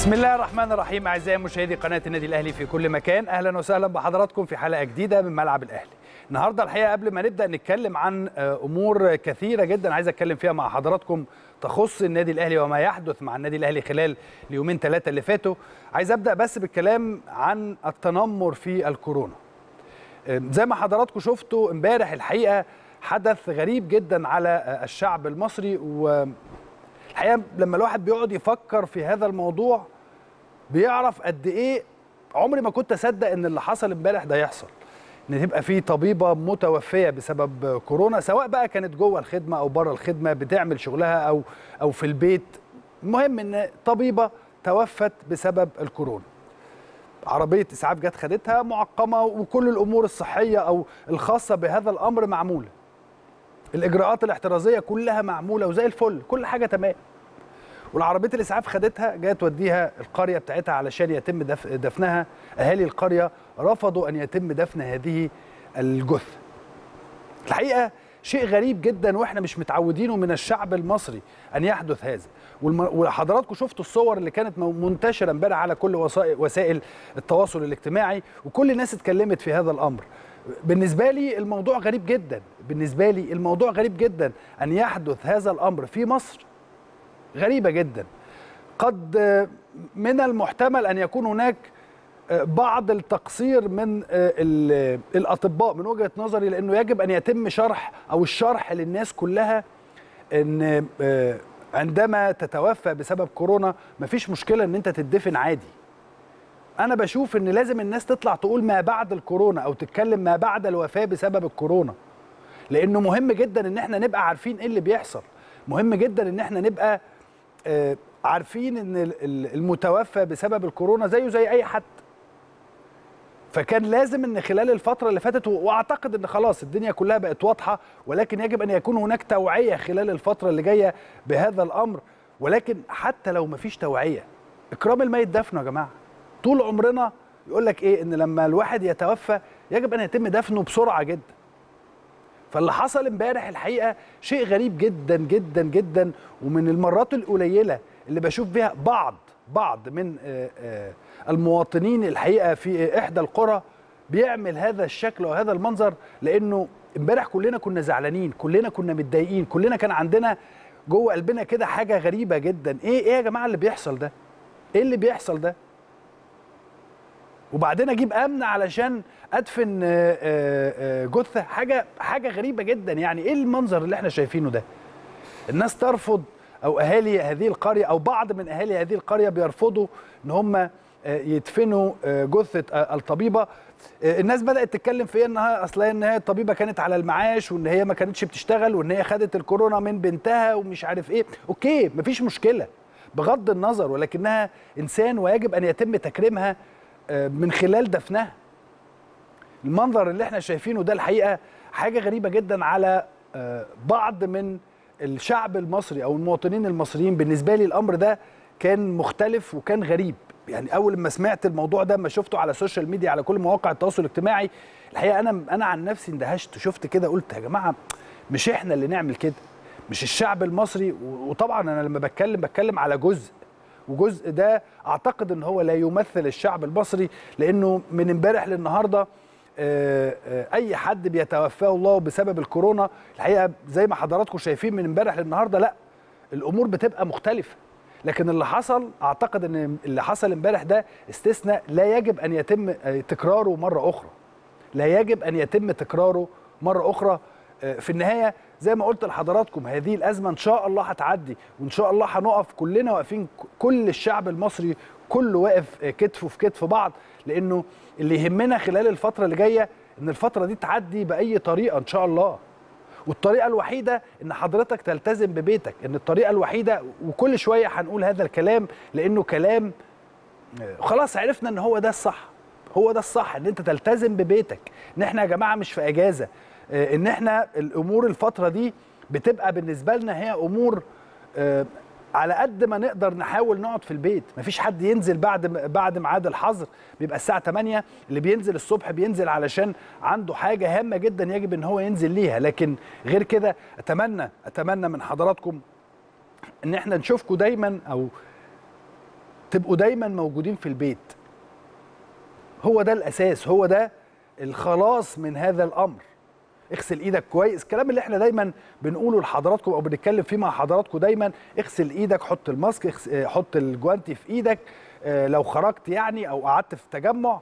بسم الله الرحمن الرحيم اعزائي مشاهدي قناه النادي الاهلي في كل مكان اهلا وسهلا بحضراتكم في حلقه جديده من ملعب الاهلي النهارده الحقيقه قبل ما نبدا نتكلم عن امور كثيره جدا عايز اتكلم فيها مع حضراتكم تخص النادي الاهلي وما يحدث مع النادي الاهلي خلال اليومين ثلاثه اللي فاتوا عايز ابدا بس بالكلام عن التنمر في الكورونا زي ما حضراتكم شفتوا امبارح الحقيقه حدث غريب جدا على الشعب المصري و الحقيقه لما الواحد بيقعد يفكر في هذا الموضوع بيعرف قد ايه عمري ما كنت اصدق ان اللي حصل امبارح ده يحصل ان تبقى في طبيبه متوفيه بسبب كورونا سواء بقى كانت جوه الخدمه او بره الخدمه بتعمل شغلها او او في البيت المهم ان طبيبه توفت بسبب الكورونا عربيه اسعاف جت خدتها معقمه وكل الامور الصحيه او الخاصه بهذا الامر معموله الاجراءات الاحترازيه كلها معموله وزي الفل كل حاجه تمام والعربيه الاسعاف خدتها جايه توديها القريه بتاعتها علشان يتم دف دفنها اهالي القريه رفضوا ان يتم دفن هذه الجثه الحقيقه شيء غريب جدا واحنا مش متعودينه من الشعب المصري ان يحدث هذا وحضراتكم شفتوا الصور اللي كانت منتشره امبارح على كل وسائل التواصل الاجتماعي وكل الناس اتكلمت في هذا الامر بالنسبه لي الموضوع غريب جدا بالنسبه لي الموضوع غريب جدا ان يحدث هذا الامر في مصر غريبه جدا قد من المحتمل ان يكون هناك بعض التقصير من الاطباء من وجهه نظري لانه يجب ان يتم شرح او الشرح للناس كلها ان عندما تتوفى بسبب كورونا مفيش مشكله ان انت تدفن عادي انا بشوف ان لازم الناس تطلع تقول ما بعد الكورونا او تتكلم ما بعد الوفاه بسبب الكورونا لانه مهم جدا ان احنا نبقى عارفين ايه اللي بيحصل مهم جدا ان احنا نبقى عارفين ان المتوفى بسبب الكورونا زيه زي اي حد فكان لازم ان خلال الفتره اللي فاتت واعتقد ان خلاص الدنيا كلها بقت واضحه ولكن يجب ان يكون هناك توعيه خلال الفتره اللي جايه بهذا الامر ولكن حتى لو مفيش توعيه اكرام الميت دفنه يا جماعه طول عمرنا يقول لك ايه ان لما الواحد يتوفى يجب ان يتم دفنه بسرعه جدا فاللي حصل امبارح الحقيقه شيء غريب جدا جدا جدا ومن المرات القليله اللي بشوف بها بعض بعض من المواطنين الحقيقه في احدى القرى بيعمل هذا الشكل وهذا المنظر لانه امبارح كلنا كنا زعلانين كلنا كنا متضايقين كلنا كان عندنا جوه قلبنا كده حاجه غريبه جدا ايه ايه يا جماعه اللي بيحصل ده ايه اللي بيحصل ده وبعدين اجيب امن علشان ادفن جثه حاجه حاجه غريبه جدا يعني ايه المنظر اللي احنا شايفينه ده الناس ترفض او اهالي هذه القريه او بعض من اهالي هذه القريه بيرفضوا ان هم يدفنوا جثه الطبيبه الناس بدات تتكلم في انها اصلا ان هي الطبيبه كانت على المعاش وان هي ما كانتش بتشتغل وان هي خدت الكورونا من بنتها ومش عارف ايه اوكي مفيش مشكله بغض النظر ولكنها انسان ويجب ان يتم تكريمها من خلال دفنها المنظر اللي احنا شايفينه ده الحقيقه حاجه غريبه جدا على بعض من الشعب المصري او المواطنين المصريين بالنسبه لي الامر ده كان مختلف وكان غريب يعني اول ما سمعت الموضوع ده ما شفته على السوشيال ميديا على كل مواقع التواصل الاجتماعي الحقيقه انا انا عن نفسي اندهشت شفت كده قلت يا جماعه مش احنا اللي نعمل كده مش الشعب المصري وطبعا انا لما بتكلم بتكلم على جزء وجزء ده اعتقد ان هو لا يمثل الشعب المصري لانه من امبارح للنهارده اي حد بيتوفاه الله بسبب الكورونا الحقيقه زي ما حضراتكم شايفين من امبارح للنهارده لا الامور بتبقى مختلفه لكن اللي حصل اعتقد ان اللي حصل امبارح ده استثناء لا يجب ان يتم تكراره مره اخرى لا يجب ان يتم تكراره مره اخرى في النهايه زي ما قلت لحضراتكم هذه الازمه ان شاء الله هتعدي وان شاء الله هنقف كلنا واقفين كل الشعب المصري كله واقف كتف في كتف بعض لانه اللي يهمنا خلال الفتره اللي جايه ان الفتره دي تعدي باي طريقه ان شاء الله والطريقه الوحيده ان حضرتك تلتزم ببيتك ان الطريقه الوحيده وكل شويه هنقول هذا الكلام لانه كلام خلاص عرفنا ان هو ده الصح هو ده الصح ان انت تلتزم ببيتك ان احنا يا جماعه مش في اجازه ان احنا الامور الفتره دي بتبقى بالنسبه لنا هي امور على قد ما نقدر نحاول نقعد في البيت مفيش حد ينزل بعد بعد ميعاد الحظر بيبقى الساعه 8 اللي بينزل الصبح بينزل علشان عنده حاجه هامه جدا يجب ان هو ينزل ليها لكن غير كده اتمنى اتمنى من حضراتكم ان احنا نشوفكم دايما او تبقوا دايما موجودين في البيت هو ده الاساس هو ده الخلاص من هذا الامر اغسل ايدك كويس الكلام اللي احنا دايما بنقوله لحضراتكم او بنتكلم فيه مع حضراتكم دايما اغسل ايدك حط الماسك اغس- آه، حط الجوانتي في ايدك آه، لو خرجت يعني او قعدت في تجمع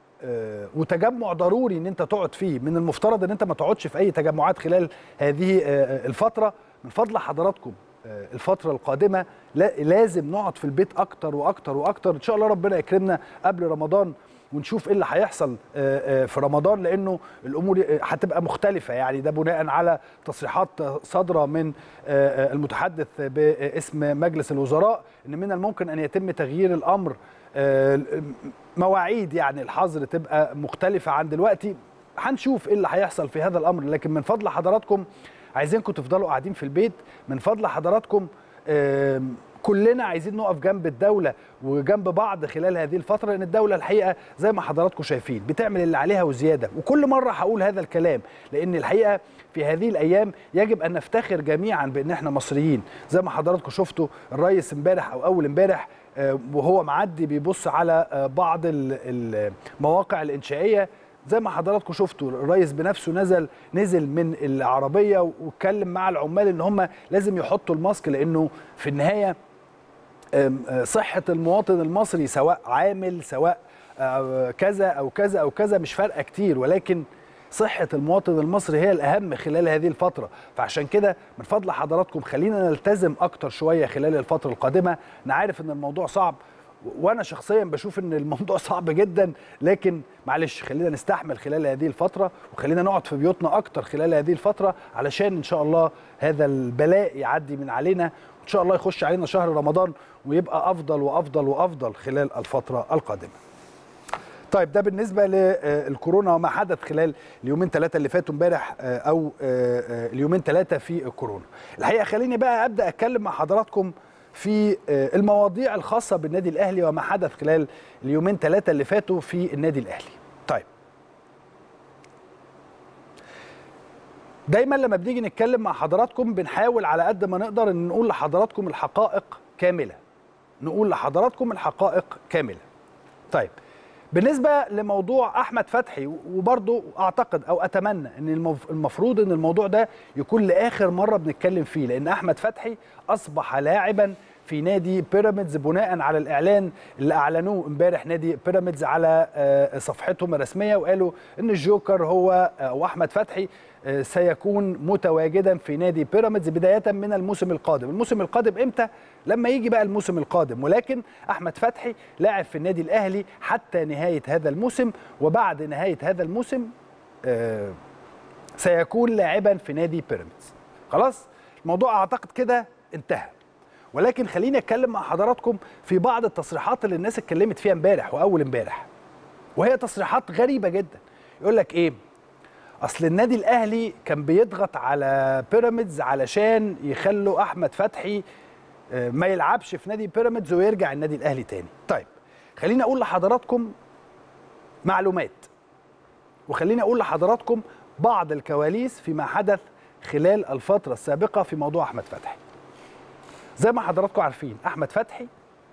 آه، وتجمع ضروري ان انت تقعد فيه من المفترض ان انت ما تقعدش في اي تجمعات خلال هذه آه، الفتره من فضل حضراتكم آه، الفتره القادمه لا- لازم نقعد في البيت اكتر واكتر واكتر ان شاء الله ربنا يكرمنا قبل رمضان ونشوف ايه اللي هيحصل آه، آه، في رمضان لانه الامور آه، هتبقى مختلفه يعني ده بناء على تصريحات صادره من آه، آه، المتحدث باسم مجلس الوزراء ان من الممكن ان يتم تغيير الامر آه، مواعيد يعني الحظر تبقى مختلفه عن دلوقتي هنشوف ايه اللي هيحصل في هذا الامر لكن من فضل حضراتكم عايزينكم تفضلوا قاعدين في البيت من فضل حضراتكم آم، كلنا عايزين نقف جنب الدولة وجنب بعض خلال هذه الفترة لأن الدولة الحقيقة زي ما حضراتكم شايفين بتعمل اللي عليها وزيادة وكل مرة هقول هذا الكلام لأن الحقيقة في هذه الأيام يجب أن نفتخر جميعا بأن احنا مصريين زي ما حضراتكم شفتوا الرئيس امبارح أو أول امبارح آه، وهو معدي بيبص على آه، بعض ال- المواقع الإنشائية زي ما حضراتكم شفتوا الرئيس بنفسه نزل نزل من العربيه واتكلم مع العمال ان هم لازم يحطوا الماسك لانه في النهايه أم، آه، صحه المواطن المصري سواء عامل سواء آه، كذا او كذا او كذا مش فارقه كتير ولكن صحة المواطن المصري هي الأهم خلال هذه الفترة فعشان كده من فضل حضراتكم خلينا نلتزم أكتر شوية خلال الفترة القادمة أنا عارف إن الموضوع صعب وانا شخصيا بشوف ان الموضوع صعب جدا لكن معلش خلينا نستحمل خلال هذه الفتره وخلينا نقعد في بيوتنا اكتر خلال هذه الفتره علشان ان شاء الله هذا البلاء يعدي من علينا وان شاء الله يخش علينا شهر رمضان ويبقى افضل وافضل وافضل خلال الفتره القادمه طيب ده بالنسبه للكورونا وما حدث خلال اليومين ثلاثه اللي فاتوا امبارح آه، او آه، آه، اليومين ثلاثه في الكورونا الحقيقه خليني بقى ابدا اتكلم مع حضراتكم في آه، المواضيع الخاصه بالنادي الاهلي وما حدث خلال اليومين ثلاثه اللي فاتوا في النادي الاهلي طيب دايما لما بنيجي نتكلم مع حضراتكم بنحاول على قد ما نقدر ان نقول لحضراتكم الحقائق كامله نقول لحضراتكم الحقائق كامله طيب بالنسبه لموضوع احمد فتحي وبرضه اعتقد او اتمنى ان المف- المفروض ان الموضوع ده يكون لاخر مره بنتكلم فيه لان احمد فتحي اصبح لاعبا في نادي بيراميدز بناء على الاعلان اللي اعلنوه امبارح نادي بيراميدز على آه، صفحتهم الرسميه وقالوا ان الجوكر هو آه، واحمد فتحي آه، سيكون متواجدا في نادي بيراميدز بدايه من الموسم القادم الموسم القادم امتى لما يجي بقى الموسم القادم ولكن احمد فتحي لاعب في النادي الاهلي حتى نهايه هذا الموسم وبعد نهايه هذا الموسم آه، سيكون لاعبا في نادي بيراميدز خلاص الموضوع اعتقد كده انتهى ولكن خليني اتكلم مع حضراتكم في بعض التصريحات اللي الناس اتكلمت فيها امبارح واول امبارح وهي تصريحات غريبه جدا يقول لك ايه اصل النادي الاهلي كان بيضغط على بيراميدز علشان يخلوا احمد فتحي آه، ما يلعبش في نادي بيراميدز ويرجع النادي الاهلي تاني طيب خليني اقول لحضراتكم معلومات وخليني اقول لحضراتكم بعض الكواليس فيما حدث خلال الفتره السابقه في موضوع احمد فتحي زي ما حضراتكم عارفين احمد فتحي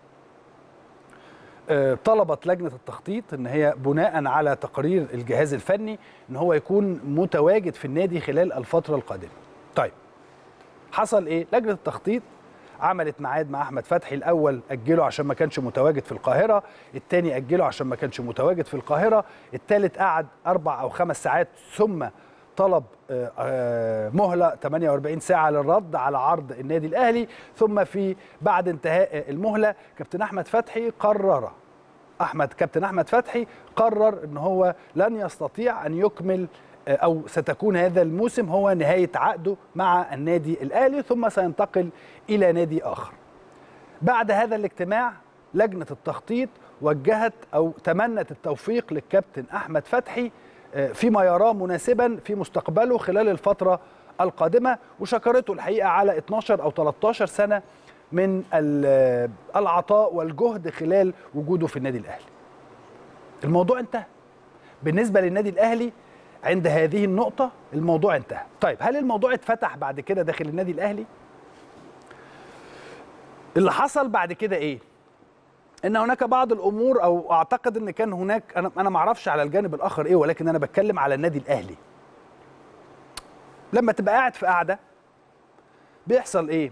آه، طلبت لجنه التخطيط ان هي بناء على تقرير الجهاز الفني ان هو يكون متواجد في النادي خلال الفتره القادمه. طيب حصل ايه؟ لجنه التخطيط عملت ميعاد مع احمد فتحي الاول اجله عشان ما كانش متواجد في القاهره، الثاني اجله عشان ما كانش متواجد في القاهره، الثالث قعد اربع او خمس ساعات ثم طلب آه، آه، مهله 48 ساعه للرد على عرض النادي الاهلي ثم في بعد انتهاء المهله كابتن احمد فتحي قرر احمد كابتن احمد فتحي قرر ان هو لن يستطيع ان يكمل آه، او ستكون هذا الموسم هو نهايه عقده مع النادي الاهلي ثم سينتقل الى نادي اخر بعد هذا الاجتماع لجنه التخطيط وجهت او تمنت التوفيق للكابتن احمد فتحي آه، فيما يراه مناسبا في مستقبله خلال الفتره القادمه وشكرته الحقيقه على 12 او 13 سنه من ال- العطاء والجهد خلال وجوده في النادي الاهلي. الموضوع انتهى. بالنسبه للنادي الاهلي عند هذه النقطه الموضوع انتهى. طيب هل الموضوع اتفتح بعد كده داخل النادي الاهلي؟ اللي حصل بعد كده ايه؟ ان هناك بعض الامور او اعتقد ان كان هناك انا انا ما اعرفش على الجانب الاخر ايه ولكن انا بتكلم على النادي الاهلي لما تبقى قاعد في قاعده بيحصل ايه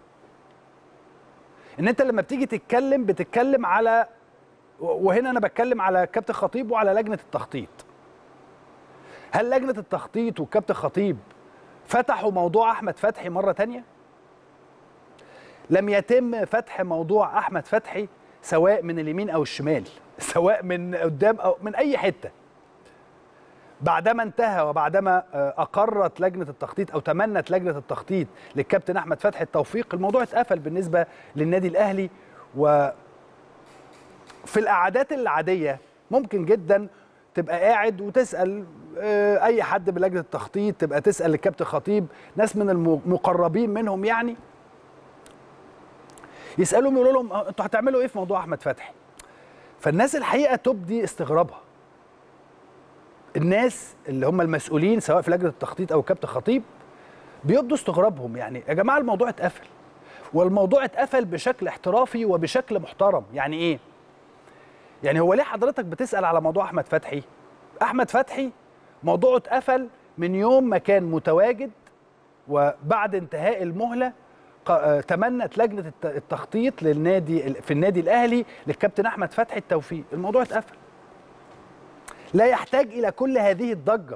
ان انت لما بتيجي تتكلم بتتكلم على وهنا انا بتكلم على كابتن خطيب وعلى لجنه التخطيط هل لجنه التخطيط والكابتن خطيب فتحوا موضوع احمد فتحي مره تانية لم يتم فتح موضوع احمد فتحي سواء من اليمين او الشمال سواء من قدام او من اي حته بعدما انتهى وبعدما اقرت لجنه التخطيط او تمنت لجنه التخطيط للكابتن احمد فتحي التوفيق الموضوع اتقفل بالنسبه للنادي الاهلي و في القعدات العاديه ممكن جدا تبقى قاعد وتسال اي حد من لجنه التخطيط تبقى تسال الكابتن خطيب ناس من المقربين منهم يعني يسالهم يقولوا لهم انتوا هتعملوا ايه في موضوع احمد فتحي فالناس الحقيقه تبدي استغرابها الناس اللي هم المسؤولين سواء في لجنه التخطيط او كابتن خطيب بيبدوا استغرابهم يعني يا جماعه الموضوع اتقفل والموضوع اتقفل بشكل احترافي وبشكل محترم يعني ايه يعني هو ليه حضرتك بتسال على موضوع احمد فتحي احمد فتحي موضوعه اتقفل من يوم ما كان متواجد وبعد انتهاء المهله تمنت لجنه التخطيط للنادي في النادي الاهلي للكابتن احمد فتحي التوفيق الموضوع اتقفل لا يحتاج الى كل هذه الضجه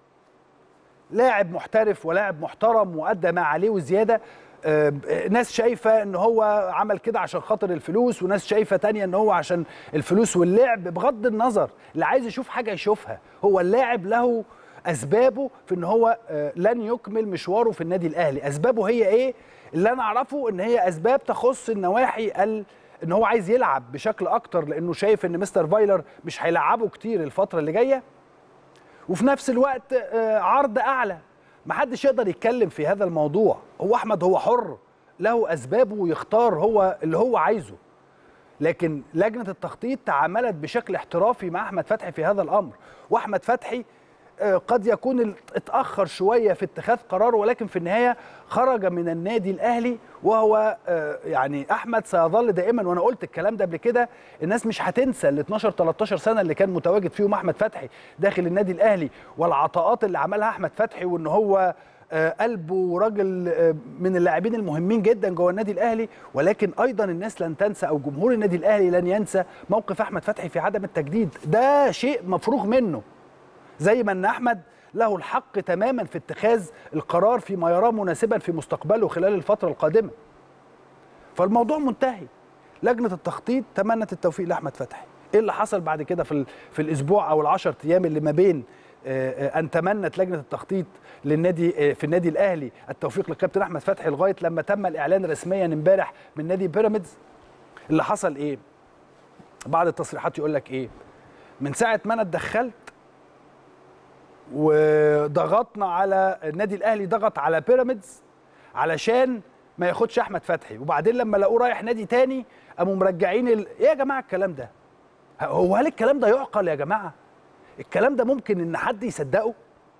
لاعب محترف ولاعب محترم وادى ما عليه وزياده ناس شايفه ان هو عمل كده عشان خاطر الفلوس وناس شايفه تانية ان هو عشان الفلوس واللعب بغض النظر اللي عايز يشوف حاجه يشوفها هو اللاعب له اسبابه في ان هو لن يكمل مشواره في النادي الاهلي اسبابه هي ايه اللي انا اعرفه ان هي اسباب تخص النواحي ال ان هو عايز يلعب بشكل اكتر لانه شايف ان مستر فايلر مش هيلعبه كتير الفتره اللي جايه وفي نفس الوقت عرض اعلى محدش يقدر يتكلم في هذا الموضوع هو احمد هو حر له اسبابه ويختار هو اللي هو عايزه لكن لجنه التخطيط تعاملت بشكل احترافي مع احمد فتحي في هذا الامر واحمد فتحي قد يكون اتاخر شويه في اتخاذ قراره ولكن في النهايه خرج من النادي الاهلي وهو يعني احمد سيظل دائما وانا قلت الكلام ده قبل كده الناس مش هتنسى ال 12 13 سنه اللي كان متواجد فيهم احمد فتحي داخل النادي الاهلي والعطاءات اللي عملها احمد فتحي وان هو قلبه راجل من اللاعبين المهمين جدا جوه النادي الاهلي ولكن ايضا الناس لن تنسى او جمهور النادي الاهلي لن ينسى موقف احمد فتحي في عدم التجديد ده شيء مفروغ منه زي ما ان احمد له الحق تماما في اتخاذ القرار فيما يراه مناسبا في مستقبله خلال الفتره القادمه فالموضوع منتهي لجنه التخطيط تمنت التوفيق لاحمد فتحي ايه اللي حصل بعد كده في في الاسبوع او العشر ايام اللي ما بين ان تمنت لجنه التخطيط للنادي في النادي الاهلي التوفيق للكابتن احمد فتحي لغايه لما تم الاعلان رسميا امبارح من نادي بيراميدز اللي حصل ايه بعض التصريحات يقول لك ايه من ساعه ما انا اتدخلت وضغطنا على النادي الاهلي ضغط على بيراميدز علشان ما ياخدش احمد فتحي وبعدين لما لقوه رايح نادي تاني قاموا مرجعين ال... ايه يا جماعه الكلام ده هو هل الكلام ده يعقل يا جماعه الكلام ده ممكن ان حد يصدقه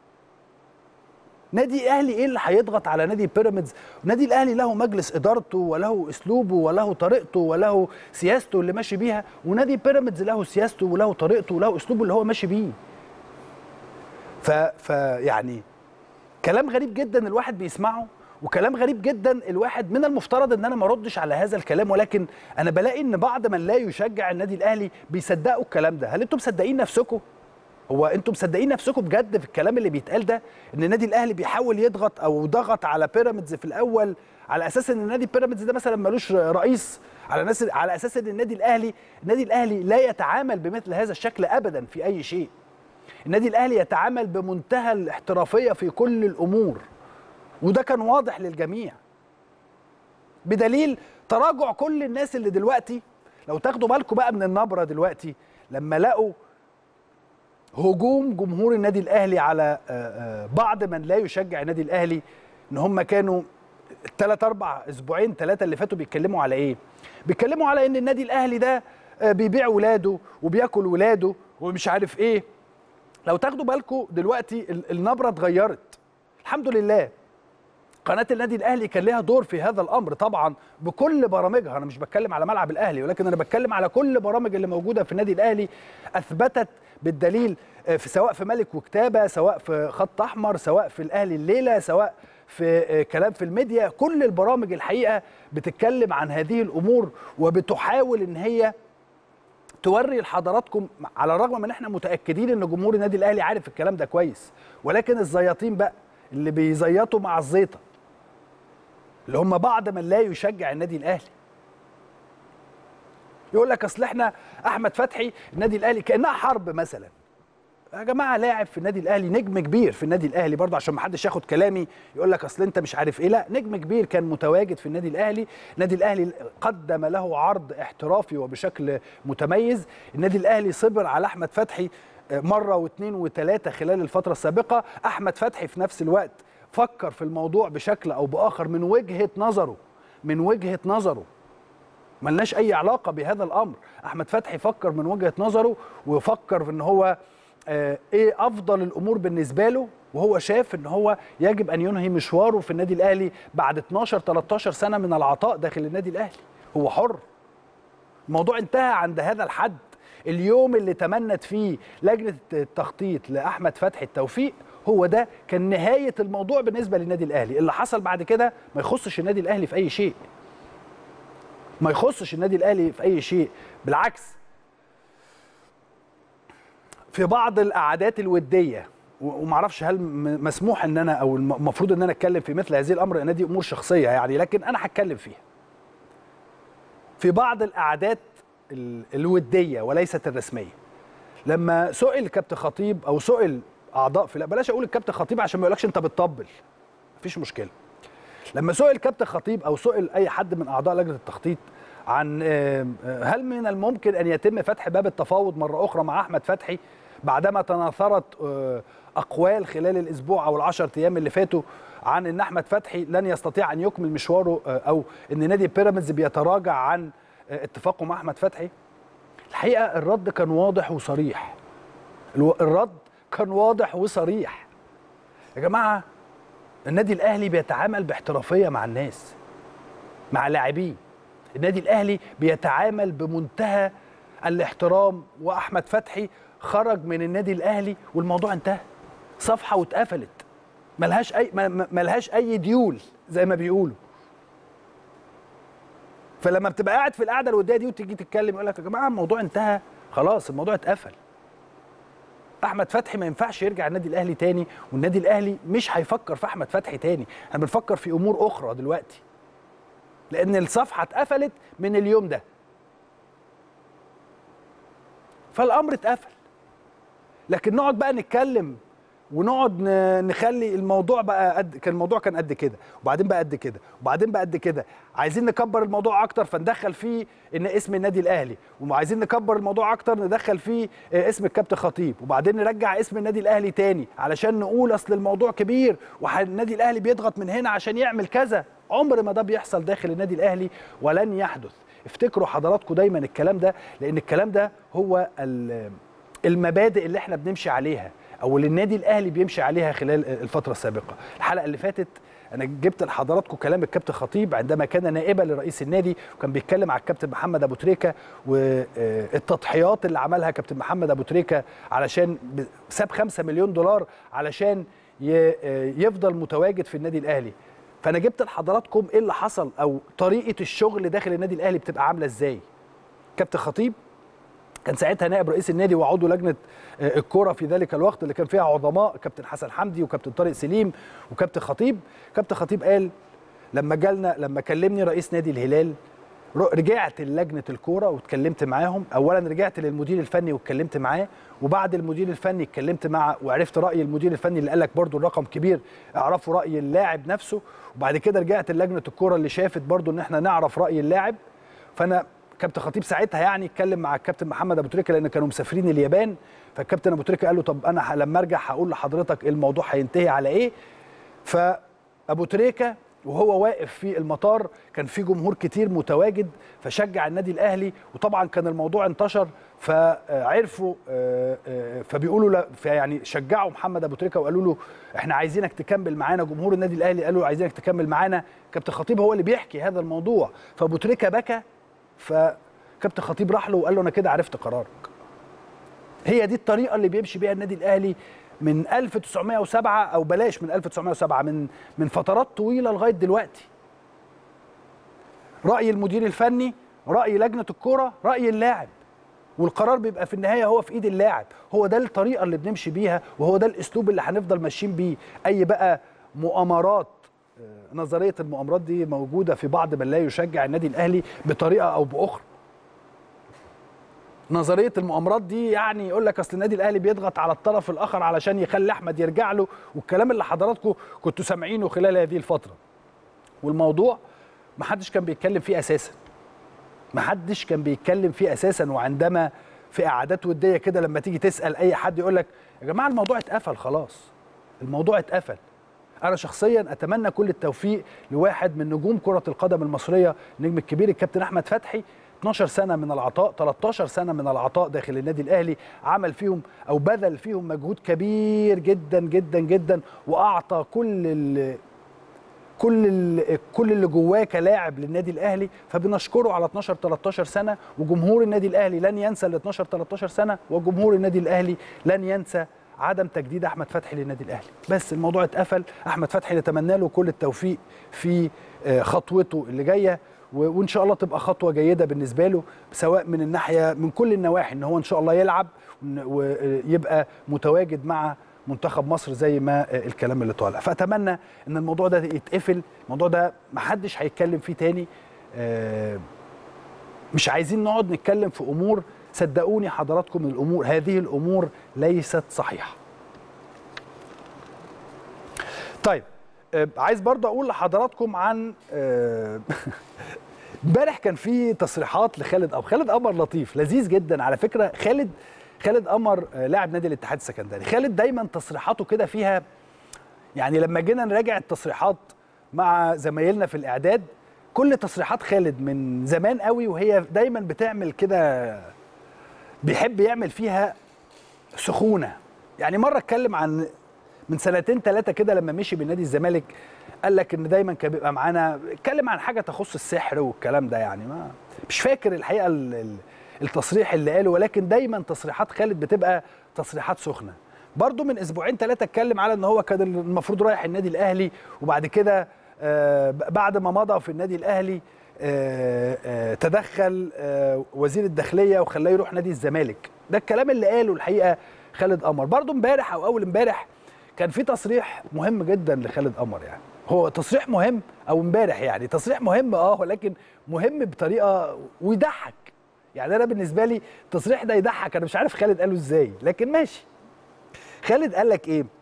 نادي اهلي ايه اللي هيضغط على نادي بيراميدز نادي الاهلي له مجلس ادارته وله اسلوبه وله طريقته وله سياسته اللي ماشي بيها ونادي بيراميدز له سياسته وله طريقته وله اسلوبه اللي هو ماشي بيه ف... ف يعني كلام غريب جدا الواحد بيسمعه وكلام غريب جدا الواحد من المفترض ان انا ما اردش على هذا الكلام ولكن انا بلاقي ان بعض من لا يشجع النادي الاهلي بيصدقوا الكلام ده هل انتم مصدقين نفسكم هو انتم مصدقين نفسكم بجد في الكلام اللي بيتقال ده ان النادي الاهلي بيحاول يضغط او ضغط على بيراميدز في الاول على اساس ان النادي بيراميدز ده مثلا ملوش رئيس على ناس على اساس ان النادي الاهلي النادي الاهلي لا يتعامل بمثل هذا الشكل ابدا في اي شيء النادي الاهلي يتعامل بمنتهى الاحترافيه في كل الامور وده كان واضح للجميع بدليل تراجع كل الناس اللي دلوقتي لو تاخدوا بالكم بقى من النبره دلوقتي لما لقوا هجوم جمهور النادي الاهلي على بعض من لا يشجع النادي الاهلي ان هم كانوا ثلاث اربع اسبوعين ثلاثه اللي فاتوا بيتكلموا على ايه؟ بيتكلموا على ان النادي الاهلي ده بيبيع ولاده وبياكل ولاده ومش عارف ايه لو تاخدوا بالكم دلوقتي النبره اتغيرت الحمد لله قناه النادي الاهلي كان لها دور في هذا الامر طبعا بكل برامجها انا مش بتكلم على ملعب الاهلي ولكن انا بتكلم على كل برامج اللي موجوده في النادي الاهلي اثبتت بالدليل في سواء في ملك وكتابه سواء في خط احمر سواء في الاهلي الليله سواء في كلام في الميديا كل البرامج الحقيقه بتتكلم عن هذه الامور وبتحاول ان هي توري لحضراتكم على الرغم من احنا متاكدين ان جمهور النادي الاهلي عارف الكلام ده كويس ولكن الزياطين بقى اللي بيزيطوا مع الزيطه اللي هم بعض من لا يشجع النادي الاهلي يقول لك اصل احنا احمد فتحي النادي الاهلي كانها حرب مثلا يا جماعه لاعب في النادي الاهلي نجم كبير في النادي الاهلي برضه عشان ما حدش ياخد كلامي يقول لك اصل انت مش عارف ايه لا نجم كبير كان متواجد في النادي الاهلي النادي الاهلي قدم له عرض احترافي وبشكل متميز النادي الاهلي صبر على احمد فتحي مره واثنين وثلاثه خلال الفتره السابقه احمد فتحي في نفس الوقت فكر في الموضوع بشكل او باخر من وجهه نظره من وجهه نظره ملناش اي علاقه بهذا الامر احمد فتحي فكر من وجهه نظره وفكر في ان هو آه ايه افضل الامور بالنسبه له وهو شاف ان هو يجب ان ينهي مشواره في النادي الاهلي بعد 12 13 سنه من العطاء داخل النادي الاهلي هو حر الموضوع انتهى عند هذا الحد اليوم اللي تمنت فيه لجنه التخطيط لاحمد فتحي التوفيق هو ده كان نهايه الموضوع بالنسبه للنادي الاهلي اللي حصل بعد كده ما يخصش النادي الاهلي في اي شيء ما يخصش النادي الاهلي في اي شيء بالعكس في بعض القعدات الوديه ومعرفش هل مسموح ان انا او المفروض ان انا اتكلم في مثل هذه الامر لان دي امور شخصيه يعني لكن انا هتكلم فيها في بعض القعدات الوديه وليست الرسميه لما سئل كابتن خطيب او سئل اعضاء في لا بلاش اقول الكابتن خطيب عشان ما يقولكش انت بتطبل مفيش مشكله لما سئل كابتن خطيب او سئل اي حد من اعضاء لجنه التخطيط عن هل من الممكن ان يتم فتح باب التفاوض مره اخرى مع احمد فتحي بعدما تناثرت اقوال خلال الاسبوع او العشر ايام اللي فاتوا عن ان احمد فتحي لن يستطيع ان يكمل مشواره او ان نادي بيراميدز بيتراجع عن اتفاقه مع احمد فتحي الحقيقه الرد كان واضح وصريح الرد كان واضح وصريح يا جماعه النادي الاهلي بيتعامل باحترافيه مع الناس مع لاعبيه النادي الاهلي بيتعامل بمنتهى الاحترام واحمد فتحي خرج من النادي الاهلي والموضوع انتهى صفحه واتقفلت ملهاش اي ملهاش اي ديول زي ما بيقولوا فلما بتبقى قاعد في القعده الوديه دي وتيجي تتكلم يقول لك يا جماعه الموضوع انتهى خلاص الموضوع اتقفل احمد فتحي ما ينفعش يرجع النادي الاهلي تاني والنادي الاهلي مش هيفكر في احمد فتحي تاني احنا بنفكر في امور اخرى دلوقتي لان الصفحه اتقفلت من اليوم ده فالامر اتقفل لكن نقعد بقى نتكلم ونقعد نخلي الموضوع بقى قد كان الموضوع كان قد كده وبعدين بقى قد كده وبعدين بقى قد كده عايزين نكبر الموضوع اكتر فندخل فيه ان اسم النادي الاهلي وعايزين نكبر الموضوع اكتر ندخل فيه اسم الكابتن خطيب وبعدين نرجع اسم النادي الاهلي تاني علشان نقول اصل الموضوع كبير والنادي الاهلي بيضغط من هنا عشان يعمل كذا عمر ما ده بيحصل داخل النادي الاهلي ولن يحدث افتكروا حضراتكم دايما الكلام ده لان الكلام ده هو المبادئ اللي احنا بنمشي عليها او اللي النادي الاهلي بيمشي عليها خلال الفتره السابقه الحلقه اللي فاتت انا جبت لحضراتكم كلام الكابتن خطيب عندما كان نائبا لرئيس النادي وكان بيتكلم على الكابتن محمد ابو تريكه والتضحيات اللي عملها كابتن محمد ابو تريكه علشان ساب 5 مليون دولار علشان يفضل متواجد في النادي الاهلي فانا جبت لحضراتكم ايه اللي حصل او طريقه الشغل داخل النادي الاهلي بتبقى عامله ازاي كابتن خطيب كان ساعتها نائب رئيس النادي وعضو لجنه الكوره في ذلك الوقت اللي كان فيها عظماء كابتن حسن حمدي وكابتن طارق سليم وكابتن خطيب كابتن خطيب قال لما جالنا لما كلمني رئيس نادي الهلال رجعت لجنه الكوره واتكلمت معاهم اولا رجعت للمدير الفني واتكلمت معاه وبعد المدير الفني اتكلمت مع وعرفت راي المدير الفني اللي قال لك برده الرقم كبير اعرفوا راي اللاعب نفسه وبعد كده رجعت لجنه الكوره اللي شافت برده ان احنا نعرف راي اللاعب فانا كابتن خطيب ساعتها يعني اتكلم مع الكابتن محمد ابو تريكه لان كانوا مسافرين اليابان فالكابتن ابو تريكه قال له طب انا لما ارجع هقول لحضرتك الموضوع هينتهي على ايه فابو تريكه وهو واقف في المطار كان في جمهور كتير متواجد فشجع النادي الاهلي وطبعا كان الموضوع انتشر فعرفوا آه، آه، فبيقولوا لا يعني شجعوا محمد ابو تريكه وقالوا له احنا عايزينك تكمل معانا جمهور النادي الاهلي قالوا عايزينك تكمل معانا كابتن خطيب هو اللي بيحكي هذا الموضوع فابو تريكه بكى فكابتن خطيب راح له وقال له انا كده عرفت قرارك هي دي الطريقه اللي بيمشي بيها النادي الاهلي من 1907 او بلاش من 1907 من من فترات طويله لغايه دلوقتي راي المدير الفني راي لجنه الكره راي اللاعب والقرار بيبقى في النهايه هو في ايد اللاعب هو ده الطريقه اللي بنمشي بيها وهو ده الاسلوب اللي هنفضل ماشيين بيه اي بقى مؤامرات آه، نظريه المؤامرات دي موجوده في بعض من لا يشجع النادي الاهلي بطريقه او باخرى نظريه المؤامرات دي يعني يقول لك اصل النادي الاهلي بيضغط على الطرف الاخر علشان يخلي احمد يرجع له والكلام اللي حضراتكم كنتوا سامعينه خلال هذه الفتره والموضوع ما حدش كان بيتكلم فيه اساسا ما حدش كان بيتكلم فيه اساسا وعندما في قعدات وديه كده لما تيجي تسال اي حد يقول لك يا جماعه الموضوع اتقفل خلاص الموضوع اتقفل انا شخصيا اتمنى كل التوفيق لواحد من نجوم كره القدم المصريه النجم الكبير الكابتن احمد فتحي 12 سنه من العطاء 13 سنه من العطاء داخل النادي الاهلي عمل فيهم او بذل فيهم مجهود كبير جدا جدا جدا واعطى كل ال كل ال كل اللي جواه كلاعب للنادي الاهلي فبنشكره على 12 13 سنه وجمهور النادي الاهلي لن ينسى ال 12 13 سنه وجمهور النادي الاهلي لن ينسى عدم تجديد احمد فتحي للنادي الاهلي بس الموضوع اتقفل احمد فتحي نتمنى له كل التوفيق في آه، خطوته اللي جايه وان شاء الله تبقى خطوه جيده بالنسبه له سواء من الناحيه من كل النواحي ان هو ان شاء الله يلعب ويبقى متواجد مع منتخب مصر زي ما الكلام اللي طالع فاتمنى ان الموضوع ده يتقفل الموضوع ده محدش هيتكلم فيه تاني آه، مش عايزين نقعد نتكلم في امور صدقوني حضراتكم الامور هذه الامور ليست صحيحه طيب آه، عايز برضه اقول لحضراتكم عن آه، امبارح كان في تصريحات لخالد قمر خالد قمر لطيف لذيذ جدا على فكره خالد خالد قمر آه، لاعب نادي الاتحاد السكندري خالد دايما تصريحاته كده فيها يعني لما جينا نراجع التصريحات مع زمايلنا في الاعداد كل تصريحات خالد من زمان قوي وهي دايما بتعمل كده بيحب يعمل فيها سخونه يعني مره اتكلم عن من سنتين ثلاثه كده لما مشي من نادي الزمالك قال لك ان دايما كان بيبقى معانا اتكلم عن حاجه تخص السحر والكلام ده يعني ما مش فاكر الحقيقه التصريح اللي قاله ولكن دايما تصريحات خالد بتبقى تصريحات سخنه برضه من اسبوعين ثلاثه اتكلم على ان هو كان المفروض رايح النادي الاهلي وبعد كده آه بعد ما مضى في النادي الاهلي آه آه تدخل آه وزير الداخليه وخلاه يروح نادي الزمالك ده الكلام اللي قاله الحقيقه خالد قمر برضه امبارح او اول امبارح كان في تصريح مهم جدا لخالد قمر يعني هو تصريح مهم او امبارح يعني تصريح مهم اه ولكن مهم بطريقه ويضحك يعني انا بالنسبه لي التصريح ده يضحك انا مش عارف خالد قاله ازاي لكن ماشي خالد قال لك ايه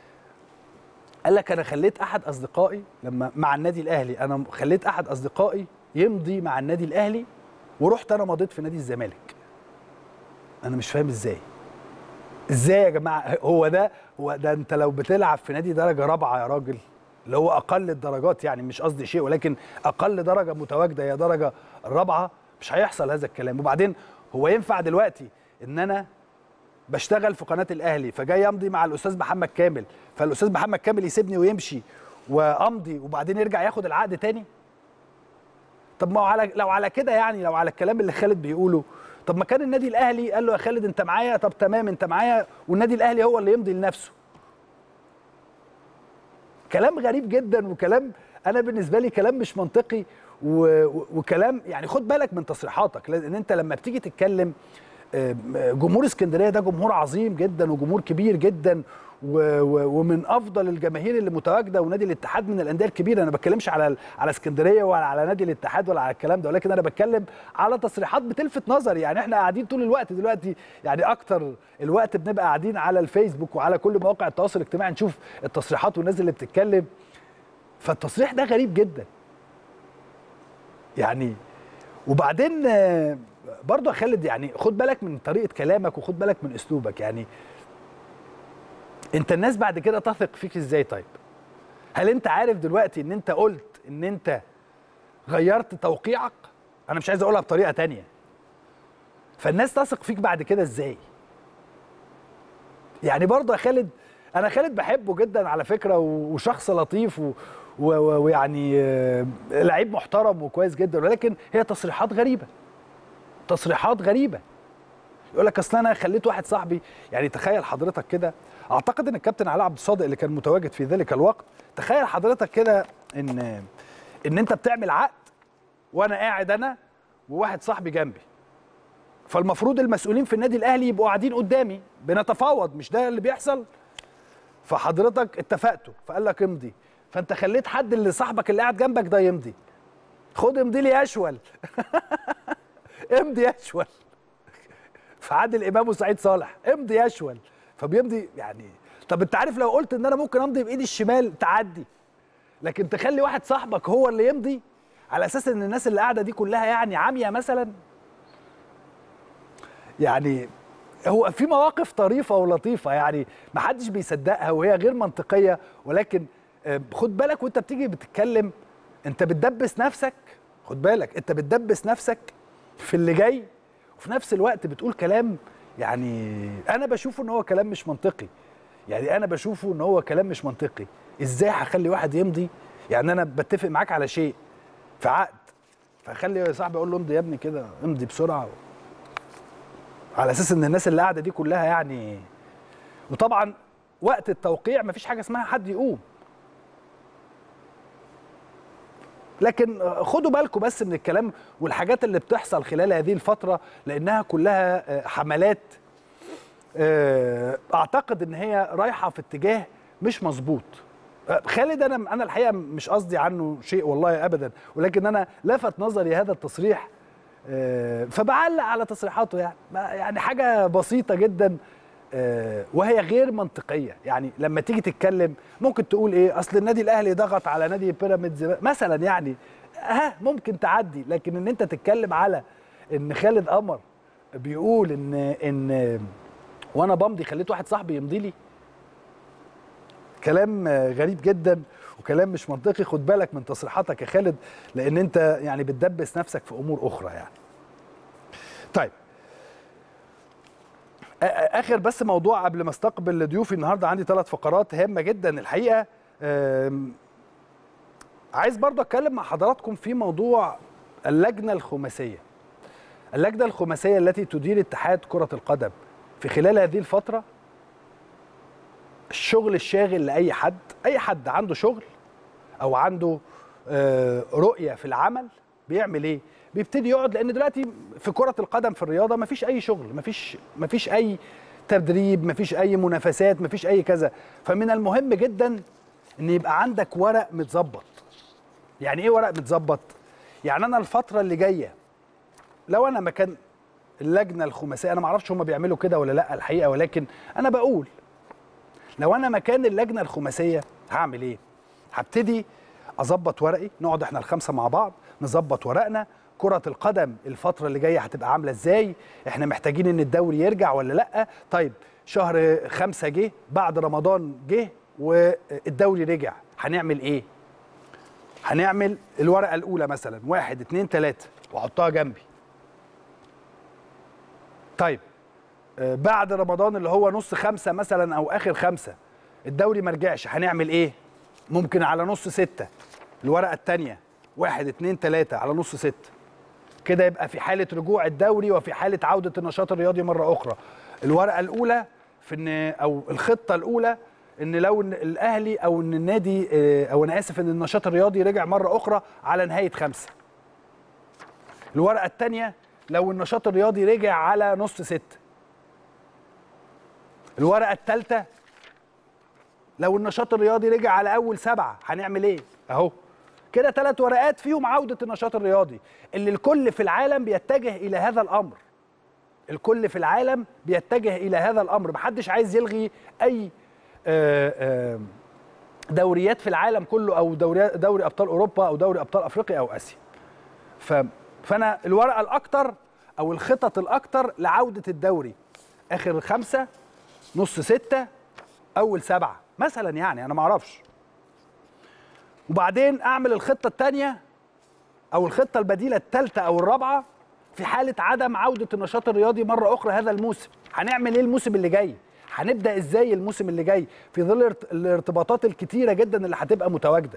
قال لك انا خليت احد اصدقائي لما مع النادي الاهلي انا خليت احد اصدقائي يمضي مع النادي الاهلي ورحت انا مضيت في نادي الزمالك انا مش فاهم ازاي ازاي يا جماعه هو ده هو ده انت لو بتلعب في نادي درجه رابعه يا راجل اللي هو اقل الدرجات يعني مش قصدي شيء ولكن اقل درجه متواجده هي درجه الرابعه مش هيحصل هذا الكلام وبعدين هو ينفع دلوقتي ان انا بشتغل في قناه الاهلي فجاي امضي مع الاستاذ محمد كامل فالاستاذ محمد كامل يسيبني ويمشي وامضي وبعدين يرجع ياخد العقد تاني طب ما هو على لو على كده يعني لو على الكلام اللي خالد بيقوله طب ما كان النادي الاهلي قال له يا خالد انت معايا طب تمام انت معايا والنادي الاهلي هو اللي يمضي لنفسه كلام غريب جدا وكلام انا بالنسبه لي كلام مش منطقي وكلام يعني خد بالك من تصريحاتك لان انت لما بتيجي تتكلم جمهور اسكندريه ده جمهور عظيم جدا وجمهور كبير جدا ومن افضل الجماهير اللي متواجده ونادي الاتحاد من الانديه الكبيره انا ما بتكلمش على على اسكندريه ولا على نادي الاتحاد ولا على الكلام ده ولكن انا بتكلم على تصريحات بتلفت نظري يعني احنا قاعدين طول الوقت دلوقتي يعني اكتر الوقت بنبقى قاعدين على الفيسبوك وعلى كل مواقع التواصل الاجتماعي نشوف التصريحات والناس اللي بتتكلم فالتصريح ده غريب جدا يعني وبعدين برضه يا خالد يعني خد بالك من طريقه كلامك وخد بالك من اسلوبك يعني انت الناس بعد كده تثق فيك ازاي طيب هل انت عارف دلوقتي ان انت قلت ان انت غيرت توقيعك انا مش عايز اقولها بطريقه تانية فالناس تثق فيك بعد كده ازاي يعني برضه يا خالد انا خالد بحبه جدا على فكره و- وشخص لطيف و- و- و- ويعني آه، لعيب محترم وكويس جدا ولكن هي تصريحات غريبه تصريحات غريبه يقول لك اصل انا خليت واحد صاحبي يعني تخيل حضرتك كده اعتقد ان الكابتن علاء عبد الصادق اللي كان متواجد في ذلك الوقت تخيل حضرتك كده ان ان انت بتعمل عقد وانا قاعد انا وواحد صاحبي جنبي فالمفروض المسؤولين في النادي الاهلي يبقوا قاعدين قدامي بنتفاوض مش ده اللي بيحصل فحضرتك اتفقتوا فقال لك امضي فانت خليت حد اللي صاحبك اللي قاعد جنبك ده يمضي خد امضي لي اشول امضي اشول فعادل امام وسعيد صالح امضي اشول فبيمضي يعني طب انت عارف لو قلت ان انا ممكن امضي بايدي الشمال تعدي لكن تخلي واحد صاحبك هو اللي يمضي على اساس ان الناس اللي قاعده دي كلها يعني عاميه مثلا يعني هو في مواقف طريفه ولطيفه يعني ما حدش بيصدقها وهي غير منطقيه ولكن آه، خد بالك وانت بتيجي بتتكلم انت بتدبس نفسك خد بالك انت بتدبس نفسك في اللي جاي وفي نفس الوقت بتقول كلام يعني انا بشوفه ان هو كلام مش منطقي يعني انا بشوفه ان هو كلام مش منطقي ازاي هخلي واحد يمضي يعني انا بتفق معاك على شيء في عقد فخلي صاحبي اقول له امضي يا ابني كده امضي بسرعه على اساس ان الناس اللي قاعده دي كلها يعني وطبعا وقت التوقيع مفيش حاجه اسمها حد يقوم لكن خدوا بالكم بس من الكلام والحاجات اللي بتحصل خلال هذه الفتره لانها كلها آه، حملات آه، اعتقد ان هي رايحه في اتجاه مش مظبوط آه، خالد انا انا الحقيقه مش قصدي عنه شيء والله ابدا ولكن انا لفت نظري هذا التصريح آه، فبعلق على تصريحاته يعني ما- يعني حاجه بسيطه جدا آه، وهي غير منطقيه يعني لما تيجي تتكلم ممكن تقول ايه اصل النادي الاهلي ضغط على نادي بيراميدز مثلا يعني ها ممكن تعدي لكن ان انت تتكلم على ان خالد قمر بيقول ان ان وانا بمضي خليت واحد صاحبي يمضي لي كلام آه، غريب جدا وكلام مش منطقي خد بالك من تصريحاتك يا خالد لان انت يعني بتدبس نفسك في امور اخرى يعني طيب آ- آ- اخر بس موضوع قبل ما استقبل ضيوفي النهارده عندي ثلاث فقرات هامه جدا الحقيقه آم، عايز برضه اتكلم مع حضراتكم في موضوع اللجنه الخماسيه اللجنه الخماسيه التي تدير اتحاد كره القدم في خلال هذه الفتره الشغل الشاغل لاي حد اي حد عنده شغل او عنده آه، رؤيه في العمل بيعمل ايه بيبتدي يقعد لان دلوقتي في كره القدم في الرياضه مفيش اي شغل مفيش مفيش اي تدريب مفيش اي منافسات مفيش اي كذا فمن المهم جدا ان يبقى عندك ورق متظبط يعني ايه ورق متظبط يعني انا الفتره اللي جايه لو انا مكان اللجنه الخماسيه انا ما اعرفش هم بيعملوا كده ولا لا الحقيقه ولكن انا بقول لو انا مكان اللجنه الخماسيه هعمل ايه هبتدي اظبط ورقي نقعد احنا الخمسه مع بعض نظبط ورقنا كرة القدم الفترة اللي جاية هتبقى عاملة ازاي؟ احنا محتاجين ان الدوري يرجع ولا لأ؟ طيب شهر خمسة جه بعد رمضان جه والدوري رجع هنعمل ايه؟ هنعمل الورقة الأولى مثلا واحد اتنين تلاتة وأحطها جنبي. طيب آه، بعد رمضان اللي هو نص خمسة مثلا أو آخر خمسة الدوري ما رجعش هنعمل إيه؟ ممكن على نص ستة الورقة التانية واحد اتنين تلاتة على نص ستة كده يبقى في حالة رجوع الدوري وفي حالة عودة النشاط الرياضي مرة أخرى الورقة الأولى في إن أو الخطة الأولى إن لو إن الأهلي أو إن النادي آه، أو أنا آسف إن النشاط الرياضي رجع مرة أخرى على نهاية خمسة الورقة التانية لو النشاط الرياضي رجع على نص ستة الورقة الثالثة لو النشاط الرياضي رجع على أول سبعة هنعمل إيه؟ أهو كده ثلاث ورقات فيهم عودة النشاط الرياضي اللي الكل في العالم بيتجه إلى هذا الأمر الكل في العالم بيتجه إلى هذا الأمر محدش عايز يلغي أي آه، آه، دوريات في العالم كله أو دوري, دوري أبطال أوروبا أو دوري أبطال أفريقيا أو آسيا ف... فأنا الورقة الأكتر أو الخطط الأكتر لعودة الدوري آخر خمسة نص ستة أول سبعة مثلا يعني أنا ما أعرفش وبعدين اعمل الخطه الثانيه او الخطه البديله الثالثه او الرابعه في حاله عدم عوده النشاط الرياضي مره اخرى هذا الموسم هنعمل ايه الموسم اللي جاي هنبدا ازاي الموسم اللي جاي في ظل الارت- الارتباطات الكتيره جدا اللي هتبقى متواجده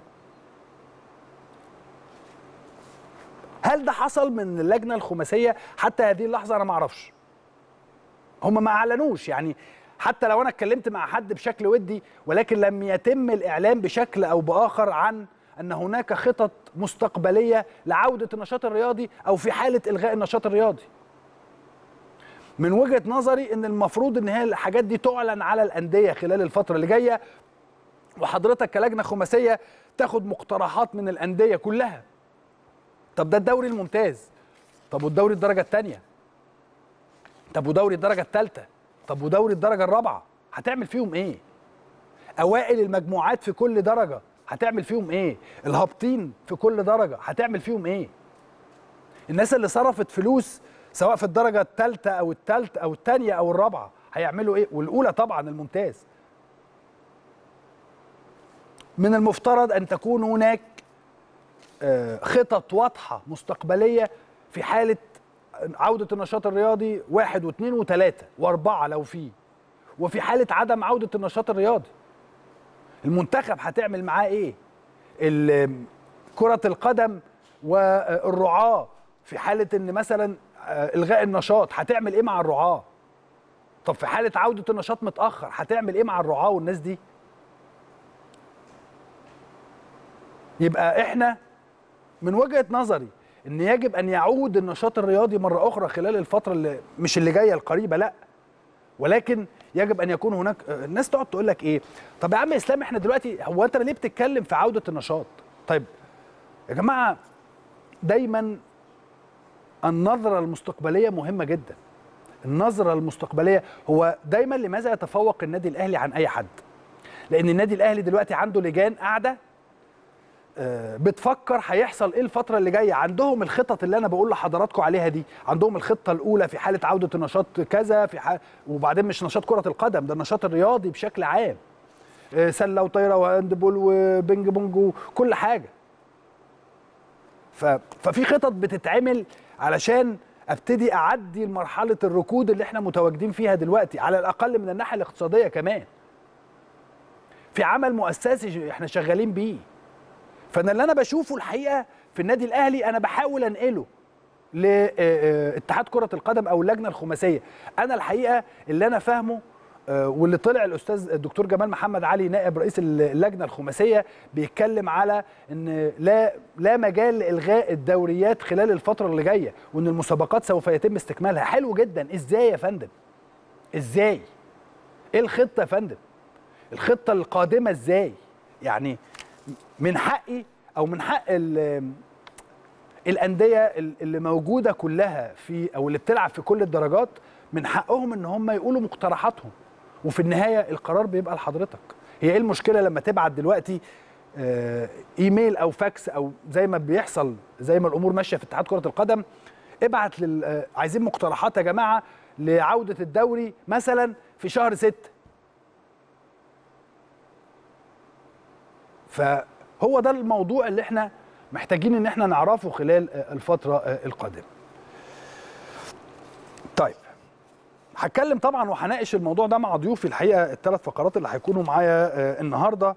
هل ده حصل من اللجنه الخماسيه حتى هذه اللحظه انا ما اعرفش هم ما اعلنوش يعني حتى لو انا اتكلمت مع حد بشكل ودي ولكن لم يتم الاعلان بشكل او باخر عن ان هناك خطط مستقبليه لعوده النشاط الرياضي او في حاله الغاء النشاط الرياضي من وجهه نظري ان المفروض ان هي الحاجات دي تعلن على الانديه خلال الفتره اللي جايه وحضرتك كلجنه خماسيه تاخد مقترحات من الانديه كلها طب ده الدوري الممتاز طب والدوري الدرجه الثانيه طب ودوري الدرجه الثالثه طب ودوري الدرجه الرابعه هتعمل فيهم ايه اوائل المجموعات في كل درجه هتعمل فيهم ايه الهابطين في كل درجه هتعمل فيهم ايه الناس اللي صرفت فلوس سواء في الدرجه الثالثه او الثالثه او الثانيه او الرابعه هيعملوا ايه والاولى طبعا الممتاز من المفترض ان تكون هناك آه، خطط واضحه مستقبليه في حاله عوده النشاط الرياضي واحد واثنين وثلاثه واربعه لو في وفي حاله عدم عوده النشاط الرياضي المنتخب هتعمل معاه ايه ال- كره القدم والرعاه في حاله ان مثلا آه، الغاء النشاط هتعمل ايه مع الرعاه طب في حاله عوده النشاط متاخر هتعمل ايه مع الرعاه والناس دي يبقى احنا من وجهه نظري ان يجب ان يعود النشاط الرياضي مره اخرى خلال الفتره اللي مش اللي جايه القريبه لا ولكن يجب ان يكون هناك الناس تقعد تقول لك ايه طب يا عم اسلام احنا دلوقتي هو انت ليه بتتكلم في عوده النشاط طيب يا جماعه دايما النظره المستقبليه مهمه جدا النظره المستقبليه هو دايما لماذا يتفوق النادي الاهلي عن اي حد لان النادي الاهلي دلوقتي عنده لجان قاعده آه، بتفكر هيحصل ايه الفتره اللي جايه عندهم الخطط اللي انا بقول لحضراتكم عليها دي عندهم الخطه الاولى في حاله عوده النشاط كذا في حال وبعدين مش نشاط كره القدم ده النشاط الرياضي بشكل عام آه، سله وطايره وهاندبول وبينج بونج وكل حاجه ف... ففي خطط بتتعمل علشان ابتدي اعدي مرحله الركود اللي احنا متواجدين فيها دلوقتي على الاقل من الناحيه الاقتصاديه كمان في عمل مؤسسي احنا شغالين بيه فانا اللي انا بشوفه الحقيقه في النادي الاهلي انا بحاول انقله لاتحاد كره القدم او اللجنه الخماسيه انا الحقيقه اللي انا فاهمه آه، واللي طلع الاستاذ الدكتور جمال محمد علي نائب رئيس اللجنه الخماسيه بيتكلم على ان لا لا مجال لالغاء الدوريات خلال الفتره اللي جايه وان المسابقات سوف يتم استكمالها حلو جدا ازاي يا فندم ازاي ايه الخطه يا فندم الخطه القادمه ازاي يعني من حقي او من حق ال- الانديه اللي موجوده كلها في او اللي بتلعب في كل الدرجات من حقهم ان هم يقولوا مقترحاتهم وفي النهايه القرار بيبقى لحضرتك هي ايه المشكله لما تبعت دلوقتي آه، ايميل او فاكس او زي ما بيحصل زي ما الامور ماشيه في اتحاد كره القدم ابعت لل آه، عايزين مقترحات يا جماعه لعوده الدوري مثلا في شهر ستة فهو ده الموضوع اللي احنا محتاجين ان احنا نعرفه خلال آه، الفتره آه، القادمه طيب هتكلم طبعا وهناقش الموضوع ده مع ضيوفي الحقيقه الثلاث فقرات اللي هيكونوا معايا آه، النهارده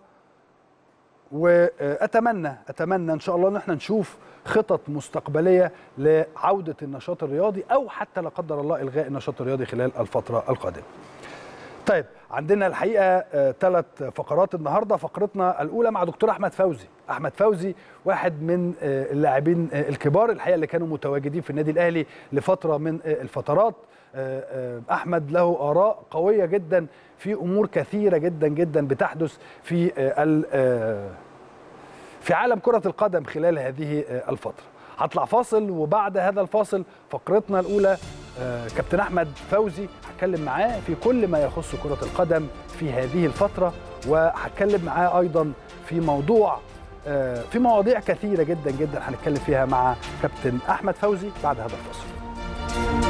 واتمنى اتمنى ان شاء الله ان احنا نشوف خطط مستقبليه لعوده النشاط الرياضي او حتى لا قدر الله الغاء النشاط الرياضي خلال الفتره القادمه. طيب عندنا الحقيقه ثلاث فقرات النهارده فقرتنا الاولى مع دكتور احمد فوزي احمد فوزي واحد من آه، اللاعبين آه، الكبار الحقيقه اللي كانوا متواجدين في النادي الاهلي لفتره من آه، الفترات آه، آه، احمد له اراء قويه جدا في امور كثيره جدا جدا بتحدث في آه، ال- آه، في عالم كرة القدم خلال هذه آه، الفترة هطلع فاصل وبعد هذا الفاصل فقرتنا الأولى آه، كابتن أحمد فوزي هتكلم معاه في كل ما يخص كرة القدم في هذه الفترة وهتكلم معاه أيضا في موضوع آه، في مواضيع كثيرة جدا جدا هنتكلم فيها مع كابتن أحمد فوزي بعد هذا الفاصل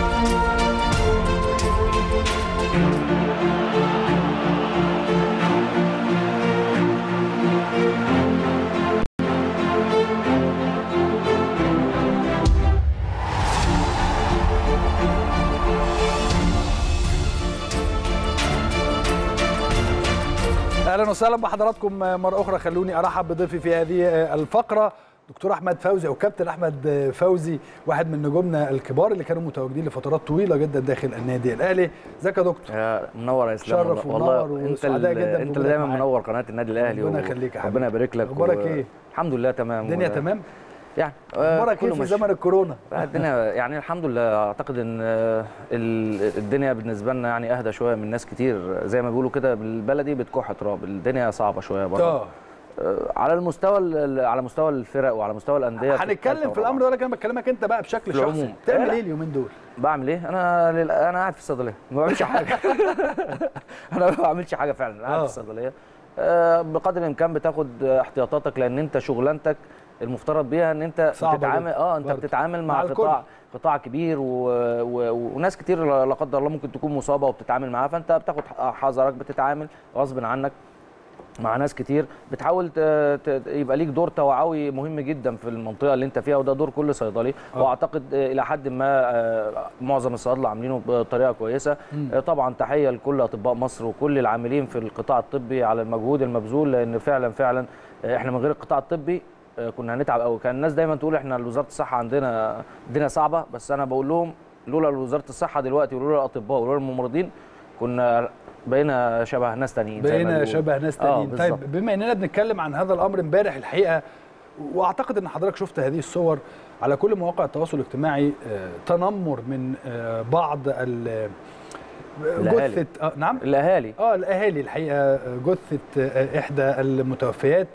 اهلا وسهلا بحضراتكم مره اخرى خلوني ارحب بضيفي في هذه الفقره دكتور احمد فوزي او كابتن احمد فوزي واحد من نجومنا الكبار اللي كانوا متواجدين لفترات طويله جدا داخل النادي الاهلي ازيك يا دكتور يا منور يا اسلام شرف والله ومنور انت وسعداء اللي جدا انت اللي دايما منور قناه النادي الاهلي ربنا و- يخليك يا حبيبي. ربنا يبارك لك اخبارك ايه الحمد لله تمام الدنيا و- تمام يعني آه، اخبارك ايه كله في ماشي. زمن الكورونا لا، الدنيا يعني الحمد لله اعتقد ان آه، ال- الدنيا بالنسبه لنا يعني اهدى شويه من ناس كتير زي ما بيقولوا كده بالبلدي بتكح تراب الدنيا صعبه شويه برضه اه آه، على المستوى ال- على مستوى الفرق وعلى مستوى الانديه هنتكلم في الامر ده لكن انا بكلمك انت بقى بشكل في شخصي العموم. بتعمل لا. ايه اليومين دول بعمل ايه انا لل... انا قاعد في الصيدليه ما بعملش حاجه انا ما بعملش حاجه فعلا أنا قاعد آه. في الصيدليه آه، بقدر الامكان بتاخد احتياطاتك لان انت شغلانتك المفترض بيها ان انت صعبة بتتعامل جدا اه انت برضه. بتتعامل مع مع الكل. قطاع قطاع كبير و... و... وناس كتير لا قدر الله ممكن تكون مصابه وبتتعامل معاها فانت بتاخد حذرك بتتعامل غصب عنك مع ناس كتير بتحاول ت... ت... يبقى ليك دور توعوي مهم جدا في المنطقه اللي انت فيها وده دور كل صيدلي آه. واعتقد آه، الى حد ما آه، معظم الصيادله عاملينه بطريقه كويسه مم. آه، طبعا تحيه لكل اطباء مصر وكل العاملين في القطاع الطبي على المجهود المبذول لان فعلا فعلا آه، احنا من غير القطاع الطبي آه، كنا هنتعب قوي كان الناس دايما تقول احنا وزاره الصحه عندنا الدنيا صعبه بس انا بقول لهم لولا وزاره الصحه دلوقتي ولولا الاطباء ولولا الممرضين كنا بقينا شبه ناس تانيين زي ما بقينا بيقولوا. شبه ناس آه، تانيين بالظبط. طيب بما اننا بنتكلم عن هذا الامر امبارح الحقيقه واعتقد ان حضرتك شفت هذه الصور على كل مواقع التواصل الاجتماعي آه، تنمر من آه، بعض ال الأهالي. جثه آه نعم الاهالي اه الاهالي الحقيقه آه، جثه آه، احدى المتوفيات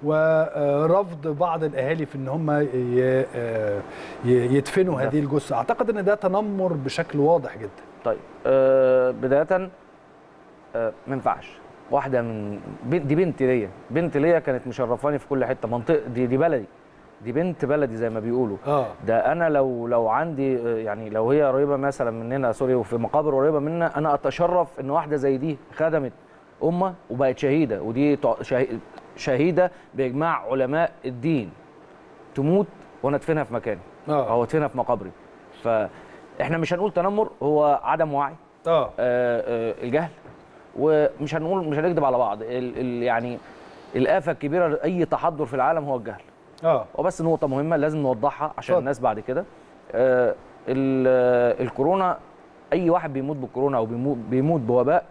ورفض بعض الاهالي في ان هم ي- آه، ي- يدفنوا ده. هذه الجثه اعتقد ان ده تنمر بشكل واضح جدا طيب آه بدايه آه ما ينفعش واحده من بنت دي بنت ليا بنت ليا كانت مشرفاني في كل حته منطقه دي دي بلدي دي بنت بلدي زي ما بيقولوا اه ده انا لو لو عندي آه، يعني لو هي قريبه مثلا مننا سوري وفي مقابر قريبه منا انا اتشرف ان واحده زي دي خدمت امه وبقت شهيده ودي تع- شه- شهيده باجماع علماء الدين تموت وانا ادفنها في مكاني اه او ادفنها في مقابري فاحنا مش هنقول تنمر هو عدم وعي اه آه، آه، الجهل ومش هنقول مش هنكذب على بعض ال ال يعني الآفة الكبيرة لأي تحضر في العالم هو الجهل اه وبس نقطة مهمة لازم نوضحها عشان اتفضل. الناس بعد كده آه، ال- آه، الكورونا أي واحد بيموت بالكورونا أو بيموت, بيموت بوباء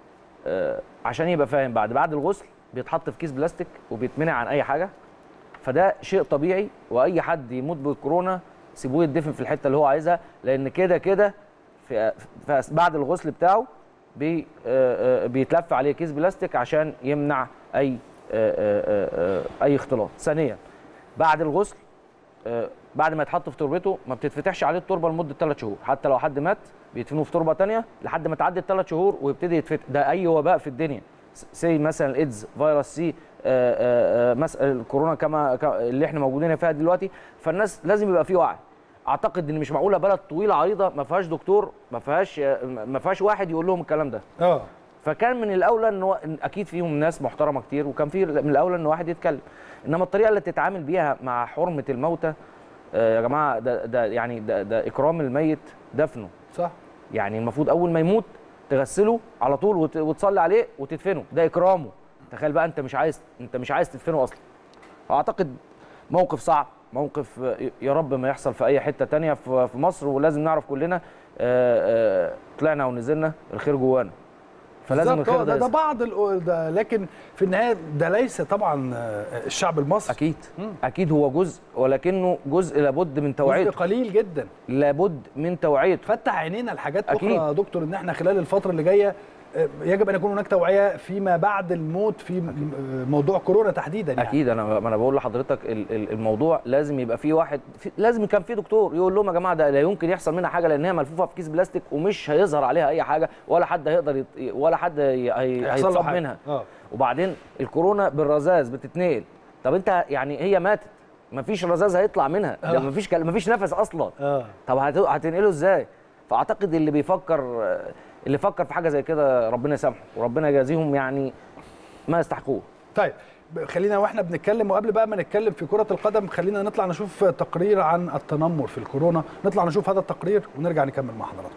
آه، عشان يبقى فاهم بعد بعد الغسل بيتحط في كيس بلاستيك وبيتمنع عن أي حاجة فده شيء طبيعي وأي حد يموت بالكورونا سيبوه يدفن في الحتة اللي هو عايزها لأن كده كده في في بعد الغسل بتاعه بي آه، آه، بيتلف عليه كيس بلاستيك عشان يمنع اي آه، آه، آه، اي اختلاط ثانيا بعد الغسل آه، بعد ما يتحط في تربته ما بتتفتحش عليه التربه لمده ثلاث شهور حتى لو حد مات بيدفنوه في تربه ثانيه لحد ما تعدي الثلاث شهور ويبتدي يتفتح ده اي وباء في الدنيا سي مثلا الايدز فيروس سي آه، آه، مس- الكورونا كما كما- اللي احنا موجودين فيها دلوقتي فالناس لازم يبقى في وعي اعتقد ان مش معقوله بلد طويله عريضه ما فيهاش دكتور ما فيهاش ما فيهاش واحد يقول لهم الكلام ده اه فكان من الاولى ان هو إن اكيد فيهم ناس محترمه كتير وكان في من الاولى ان واحد يتكلم انما الطريقه اللي تتعامل بيها مع حرمه الموتى آه، يا جماعه ده ده يعني ده, ده اكرام الميت دفنه صح يعني المفروض اول ما يموت تغسله على طول وت- وتصلي عليه وتدفنه ده اكرامه تخيل بقى انت مش عايز انت مش عايز تدفنه اصلا اعتقد موقف صعب موقف آه، يا رب ما يحصل في اي حته تانية في في مصر ولازم نعرف كلنا آه، آه، طلعنا ونزلنا الخير جوانا فلازم بالظبط، الخير آه، ده, ده, ده يظهر. بعض ال- ده لكن في النهايه ده ليس طبعا آه، الشعب المصري اكيد مم. اكيد هو جزء ولكنه جزء لابد من جزء توعيته قليل جدا لابد من توعيته فتح عينينا لحاجات أكيد. اخرى يا دكتور ان احنا خلال الفتره اللي جايه آه، يجب ان يكون هناك توعيه فيما بعد الموت في م- آه، موضوع كورونا تحديدا يعني اكيد انا ما انا بقول لحضرتك ال- ال- الموضوع لازم يبقى فيه واحد في لازم كان فيه دكتور يقول لهم يا جماعه ده لا يمكن يحصل منها حاجه لان هي ملفوفه في كيس بلاستيك ومش هيظهر عليها اي حاجه ولا حد هيقدر يط... ولا حد هي... هي... هيحصل له هيتصاب حاجة. منها اه وبعدين الكورونا بالرذاذ بتتنقل طب انت يعني هي ماتت مفيش رذاذ هيطلع منها ده آه. مفيش كل... مفيش نفس اصلا اه طب هت- هتنقله ازاي؟ فاعتقد اللي بيفكر اللي فكر في حاجه زي كده ربنا يسامحه وربنا يجازيهم يعني ما يستحقوه. طيب ب- خلينا واحنا بنتكلم وقبل بقى ما نتكلم في كرة القدم خلينا نطلع نشوف تقرير عن التنمر في الكورونا نطلع نشوف هذا التقرير ونرجع نكمل مع حضراتكم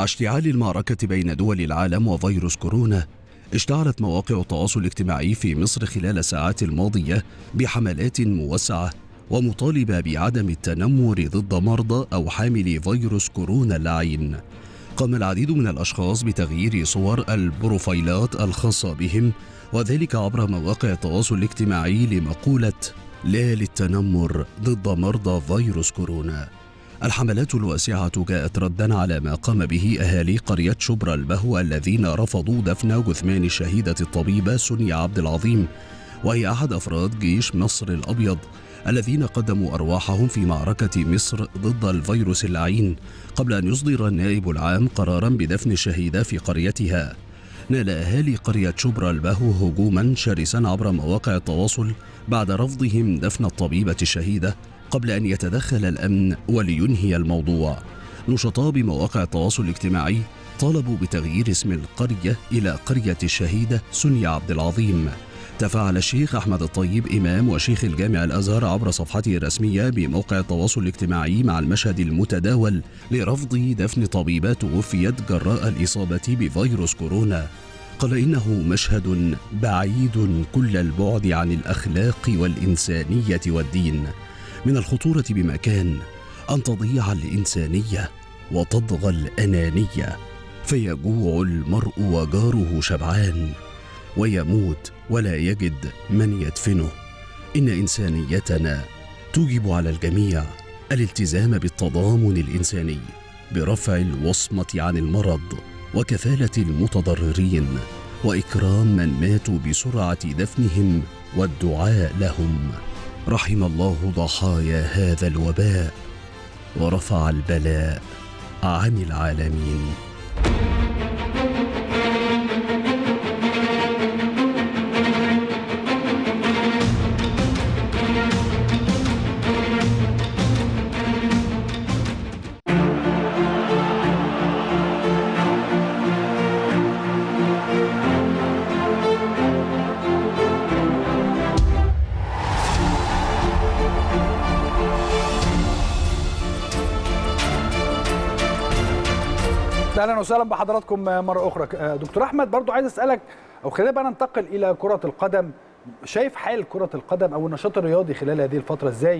اشتعال المعركة بين دول العالم وفيروس كورونا اشتعلت مواقع التواصل الاجتماعي في مصر خلال الساعات الماضية بحملات موسعة ومطالبة بعدم التنمر ضد مرضى أو حاملي فيروس كورونا اللعين قام العديد من الأشخاص بتغيير صور البروفايلات الخاصة بهم وذلك عبر مواقع التواصل الاجتماعي لمقولة لا للتنمر ضد مرضى فيروس كورونا الحملات الواسعة جاءت ردا على ما قام به أهالي قرية شبرا البهو الذين رفضوا دفن جثمان الشهيدة الطبيبة سونيا عبد العظيم وهي أحد أفراد جيش مصر الأبيض الذين قدموا أرواحهم في معركة مصر ضد الفيروس اللعين قبل أن يصدر النائب العام قرارا بدفن الشهيدة في قريتها نال أهالي قرية شبرا البهو هجوما شرسا عبر مواقع التواصل بعد رفضهم دفن الطبيبة الشهيدة قبل أن يتدخل الأمن ولينهي الموضوع نشطاء بمواقع التواصل الاجتماعي طالبوا بتغيير اسم القرية إلى قرية الشهيدة سنيا عبد العظيم تفاعل الشيخ أحمد الطيب إمام وشيخ الجامع الأزهر عبر صفحته الرسمية بموقع التواصل الاجتماعي مع المشهد المتداول لرفض دفن طبيبة توفيت جراء الإصابة بفيروس كورونا قال إنه مشهد بعيد كل البعد عن الأخلاق والإنسانية والدين من الخطورة بمكان أن تضيع الإنسانية وتطغى الأنانية فيجوع المرء وجاره شبعان ويموت ولا يجد من يدفنه إن إنسانيتنا توجب على الجميع الالتزام بالتضامن الإنساني برفع الوصمة عن المرض وكفالة المتضررين وإكرام من ماتوا بسرعة دفنهم والدعاء لهم رحم الله ضحايا هذا الوباء ورفع البلاء عن العالمين اهلا وسهلا بحضراتكم مره اخرى دكتور احمد برضو عايز اسالك او خلينا بقى ننتقل الى كره القدم شايف حال كره القدم او النشاط الرياضي خلال هذه الفتره ازاي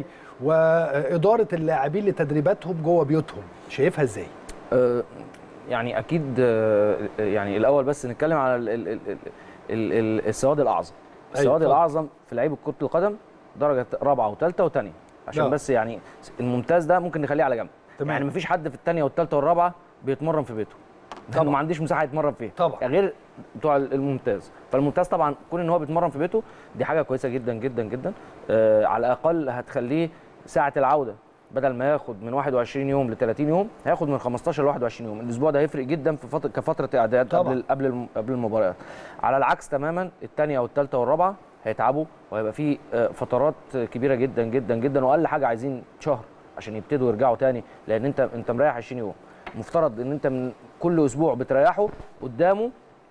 واداره اللاعبين لتدريباتهم جوه بيوتهم شايفها ازاي آه، يعني اكيد آه، يعني الاول بس نتكلم على ال- ال- ال- ال- ال- السواد الاعظم السواد اتفضل. الاعظم في لعيبه كره القدم درجه رابعه وثالثه وثانيه عشان نعم. بس يعني الممتاز ده ممكن نخليه على جنب تمام. يعني مفيش حد في الثانيه والثالثه والرابعه بيتمرن في بيته طبعا. طبعا ما عنديش مساحه يتمرن فيها طبعا. غير بتوع الممتاز فالممتاز طبعا كون ان هو بيتمرن في بيته دي حاجه كويسه جدا جدا جدا آه على الاقل هتخليه ساعه العوده بدل ما ياخد من 21 يوم ل 30 يوم هياخد من 15 ل 21 يوم الاسبوع ده هيفرق جدا في فتره كفتره اعداد طبعا. قبل قبل الم- قبل المباريات على العكس تماما الثانيه والثالثه والرابعه هيتعبوا وهيبقى في آه، فترات كبيره جدا جدا جدا واقل حاجه عايزين شهر عشان يبتدوا يرجعوا تاني لان انت انت مريح 20 يوم مفترض ان انت من كل اسبوع بتريحه قدامه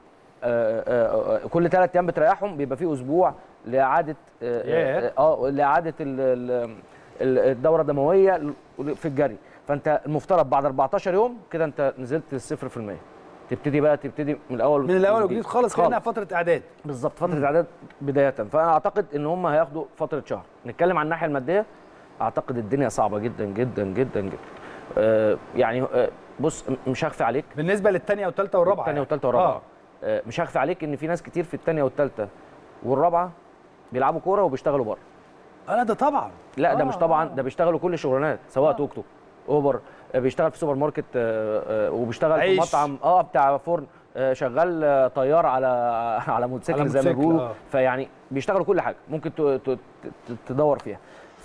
آه، آه، آه، كل ثلاث ايام بتريحهم بيبقى في اسبوع لاعاده اه ياه. آه، لاعاده ال- ال- ال- الدوره الدمويه في الجري فانت المفترض بعد 14 يوم كده انت نزلت للصفر في المية تبتدي بقى تبتدي من الاول من الاول وجديد خالص كانها فتره اعداد بالظبط فتره الاعداد بدايه فانا اعتقد ان هم هياخدوا فتره شهر نتكلم عن الناحيه الماديه اعتقد الدنيا صعبه جدا جدا جدا جدا آه يعني آه بص م- مش هخفي عليك بالنسبه للثانيه والثالثه والرابعه الثانيه يعني. والثالثه والرابعه آه. آه مش هخفي عليك ان في ناس كتير في الثانيه والثالثه والرابعه بيلعبوا كوره وبيشتغلوا بره انا ده طبعا لا ده آه، مش طبعا آه. ده بيشتغلوا كل الشغلانات سواء توك توك اوبر آه، بيشتغل في سوبر ماركت آه، آه، وبيشتغل في عيش. مطعم اه بتاع فرن آه، شغال آه، طيار على على موتوسيكل على زي ما موتوسيكل، بيقولوا آه. فيعني بيشتغلوا كل حاجه ممكن ت- ت- ت- تدور فيها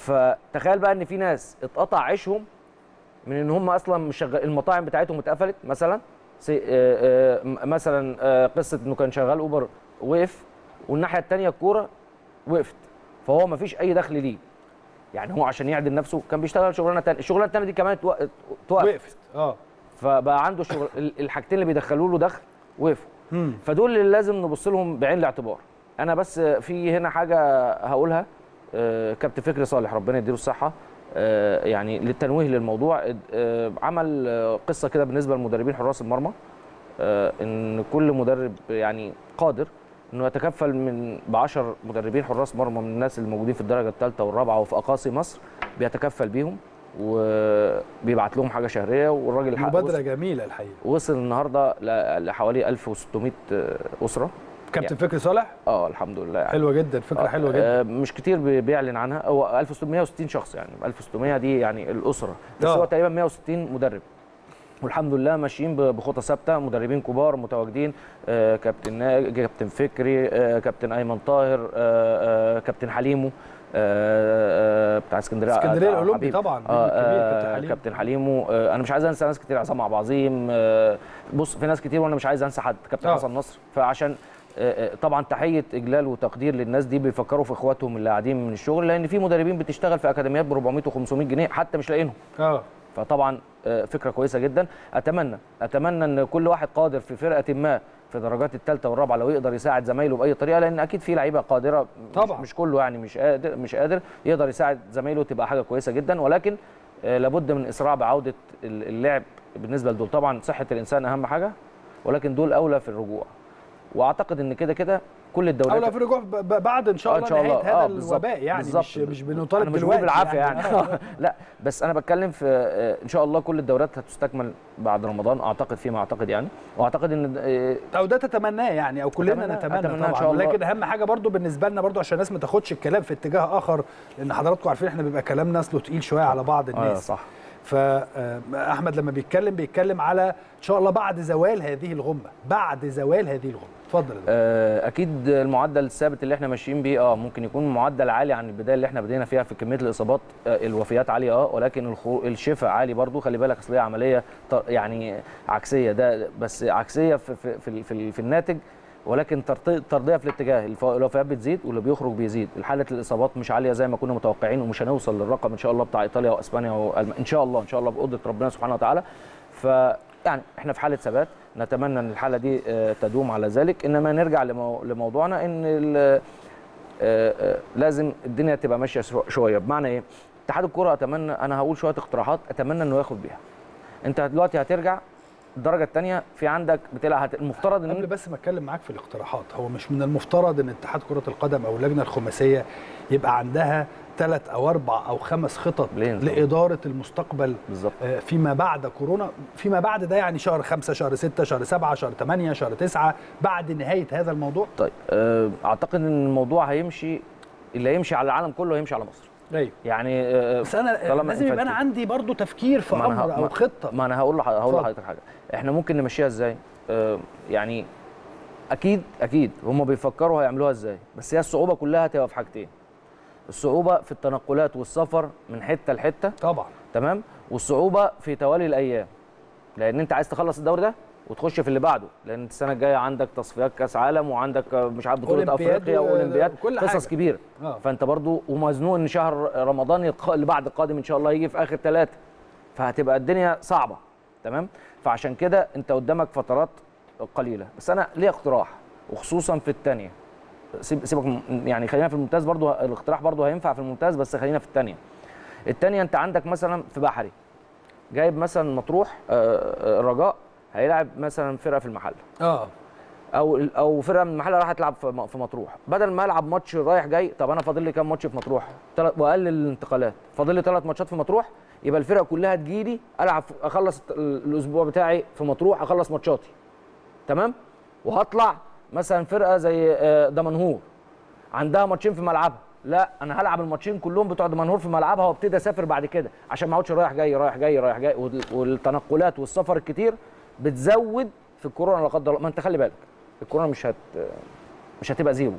فتخيل بقى ان في ناس اتقطع عيشهم من ان هم اصلا مش شغال المطاعم بتاعتهم اتقفلت مثلا سي- آه، آه، م- مثلا آه، قصه انه كان شغال اوبر وقف والناحيه الثانيه الكوره وقفت فهو ما فيش اي دخل ليه يعني هو عشان يعدل نفسه كان بيشتغل شغلانه ثانيه الشغلانه الثانيه دي كمان توق- توقف وقفت اه فبقى عنده شغل ال- الحاجتين اللي بيدخلوا له دخل وقفوا مم. فدول اللي لازم نبص لهم بعين الاعتبار انا بس في هنا حاجه هقولها آه، كابتن فكري صالح ربنا يديله الصحه آه، يعني للتنويه للموضوع آه، عمل آه، قصه كده بالنسبه لمدربين حراس المرمى آه، ان كل مدرب يعني قادر انه يتكفل من ب 10 مدربين حراس مرمى من الناس الموجودين في الدرجه الثالثه والرابعه وفي اقاصي مصر بيتكفل بيهم وبيبعت لهم حاجه شهريه والراجل حق- مبادره وصل, جميله الحقيقه وصل النهارده ل- لحوالي 1600 اسره كابتن فكري صالح اه الحمد لله يعني حلوه جدا فكره آه، حلوه جدا آه، مش كتير بي- بيعلن عنها هو 1660 شخص يعني 1600 دي يعني الاسره بس آه. هو تقريبا 160 مدرب والحمد لله ماشيين ب- بخطى ثابته مدربين كبار متواجدين آه، كابتن نا- كابتن فكري آه، كابتن ايمن طاهر آه، آه، كابتن حليمو آه، آه، بتاع اسكندريه اسكندريه آه، الاولمبي حبيب. طبعا آه، نجم كبير آه، كابتن حليم كابتن حليمو آه، انا مش عايز انسى ناس كتير عصام عبد العظيم آه، بص في ناس كتير وانا مش عايز انسى حد كابتن آه. حسن نصر فعشان آه، آه، طبعا تحيه اجلال وتقدير للناس دي بيفكروا في اخواتهم اللي قاعدين من الشغل لان في مدربين بتشتغل في اكاديميات ب 400 و500 جنيه حتى مش لاقينهم اه فطبعا آه، فكره كويسه جدا اتمنى اتمنى ان كل واحد قادر في فرقه ما في درجات الثالثه والرابعه لو يقدر يساعد زمايله باي طريقه لان اكيد في لعيبه قادره مش- طبعاً. مش كله يعني مش قادر مش قادر يقدر يساعد زمايله تبقى حاجه كويسه جدا ولكن آه، لابد من اسراع بعوده ال- اللعب بالنسبه لدول طبعا صحه الانسان اهم حاجه ولكن دول اولى في الرجوع واعتقد ان كده كده كل الدوريات اولى في الرجوع ب- ب- بعد ان شاء آه، الله إن شاء نهايه الله. هذا آه، بالظبط. الوباء يعني بالظبط. مش مش بنطالب انا مش بقول دلوقتي بالعافيه يعني, آه. لا بس انا بتكلم في آه، ان شاء الله كل الدوريات هتستكمل بعد رمضان اعتقد فيما اعتقد يعني واعتقد ان آه، او ده تتمناه يعني او كلنا أتمنى- نتمنى أتمنى إن طبعا شاء الله. ولكن اهم حاجه برضو بالنسبه لنا برضو عشان الناس ما تاخدش الكلام في اتجاه اخر لان حضراتكم عارفين احنا بيبقى كلامنا اصله تقيل شويه على بعض اه الناس صح فاحمد لما بيتكلم بيتكلم على ان شاء الله بعد زوال هذه الغمه بعد زوال هذه الغمه اتفضل يا دكتور. آه، اكيد المعدل الثابت اللي احنا ماشيين بيه اه ممكن يكون معدل عالي عن البدايه اللي احنا بدينا فيها في كميه الاصابات آه، الوفيات عاليه اه ولكن الخو- الشفاء عالي برضو خلي بالك اصل هي عمليه ط- يعني عكسيه ده بس عكسيه في في في, في, في الناتج ولكن ترت- ترضيه في الاتجاه الف- الوفيات بتزيد واللي بيخرج بيزيد حاله الاصابات مش عاليه زي ما كنا متوقعين ومش هنوصل للرقم ان شاء الله بتاع ايطاليا واسبانيا والم... ان شاء الله ان شاء الله بقدره ربنا سبحانه وتعالى ف يعني احنا في حاله ثبات نتمنى ان الحاله دي آه، تدوم على ذلك انما نرجع لمو... لموضوعنا ان ال... آه، آه، لازم الدنيا تبقى ماشيه شو- شويه بمعنى ايه اتحاد الكره اتمنى انا هقول شويه اقتراحات اتمنى انه ياخد بيها انت دلوقتي هترجع الدرجه الثانيه في عندك بتلعب هت... المفترض ان قبل انت بس ما اتكلم معاك في الاقتراحات هو مش من المفترض ان اتحاد كره القدم او اللجنه الخماسيه يبقى عندها ثلاث او اربع او خمس خطط ليه؟ لاداره المستقبل بالظبط آه، فيما بعد كورونا فيما بعد ده يعني شهر خمسة شهر ستة شهر سبعة شهر ثمانية شهر تسعة بعد نهاية هذا الموضوع طيب آه، اعتقد ان الموضوع هيمشي اللي هيمشي على العالم كله هيمشي على مصر ايوه يعني آه، بس انا طالما لازم يبقى انا infantile. عندي برضو تفكير في ما أنا امر ه- او ما- خطه ما انا هقول لح- هقول اتفضل. لحضرتك حاجه احنا ممكن نمشيها ازاي آه، يعني اكيد اكيد هم بيفكروا هيعملوها ازاي بس هي الصعوبه كلها هتبقى في حاجتين الصعوبه في التنقلات والسفر من حته لحته طبعا تمام والصعوبه في توالي الايام لان انت عايز تخلص الدوري ده وتخش في اللي بعده لان السنه الجايه عندك تصفيات كاس عالم وعندك آه، مش عارف بطوله أولمبياد افريقيا و- واولمبياد وكل قصص حاجة. كبيره اه فانت برضو ومزنوق ان شهر رمضان الق- اللي بعد القادم ان شاء الله يجي في اخر ثلاثه فهتبقى الدنيا صعبه تمام فعشان كده انت قدامك فترات قليله بس انا ليه اقتراح وخصوصا في الثانيه سيب سيبك من- يعني خلينا في الممتاز برضو الاقتراح برضو هينفع في الممتاز بس خلينا في الثانيه الثانيه انت عندك مثلا في بحري جايب مثلا مطروح آه، آه، رجاء هيلعب مثلا فرقه في المحل اه او او فرقه من المحل راح تلعب في في مطروح بدل ما العب ماتش رايح جاي طب انا فاضل لي كام ماتش في مطروح تلات- واقلل الانتقالات فاضل لي ثلاث ماتشات في مطروح يبقى الفرقه كلها تجيلي العب في- اخلص ال- الاسبوع بتاعي في مطروح اخلص ماتشاتي تمام وهطلع مثلا فرقه زي آه، دمنهور عندها ماتشين في ملعبها لا انا هلعب الماتشين كلهم بتوع دمنهور في ملعبها وابتدي اسافر بعد كده عشان ما اقعدش رايح جاي رايح جاي رايح جاي وال- والتنقلات والسفر الكتير بتزود في الكورونا لا قدر الله ما انت خلي بالك الكورونا مش هت مش هتبقى زيرو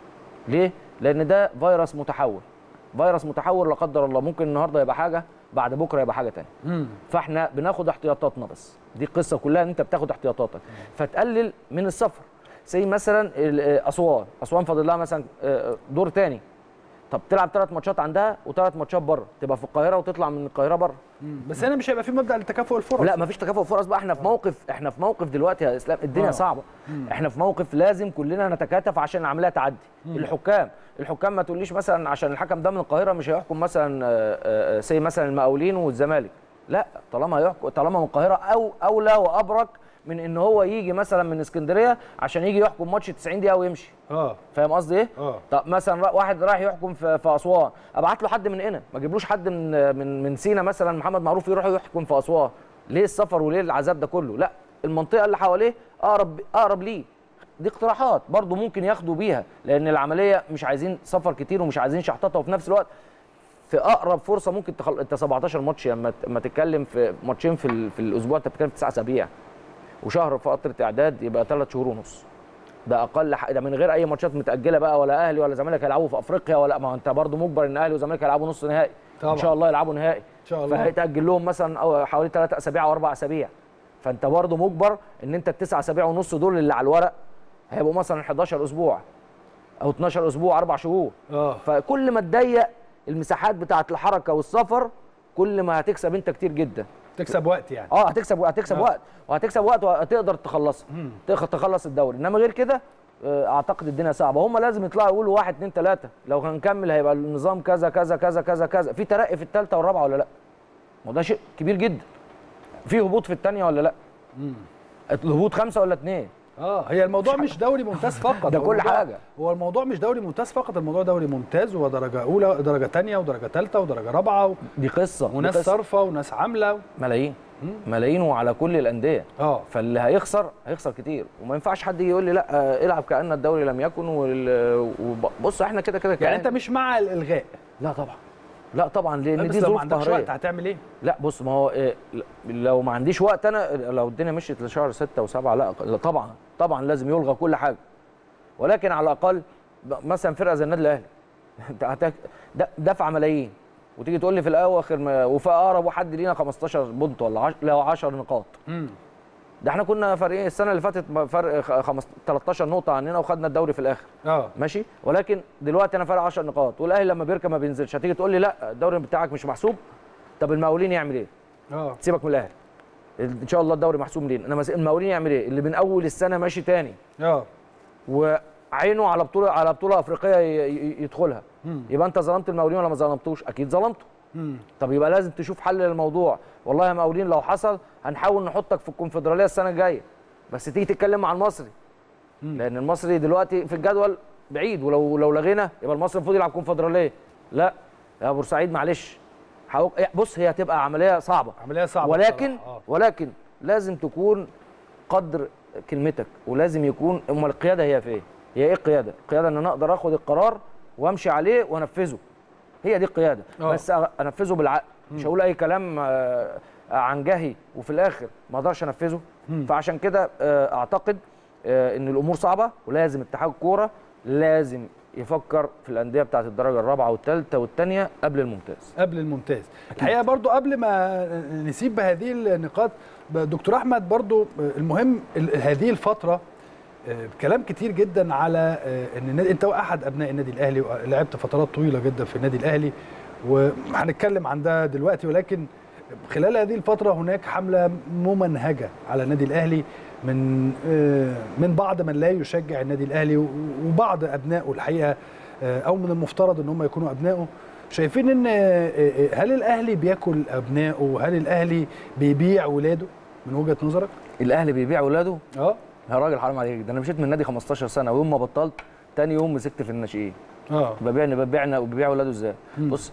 ليه لان ده فيروس متحول فيروس متحول لا قدر الله ممكن النهارده يبقى حاجه بعد بكره يبقى حاجه تانية مم. فاحنا بناخد احتياطاتنا بس دي القصه كلها ان انت بتاخد احتياطاتك فتقلل من السفر زي مثلا ال- اسوان اسوان فاضل لها مثلا آه، دور تاني طب تلعب ثلاث ماتشات عندها وثلاث ماتشات بره تبقى في القاهره وتطلع من القاهره بره بس هنا مش هيبقى في مبدا لتكافؤ الفرص لا مفيش تكافؤ فرص بقى احنا في موقف احنا في موقف دلوقتي يا اسلام الدنيا آه. صعبه احنا في موقف لازم كلنا نتكاتف عشان العمليه تعدي الحكام الحكام ما تقوليش مثلا عشان الحكم ده من القاهره مش هيحكم مثلا سي مثلا المقاولين والزمالك لا طالما هيحكم طالما من القاهره او اولى وابرك من ان هو يجي مثلا من اسكندريه عشان يجي يحكم ماتش 90 دقيقه ويمشي اه فاهم قصدي ايه؟ اه طب مثلا را- واحد رايح يحكم في, في اسوان ابعت له حد من هنا ما اجيبلوش حد من من من سينا مثلا محمد معروف يروح يحكم في اسوان ليه السفر وليه العذاب ده كله لا المنطقه اللي حواليه اقرب اقرب ليه دي اقتراحات برضو ممكن ياخدوا بيها لان العمليه مش عايزين سفر كتير ومش عايزين شحططه وفي نفس الوقت في اقرب فرصه ممكن تخل... انت 17 ماتش لما لما تتكلم في ماتشين في, ال... في الاسبوع انت بتتكلم في 9 اسابيع وشهر فتره اعداد يبقى 3 شهور ونص ده اقل حق ده من غير اي ماتشات متاجله بقى ولا اهلي ولا زمالك هيلعبوا في افريقيا ولا ما هو انت برضو مجبر ان اهلي وزمالك هيلعبوا نص نهائي طبعا. ان شاء الله يلعبوا نهائي ان شاء الله فهيتاجل لهم مثلا أو حوالي 3 اسابيع او 4 اسابيع فانت برضو مجبر ان انت التسع اسابيع ونص دول اللي على الورق هيبقوا مثلا 11 اسبوع او 12 اسبوع اربع شهور اه فكل ما تضيق المساحات بتاعه الحركه والسفر كل ما هتكسب انت كتير جدا تكسب وقت يعني اه هتكسب هتكسب آه. وقت وهتكسب وقت وهتقدر تخلصها مم. تخ- تخلص الدوري انما غير كده آه، اعتقد الدنيا صعبه هم لازم يطلعوا يقولوا واحد اتنين تلاته لو هنكمل هيبقى النظام كذا كذا كذا كذا كذا في ترقي في الثالثه والرابعه ولا لا ما ده شيء كبير جدا في هبوط في الثانيه ولا لا مم. الهبوط خمسه ولا اثنين اه هي الموضوع مش دوري ممتاز فقط ده هو كل الموضوع- حاجة. هو الموضوع مش دوري ممتاز فقط الموضوع دوري ممتاز ودرجه اولى درجه ثانيه ودرجه ثالثه ودرجه رابعه و... دي قصه دي وناس قصة. صارفه وناس عامله و... ملايين مم. ملايين وعلى كل الانديه اه فاللي هيخسر هيخسر كتير وما ينفعش حد يجي يقول لي لا آه، العب كأن الدوري لم يكن وال- وب- بص احنا كده كده يعني كأن- انت مش مع الالغاء لا طبعا لا طبعا لان بس دي لو ما ظروف عندكش وقت قهريه هتعمل ايه؟ لا بص ما هو إيه ل- لو ما عنديش وقت انا لو الدنيا مشيت لشهر ستة وسبعة لا لا طبعا طبعا لازم يلغى كل حاجه ولكن على الاقل ب- مثلا فرقه زي النادي الاهلي انت هتك- د- دفع ملايين وتيجي تقول لي في الاواخر ما- وفي اقرب حد لينا 15 بونت ولا 10 لو 10 نقاط مم. ده احنا كنا فريقين السنه اللي فاتت فرق خ- خمس- 13 نقطه عننا وخدنا الدوري في الاخر اه ماشي ولكن دلوقتي انا فارق 10 نقاط والاهلي لما بيركب ما بينزلش هتيجي تقول لي لا الدوري بتاعك مش محسوب طب المقاولين يعمل ايه اه سيبك من الاهلي ان شاء الله الدوري محسوم لينا انما المقاولين يعمل ايه اللي من اول السنه ماشي تاني اه وعينه على بطوله على بطوله افريقيه ي- ي- يدخلها مم. يبقى انت ظلمت المقاولين ولا ما ظلمتوش اكيد ظلمته مم. طب يبقى لازم تشوف حل للموضوع والله يا مقاولين لو حصل هنحاول نحطك في الكونفدراليه السنه الجايه بس تيجي تتكلم مع المصري مم. لان المصري دلوقتي في الجدول بعيد ولو لو لغينا يبقى المصري المفروض يلعب كونفدراليه لا يا بورسعيد معلش حاول بص هي هتبقى عمليه صعبه عمليه صعبه ولكن بصراحة. آه. ولكن لازم تكون قدر كلمتك ولازم يكون امال القياده هي في ايه؟ هي ايه القياده؟ القياده ان انا اقدر اخد القرار وامشي عليه وانفذه هي دي القياده آه. بس أ- انفذه بالعقل مش هقول اي كلام آه، عن جهي وفي الاخر ما اقدرش انفذه مم. فعشان كده آه، اعتقد آه، ان الامور صعبه ولازم اتحاد الكوره لازم يفكر في الانديه بتاعت الدرجه الرابعه والثالثه والثانيه قبل الممتاز قبل الممتاز الحقيقه برضو قبل ما نسيب بهذه النقاط دكتور احمد برضو المهم ال- هذه الفتره آه، كلام كتير جدا على آه، ان النادي انت احد ابناء النادي الاهلي ولعبت فترات طويله جدا في النادي الاهلي وهنتكلم عن ده دلوقتي ولكن خلال هذه الفتره هناك حمله ممنهجه على النادي الاهلي من آه، من بعض من لا يشجع النادي الاهلي وبعض ابنائه الحقيقه آه، او من المفترض ان هم يكونوا ابنائه شايفين ان آه، آه، هل الاهلي بياكل ابنائه هل الاهلي بيبيع ولاده من وجهه نظرك الاهلي بيبيع ولاده اه يا راجل حرام عليك ده انا مشيت من النادي 15 سنه ويوم ما بطلت تاني يوم مسكت في الناشئين اه ببيعني ببيعنا وبيبيع ولاده ازاي مم. بص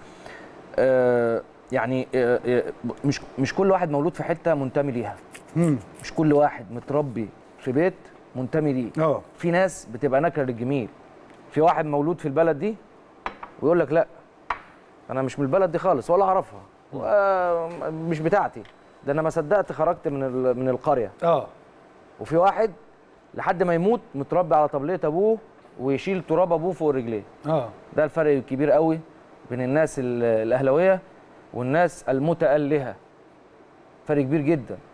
آه يعني آه آه مش مش كل واحد مولود في حته منتمي ليها امم مش كل واحد متربي في بيت منتمي ليه اه في ناس بتبقى نكره للجميل في واحد مولود في البلد دي ويقول لك لا انا مش من البلد دي خالص ولا اعرفها آه، مش بتاعتي ده انا ما صدقت خرجت من ال- من القريه اه وفي واحد لحد ما يموت متربي على طبليه ابوه ويشيل تراب ابوه فوق رجليه اه ده الفرق الكبير قوي بين الناس ال- الاهلاويه والناس المتالهه فرق كبير جدا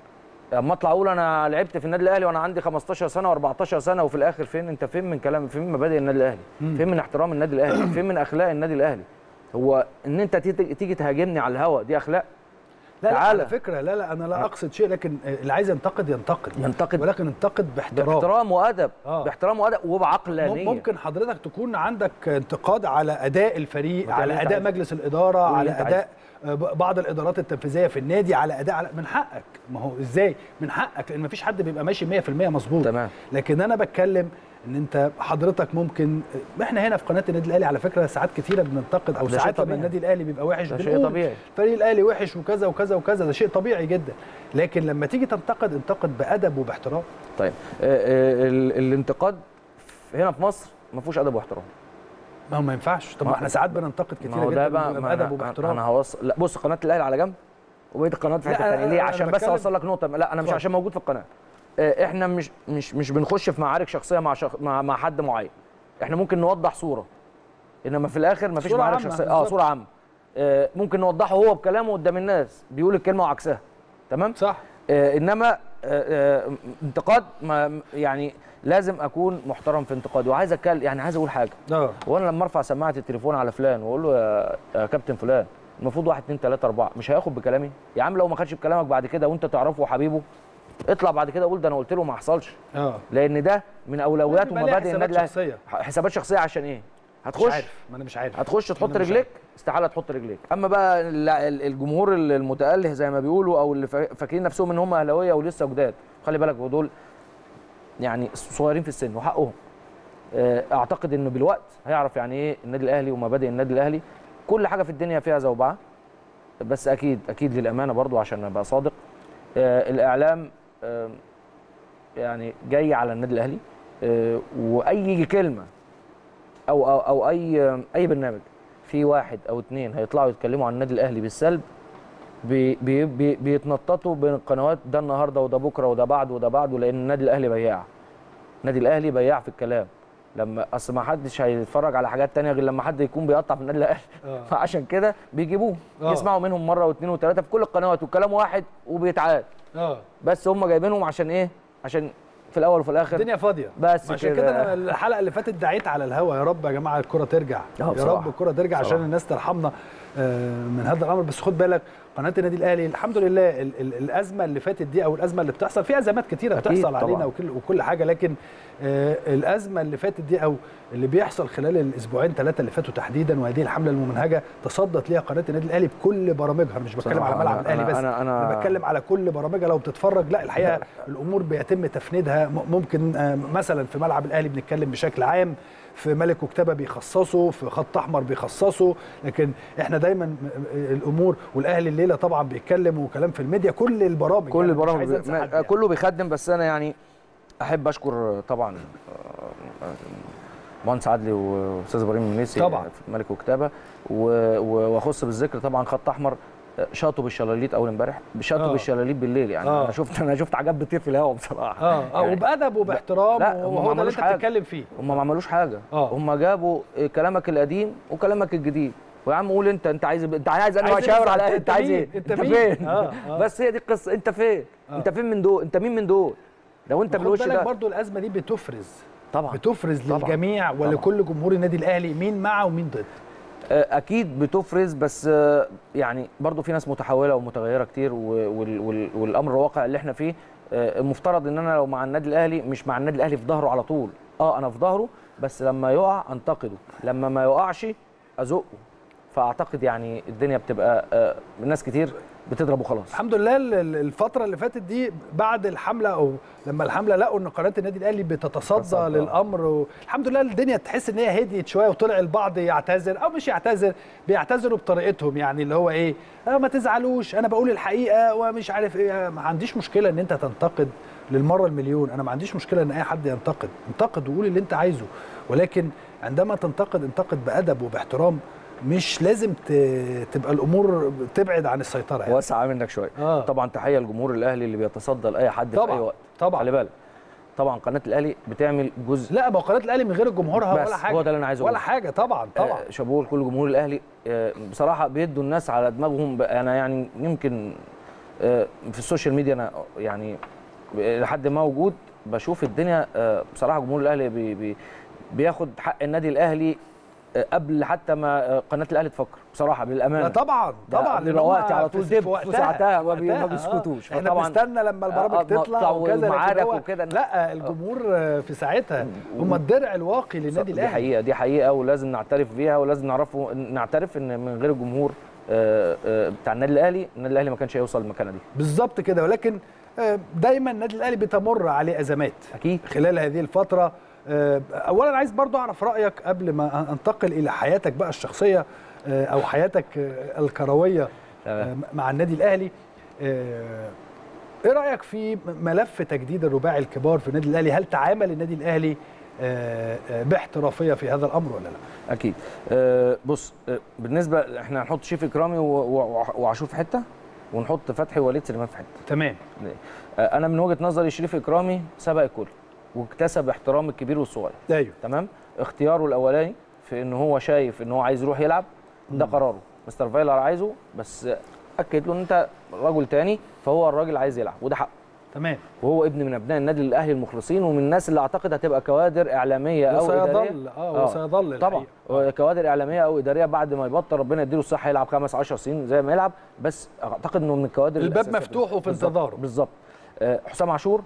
اما اطلع اقول انا لعبت في النادي الاهلي وانا عندي 15 سنه و14 سنه وفي الاخر فين انت فين من كلام فين من مبادئ النادي الاهلي فين من احترام النادي الاهلي فين من اخلاق النادي الاهلي هو ان انت تيجي تيجي تهاجمني على الهوا دي اخلاق لا لا تعالى. على فكره لا لا انا لا اقصد شيء لكن اللي عايز ينتقد ينتقد ينتقد. ولكن ينتقد باحترام باحترام وادب آه. باحترام وادب وبعقلانيه ممكن حضرتك تكون عندك انتقاد على اداء الفريق ما تعمل على اللي اداء أنت عايزه. مجلس الاداره قول اللي على أنت اداء آه، بعض الادارات التنفيذيه في النادي على اداء على من حقك ما هو ازاي من حقك لان مفيش حد بيبقى ماشي 100% مظبوط تمام. لكن انا بتكلم ان انت حضرتك ممكن احنا هنا في قناه النادي الاهلي على فكره ساعات كتيره بننتقد او ده شيء ساعات لما طبيعي. النادي الاهلي بيبقى وحش ده شيء بنقول طبيعي. الفريق الاهلي وحش وكذا وكذا وكذا ده شيء طبيعي جدا لكن لما تيجي تنتقد انتقد بادب وباحترام طيب آه، آه، ال- الانتقاد هنا في مصر ما فيهوش ادب واحترام ما هو ما ينفعش طب ما ما- احنا ساعات بننتقد ما كتير هو جدا ده بقى بنبقى ما بادب أنا- وباحترام انا هوصل لا بص قناه الاهلي على جنب وبقيه القنوات في لا، حته أنا- ثانيه ليه أنا عشان بس بتكلم- اوصل لك نقطه لا انا مش اتفضل. عشان موجود في القناه آه، احنا مش مش مش بنخش في معارك شخصيه مع شخ... مع مع حد معين احنا ممكن نوضح صوره انما في الاخر مفيش صورة معارك عامة، شخصيه اه بالظبط. صوره عامه آه، ممكن نوضحه هو بكلامه قدام الناس بيقول الكلمه وعكسها تمام صح آه، انما آه، آه، انتقاد ما يعني لازم اكون محترم في انتقادي وعايز اتكلم يعني عايز اقول حاجه اه وانا لما ارفع سماعه التليفون على فلان واقول له يا, يا كابتن فلان المفروض واحد اتنين تلاته اربعه مش هياخد بكلامي يا عم لو ما خدش بكلامك بعد كده وانت تعرفه وحبيبه اطلع بعد كده قول ده انا قلت له ما حصلش اه لان ده من اولويات بيبقى ليها ومبادئ النادي حسابات الاهلي شخصية. حسابات شخصيه عشان ايه مش هتخش عارف ما انا مش عارف هتخش تحط أنا مش رجليك استحاله تحط رجليك اما بقى ال- ال- الجمهور المتاله زي ما بيقولوا او اللي فا- فاكرين نفسهم ان هم اهلاويه ولسه جداد خلي بالك دول يعني صغيرين في السن وحقهم آه، اعتقد انه بالوقت هيعرف يعني ايه النادي الاهلي ومبادئ النادي الاهلي كل حاجه في الدنيا فيها زوبعه بس اكيد اكيد للامانه برضو عشان ابقى صادق آه، الاعلام آه، يعني جاي على النادي الاهلي آه، واي كلمه او او, أو اي اي برنامج في واحد او اتنين هيطلعوا يتكلموا عن النادي الاهلي بالسلب بي بي بي بيتنططوا بين القنوات ده النهارده وده بكره وده بعده وده بعده لان النادي الاهلي بياع النادي الاهلي بياع في الكلام لما اصل ما حدش هيتفرج على حاجات تانية غير لما حد يكون بيقطع في النادي الاهلي آه. فعشان كده بيجيبوه آه. يسمعوا منهم مره واثنين وثلاثه في كل القنوات والكلام واحد وبيتعاد اه بس هم جايبينهم عشان ايه عشان في الاول وفي الاخر الدنيا فاضيه بس عشان كده. كده انا الحلقه اللي فاتت دعيت على الهوا يا رب يا جماعه الكره ترجع آه، يا بصراحة. رب الكره ترجع عشان بصراحة. الناس ترحمنا آه، من هذا الامر بس خد بالك قناه النادي الاهلي الحمد لله ال ال الازمه اللي فاتت دي او الازمه اللي بتحصل في ازمات كتيره أكيد بتحصل طبعاً. علينا وكل وكل حاجه لكن آه، الازمه اللي فاتت دي او اللي بيحصل خلال الاسبوعين ثلاثه اللي فاتوا تحديدا وهذه الحمله الممنهجه تصدت ليها قناه النادي الاهلي بكل برامجها أنا مش بتكلم بصراحة على ملعب أنا- الاهلي أنا- بس أنا- انا أنا- بتكلم على كل برامجها لو بتتفرج لا الحقيقه الامور بيتم تفنيدها م- ممكن آه، مثلا في ملعب الاهلي بنتكلم بشكل عام في ملك وكتابه بيخصصوا في خط احمر بيخصصوا لكن احنا دايما م- م- الامور والاهلي الليله طبعا بيتكلم وكلام في الميديا كل البرامج كل يعني مش البرامج عايز أنسى ما- حد يعني. كله بيخدم بس انا يعني احب اشكر طبعا آه، آه، مهندس عدلي واستاذ ابراهيم المنيسي طبعاً. في ملك وكتابه و- و- واخص بالذكر طبعا خط احمر آه، شاطوا بالشلاليت اول امبارح شاطوا آه. بالشلاليت بالليل يعني آه. انا شفت انا شفت حاجات بتطير في الهواء بصراحه اه اه يعني وبادب وباحترام لا، هم ما وهو ده اللي عملوش انت حاجة. بتتكلم فيه هم ما عملوش حاجه آه. هم جابوا كلامك القديم وكلامك الجديد ويا عم قول انت انت عايز انت عايز انا عايز اشاور إيه على بالظبط؟ انت عايز مين؟ ايه أنت انت مين؟ فين آه، آه. بس هي دي القصه انت فين آه. انت فين من دول انت مين من دول لو انت خد بالوش بالك ده برضو الازمه دي بتفرز طبعا بتفرز طبعاً. للجميع ولكل جمهور النادي الاهلي مين مع ومين ضد آه، اكيد بتفرز بس آه، يعني برضو في ناس متحوله ومتغيره كتير و- وال- وال- والامر الواقع اللي احنا فيه آه، المفترض ان انا لو مع النادي الاهلي مش مع النادي الاهلي في ظهره على طول اه انا في ظهره بس لما يقع انتقده لما ما يقعش ازقه فاعتقد يعني الدنيا بتبقى آه، ناس كتير بتضرب وخلاص الحمد لله ال- ال- الفترة اللي فاتت دي بعد الحملة أو لما الحملة لقوا إن قناة النادي الأهلي بتتصدى تصدى. للأمر و... الحمد لله الدنيا تحس إن هي هديت شوية وطلع البعض يعتذر أو مش يعتذر بيعتذروا بطريقتهم يعني اللي هو إيه آه ما تزعلوش أنا بقول الحقيقة ومش عارف إيه ما عنديش مشكلة إن أنت تنتقد للمرة المليون أنا ما عنديش مشكلة إن أي حد ينتقد انتقد وقول اللي أنت عايزه ولكن عندما تنتقد انتقد بأدب وباحترام مش لازم ت... تبقى الامور تبعد عن السيطره يعني. واسعه منك شويه آه. طبعا تحيه لجمهور الاهلي اللي بيتصدى لاي حد في طبعاً، اي وقت طبعاً. خلي بالك طبعا قناه الاهلي بتعمل جزء لا ما هو قناه الاهلي من غير جمهورها بس ولا حاجه هو ده اللي أنا عايز ولا أقوله. حاجه طبعا طبعا آه، شابوه لكل جمهور الاهلي آه، بصراحه بيدوا الناس على دماغهم ب- انا يعني يمكن آه، في السوشيال ميديا انا يعني لحد ما موجود بشوف الدنيا آه، بصراحه جمهور الاهلي بي بي بياخد حق النادي الاهلي آه، قبل حتى ما آه، قناه الاهلي تفكر بصراحه بالامانه لا طبعا ده طبعا بيبقى لأن هم وقت على طول في- دب في في وقتها ساعتها ما بي- وقتها، ما آه. بيسكتوش. احنا فطبعاً- بنستنى لما البرامج آه، تطلع مقطع وكذا لكن ومعارك هو- وكده. لا الجمهور آه، في ساعتها هم الدرع الواقي للنادي دي الاهلي حقيقه دي حقيقه ولازم نعترف بيها ولازم نعرفه نعترف ان من غير الجمهور آه، آه، بتاع النادي الاهلي النادي الاهلي ما كانش هيوصل للمكانه دي بالظبط كده ولكن آه، دايما النادي الاهلي بتمر عليه ازمات اكيد خلال هذه الفتره آه، اولا عايز برضو اعرف رايك قبل ما انتقل الى حياتك بقى الشخصيه آه، او حياتك آه، الكرويه آه، تمام. مع النادي الاهلي آه، ايه رايك في ملف تجديد الرباعي الكبار في النادي الاهلي هل تعامل النادي الاهلي آه، آه، باحترافيه في هذا الامر ولا لا اكيد أه بص أه بالنسبه احنا هنحط شريف اكرامي و- و- وعاشور في حته ونحط فتحي ووليد سليمان في حته تمام أه انا من وجهه نظري شريف اكرامي سبق الكل واكتسب احترام الكبير والصغير ايوه تمام اختياره الاولاني في ان هو شايف ان هو عايز يروح يلعب ده قراره مستر فايلر عايزه بس اكد له ان انت رجل تاني فهو الراجل عايز يلعب وده حقه تمام وهو ابن من ابناء النادي الاهلي المخلصين ومن الناس اللي اعتقد هتبقى كوادر اعلاميه او اداريه وسيظل اه وسيظل طبعا الحقيقة. كوادر اعلاميه او اداريه بعد ما يبطل ربنا يديله الصحه يلعب خمس 10 سنين زي ما يلعب بس اعتقد انه من الكوادر الباب الأساسية. مفتوح وفي بالظبط، انتظاره. بالظبط آه، حسام عاشور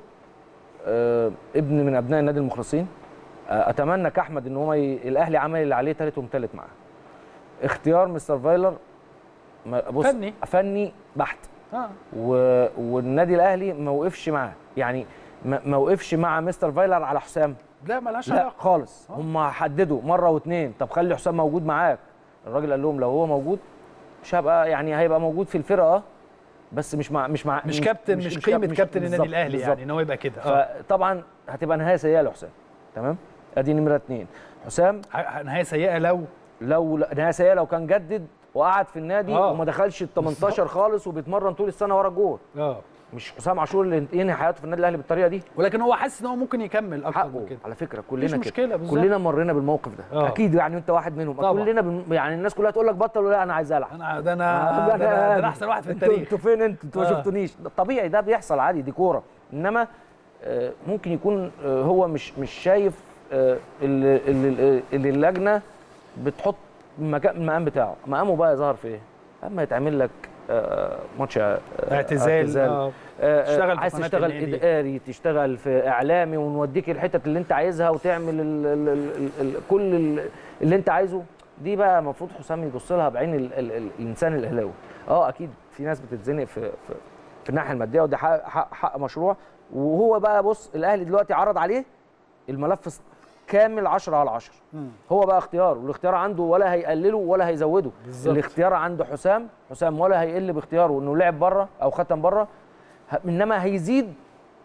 آه، ابن من ابناء النادي المخلصين آه، اتمنى كاحمد ان هو ي... الاهلي عمل اللي عليه ثالث ومثالث معاه اختيار مستر فايلر ما- بص فني. فني بحت اه و... والنادي الاهلي ما وقفش معاه يعني ما ما وقفش مع مستر فايلر على حسام لا ملهاش لا علاقه خالص هم حددوا مره واثنين طب خلي حسام موجود معاك الراجل قال لهم لو هو موجود مش هبقى يعني هيبقى موجود في الفرقه اه بس مش مع مش مع مش كابتن مش, قيمه مش- كابتن النادي بالظبط- الاهلي بالظبط. يعني ان هو يبقى كده اه فطبعا هتبقى نهايه سيئه لحسام تمام ادي نمره اثنين حسام ح- نهايه سيئه لو لو نهايه سيئه لو كان جدد وقعد في النادي آه. وما دخلش ال 18 خالص وبيتمرن طول السنه ورا الجول اه مش حسام عاشور اللي ينهي حياته في النادي الاهلي بالطريقه دي ولكن هو حاسس ان هو ممكن يكمل اكتر من حقه كده على فكره مفيش كلنا كده مشكلة بالظبط. كلنا مرينا بالموقف ده آه. اكيد يعني انت واحد منهم طبعا. كلنا بن... يعني الناس كلها تقول لك بطل ولا انا عايز العب انا ده انا ده انا, ده أنا احسن واحد في انتوا- التاريخ انتوا فين انتوا انتوا ما آه. شفتونيش ده طبيعي ده بيحصل عادي دي كوره انما آه، ممكن يكون آه، هو مش مش شايف آه، اللي, اللي, اللي اللجنه بتحط مكان المقام بتاعه مقامه بقى ظهر في ايه اما يتعمل لك آه، ماتش آه، اعتزال آه. آه، آه، تشتغل في عايز قناة تشتغل النادي. اداري تشتغل في اعلامي ونوديك الحتت اللي انت عايزها وتعمل ال ال ال ال ال كل ال اللي انت عايزه دي بقى المفروض حسام يبص لها بعين ال ال ال الانسان الاهلاوي اه اكيد في ناس بتتزنق في في, في الناحيه الماديه وده حق, حق, حق مشروع وهو بقى بص الاهلي دلوقتي عرض عليه الملف كامل 10 على 10 مم. هو بقى اختيار والاختيار عنده ولا هيقلله ولا هيزوده بالظبط. الاختيار عند حسام حسام ولا هيقل باختياره انه لعب بره او ختم بره ه- انما هيزيد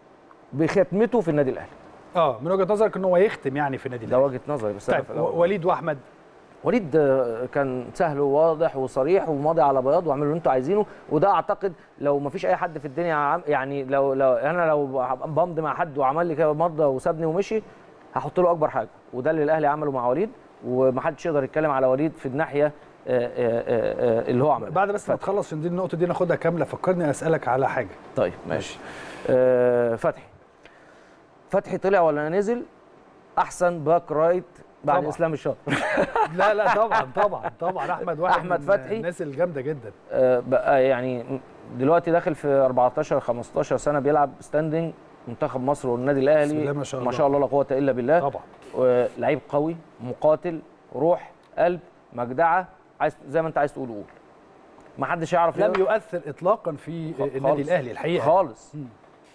بختمته في النادي الاهلي اه من وجهه نظرك ان هو يختم يعني في النادي ده الاهلي وجهه نظري بس أنا طيب في الأول. و- وليد واحمد وليد آه، كان سهل وواضح وصريح وماضي على بياض واعملوا اللي انتوا عايزينه وده اعتقد لو ما فيش اي حد في الدنيا عم- يعني لو لو انا لو بمضي مع حد وعمل لي كده مضى وسابني ومشي هحط له اكبر حاجه وده اللي الاهلي عمله مع وليد ومحدش يقدر يتكلم على وليد في الناحيه آه، آه، آه، آه، اللي هو عمله بعد بس ما فتحي. تخلص عشان دي النقطه دي ناخدها كامله فكرني اسالك على حاجه طيب ماشي آه فتحي فتحي طلع ولا نزل احسن باك رايت بعد طبعا. اسلام الشاطر لا لا طبعا طبعا طبعا احمد واحد أحمد من فتحي. الناس الجامده جدا آه بقى يعني دلوقتي داخل في 14 15 سنه بيلعب ستاندنج منتخب مصر والنادي بسم الاهلي الله ما شاء الله. ما شاء الله لا قوه الا بالله طبعا آه، لعيب قوي مقاتل روح قلب مجدعه عايز زي ما انت عايز تقول قول ما حدش يعرف لم يقول- يؤثر اطلاقا في خالص. النادي الاهلي الحقيقه خالص مم.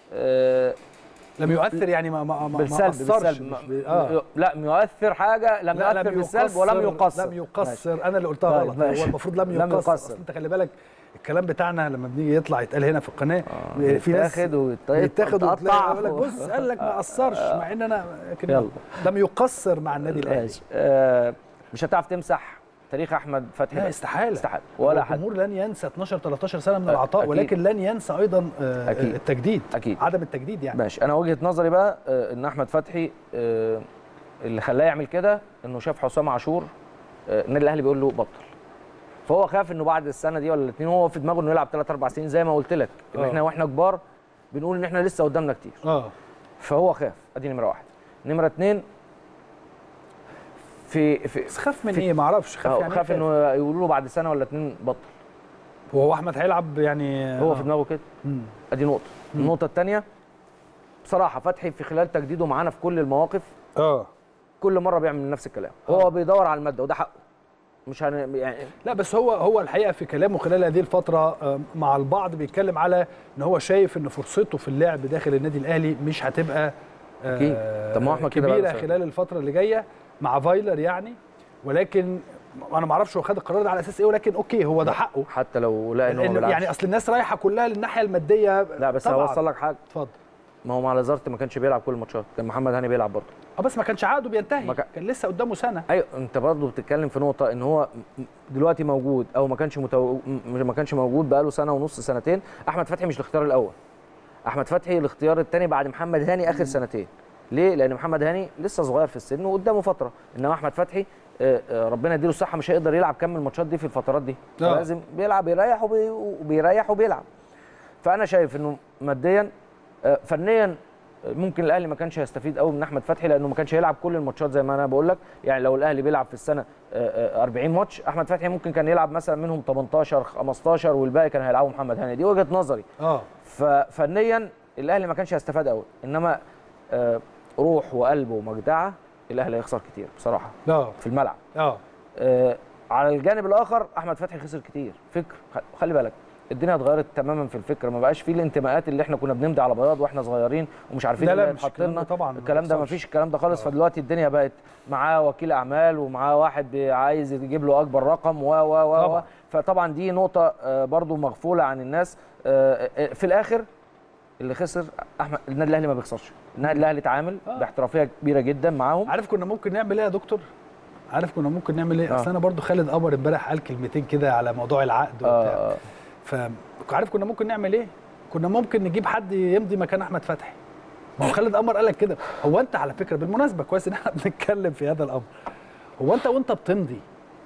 آه لم يؤثر يعني ما ما ما ما بالسلب أثرش بالسلب مش ب... آه. آه. لا يؤثر حاجه لم لا يؤثر بالسلب ولم يقصر لم يقصر انا اللي قلتها طيب، غلط ماشي. هو المفروض لم لم يقصر, يقصر. أصل انت خلي بالك الكلام بتاعنا لما بنيجي يطلع يتقال هنا في القناه آه، في ناس يتاخد ويت- يتاخد يتقطع وتلاقي يقول لك و- بص قال لك ما قصرش مع ان انا لكن يلا. لم يقصر مع النادي الاهلي ماشي آه مش هتعرف تمسح تاريخ احمد فتحي لا ده. استحاله استحاله ولا حد الجمهور لن ينسى 12 13 سنه من أ- العطاء أكيد. ولكن لن ينسى ايضا آه، أكيد. التجديد أكيد. عدم التجديد يعني ماشي انا وجهه نظري بقى آه، ان احمد فتحي آه، اللي خلاه يعمل كده انه شاف حسام عاشور آه، النادي الاهلي بيقول له بطل فهو خاف انه بعد السنه دي ولا الاثنين هو في دماغه انه يلعب ثلاث اربع سنين زي ما قلت لك ان آه. احنا واحنا كبار بنقول ان احنا لسه قدامنا كتير اه فهو خاف ادي نمره واحد نمره اثنين في في بس خاف من في- ايه ما اعرفش خاف آه، يعني خاف إيه انه يقولوا له بعد سنه ولا اتنين بطل هو احمد هيلعب يعني هو آه. في دماغه كده مم. ادي نقطه النقطه الثانيه بصراحه فتحي في خلال تجديده معانا في كل المواقف اه كل مره بيعمل نفس الكلام آه. هو بيدور على الماده وده حقه مش هن... يعني لا بس هو هو الحقيقه في كلامه خلال هذه الفتره آه، مع البعض بيتكلم على ان هو شايف ان فرصته في اللعب داخل النادي الاهلي مش هتبقى آه، أكيد. طب ما هو أحمد كده كبيره بقى خلال الفتره اللي جايه مع فايلر يعني ولكن انا ما اعرفش هو خد القرار ده على اساس ايه ولكن اوكي هو ده حقه حتى لو لقى ان هو ما لأن بيلعبش يعني اصل الناس رايحه كلها للناحيه الماديه لا بس طبعاً. هوصل لك حاجه اتفضل ما هو مع لازارت ما كانش بيلعب كل الماتشات كان محمد هاني بيلعب برضه اه بس ما كانش عقده بينتهي ما كان- كان لسه قدامه سنه ايوه انت برضه بتتكلم في نقطه ان هو م- دلوقتي موجود او ما كانش متو... م- ما كانش موجود بقاله سنه ونص سنتين احمد فتحي مش الاختيار الاول احمد فتحي الاختيار الثاني بعد محمد هاني اخر سنتين ليه لان محمد هاني لسه صغير في السن وقدامه فتره انما احمد فتحي آه، آه، ربنا يديله الصحه مش هيقدر يلعب كم الماتشات دي في الفترات دي آه. لازم بيلعب يريح وبي... وبيريح وبيلعب فانا شايف انه ماديا آه، فنيا ممكن الاهلي ما كانش هيستفيد قوي من احمد فتحي لانه ما كانش هيلعب كل الماتشات زي ما انا بقول لك يعني لو الاهلي بيلعب في السنه آه، آه، 40 ماتش احمد فتحي ممكن كان يلعب مثلا منهم 18 15 والباقي كان هيلعبوا محمد هاني دي وجهه نظري اه ففنيا الاهلي ما كانش هيستفاد قوي انما آه، روح وقلب ومجدعه الاهلي هيخسر كتير بصراحه اه في الملعب اه آه، على الجانب الاخر احمد فتحي خسر كتير فكر خ- خلي بالك الدنيا اتغيرت تماما في الفكر ما بقاش فيه الانتماءات اللي احنا كنا بنمضي على بياض واحنا صغيرين ومش عارفين لا، لا، اللي مش هيتحط الكلام لنا ده طبعاً، ما الكلام ده ما بيحصلش. فيش الكلام ده خالص آه. فدلوقتي الدنيا بقت معاه وكيل اعمال ومعاه واحد بي- عايز يجيب له اكبر رقم و و و طبعاً. و فطبعا دي نقطه آه، برضو مغفوله عن الناس آه، آه، في الاخر اللي خسر احمد النادي الاهلي ما بيخسرش النادي الاهلي اتعامل آه. باحترافيه كبيره جدا معاهم عارف كنا ممكن نعمل ايه يا دكتور؟ عارف كنا ممكن نعمل ايه؟ آه. اصل انا برضو خالد قمر امبارح قال كلمتين كده على موضوع العقد وبتاع آه، فعارف كنا ممكن نعمل ايه؟ كنا ممكن نجيب حد يمضي مكان احمد فتحي ما هو خالد قمر قال لك كده هو انت على فكره بالمناسبه كويس ان احنا بنتكلم في هذا الامر هو انت وانت بتمضي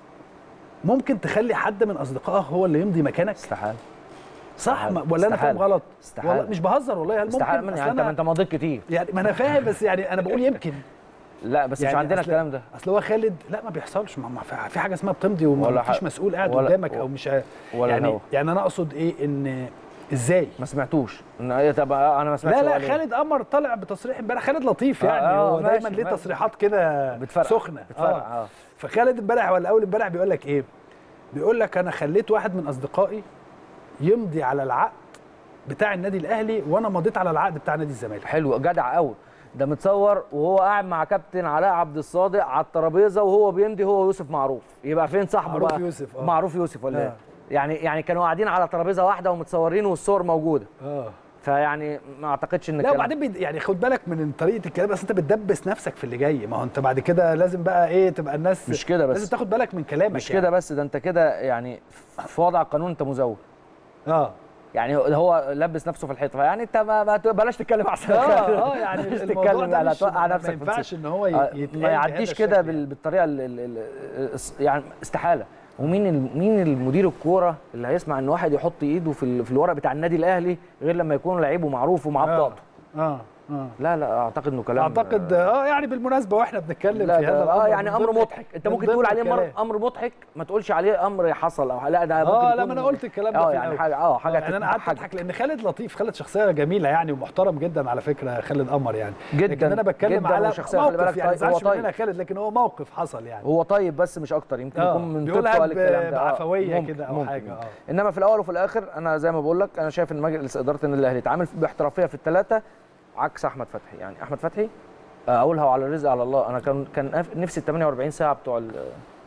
ممكن تخلي حد من اصدقائك هو اللي يمضي مكانك استحاله صح استحالة. ما- ولا انا فاهم استحالة. غلط استحالة. والله مش بهزر والله هل ممكن استحاله من أصل يعني انت ما أنا- انت ماضيك كتير يعني ما انا فاهم بس يعني انا بقول يمكن لا بس يعني مش عندنا أصل- الكلام ده اصل هو خالد لا ما بيحصلش ما ما في- في حاجه اسمها بتمضي ولا وما فيش ح- مسؤول قاعد ولا- قدامك او مش ه- ولا يعني الهوا. يعني انا اقصد ايه ان ازاي ما سمعتوش إن هي طب انا ما سمعتش لا هو لا قال إيه. خالد قمر طلع بتصريح امبارح خالد لطيف آه، يعني آه، هو دايما ماشي، ليه ماشي. تصريحات كده بتفرق سخنه بتفرق آه. اه فخالد امبارح ولا اول امبارح بيقول لك ايه بيقول لك انا خليت واحد من اصدقائي يمضي على العقد بتاع النادي الاهلي وانا مضيت على العقد بتاع نادي الزمالك حلو جدع قوي ده متصور وهو قاعد مع كابتن علاء عبد الصادق على الترابيزه وهو بيمضي هو يوسف معروف يبقى فين صاحبه معروف بقى يوسف، آه. معروف يوسف ولا آه. ايه يعني يعني كانوا قاعدين على ترابيزه واحده ومتصورين والصور موجوده اه فيعني ما اعتقدش ان لا الكلام- وبعدين بيد... يعني خد بالك من طريقه الكلام بس انت بتدبس نفسك في اللي جاي ما هو انت بعد كده لازم بقى ايه تبقى الناس مش كده بس. لازم تاخد بالك من كلامك مش يعني. كده بس ده انت كده يعني في وضع القانون انت مزور اه يعني هو- هو لبس نفسه في الحيطه يعني انت ما ما- بلاش تتكلم احسن اه اه يعني بلاش الموضوع تتكلم ده على مش توقع ما نفسك في ينفعش السجن. ان هو ي- آه، يتقال ما بهذا يعديش الشكل كده يعني. بال- بالطريقه ال- ال- ال- الس- يعني استحاله ومين ال- مين المدير الكوره اللي هيسمع ان واحد يحط ايده في ال- في الورق بتاع النادي الاهلي غير لما يكون لعيبه معروف ومعاه اه بطاقته اه اه لا لا اعتقد انه كلام اعتقد اه يعني بالمناسبه واحنا بنتكلم لا في هذا ده- الامر اه يعني من امر ضمن- مضحك انت من ممكن ضمن تقول عليه الكلام. امر امر مضحك ما تقولش عليه امر حصل او لا ده ممكن اه لا يكون- ما انا قلت الكلام ده اه في يعني الأول. حاجه اه حاجه يعني انا قعدت تضحك. اضحك لان خالد لطيف خالد شخصيه جميله يعني ومحترم جدا على فكره خالد قمر يعني جدا، لكن انا بتكلم جدا على وشخصية خلي موقف بالك يعني طيب، هو زعلش طيب. مننا خالد لكن هو موقف حصل يعني هو طيب بس مش اكتر يمكن آه، يكون من بيقولها طيبته قال الكلام ب- ده آه، بعفوية ممكن- كده أو ممكن حاجة، ممكن. آه. انما في الاول وفي الاخر انا زي ما بقول لك انا شايف ان مجلس اداره النادي الاهلي اتعامل باحترافيه في الثلاثه عكس احمد فتحي يعني احمد فتحي آه، اقولها وعلى الرزق على الله انا كان كان أف- نفسي ال 48 ساعه بتوع ال-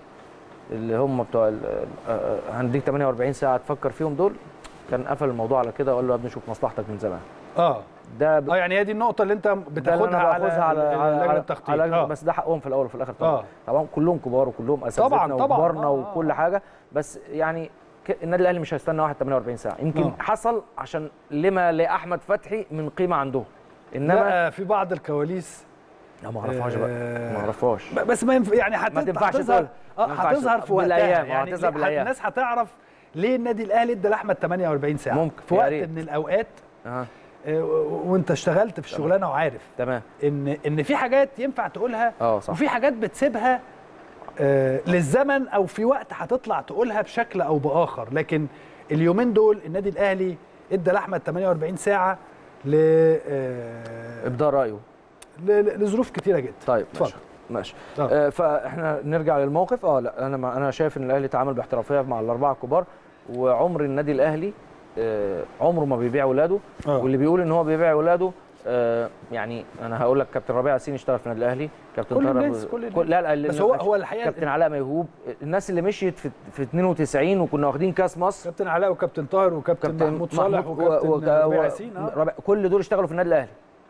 اللي هم بتوع ال- آه، آه، هنديك 48 ساعه تفكر فيهم دول كان قفل الموضوع على كده وقال له يا ابني شوف مصلحتك من زمان اه ده ب- اه يعني هي دي النقطه اللي انت ده اللي بتاخدها أنا على باخذها على على, لجنه على, التخطيط على آه. بس ده حقهم في الاول وفي الاخر طبعا آه. طبعا كلهم كبار وكلهم اساتذتنا طبعاً، طبعاً. وكبارنا آه، آه. وكل حاجه بس يعني ك- النادي الاهلي مش هيستنى واحد 48 ساعه يمكن آه. حصل عشان لما لاحمد فتحي من قيمه عندهم انما لا في بعض الكواليس لا ما اعرفهاش بقى آه، ما اعرفهاش ب- بس ما ينف... يعني هت... ما تنفعش هتظهر تقول. اه ما ينفعش. هتظهر في وقتها بالأيام، اه، يعني هتظهر ليه- بالأيام. الناس هتعرف ليه النادي الاهلي ادى لاحمد 48 ساعه ممكن، في يا وقت ريت. من الاوقات أه. آه، و- وانت اشتغلت في الشغلانه وعارف تمام ان ان في حاجات ينفع تقولها اه صح وفي حاجات بتسيبها آه، للزمن او في وقت هتطلع تقولها بشكل او باخر لكن اليومين دول النادي الاهلي ادى لاحمد 48 ساعه ل آه، ابداء رايه ل- ل- لظروف كتيره جدا طيب اتفضل. ماشي ماشي آه. آه فاحنا نرجع للموقف اه لا انا ما انا شايف ان الاهلي تعامل باحترافيه مع الاربعه الكبار وعمر النادي الاهلي آه عمره ما بيبيع ولاده آه. واللي بيقول ان هو بيبيع ولاده آه يعني انا هقول لك كابتن ربيع ياسين اشتغل في النادي الاهلي كابتن كل طاهر الناس- أبو- كل الناس. لا لا بس هو هو الحقيقه كابتن علاء ميهوب الناس اللي مشيت في, في 92 وكنا واخدين كاس مصر كابتن علاء وكابتن طاهر وكابتن محمود صالح و- وكابتن و- ربيع و- ياسين آه. ربيع- كل دول اشتغلوا في النادي الاهلي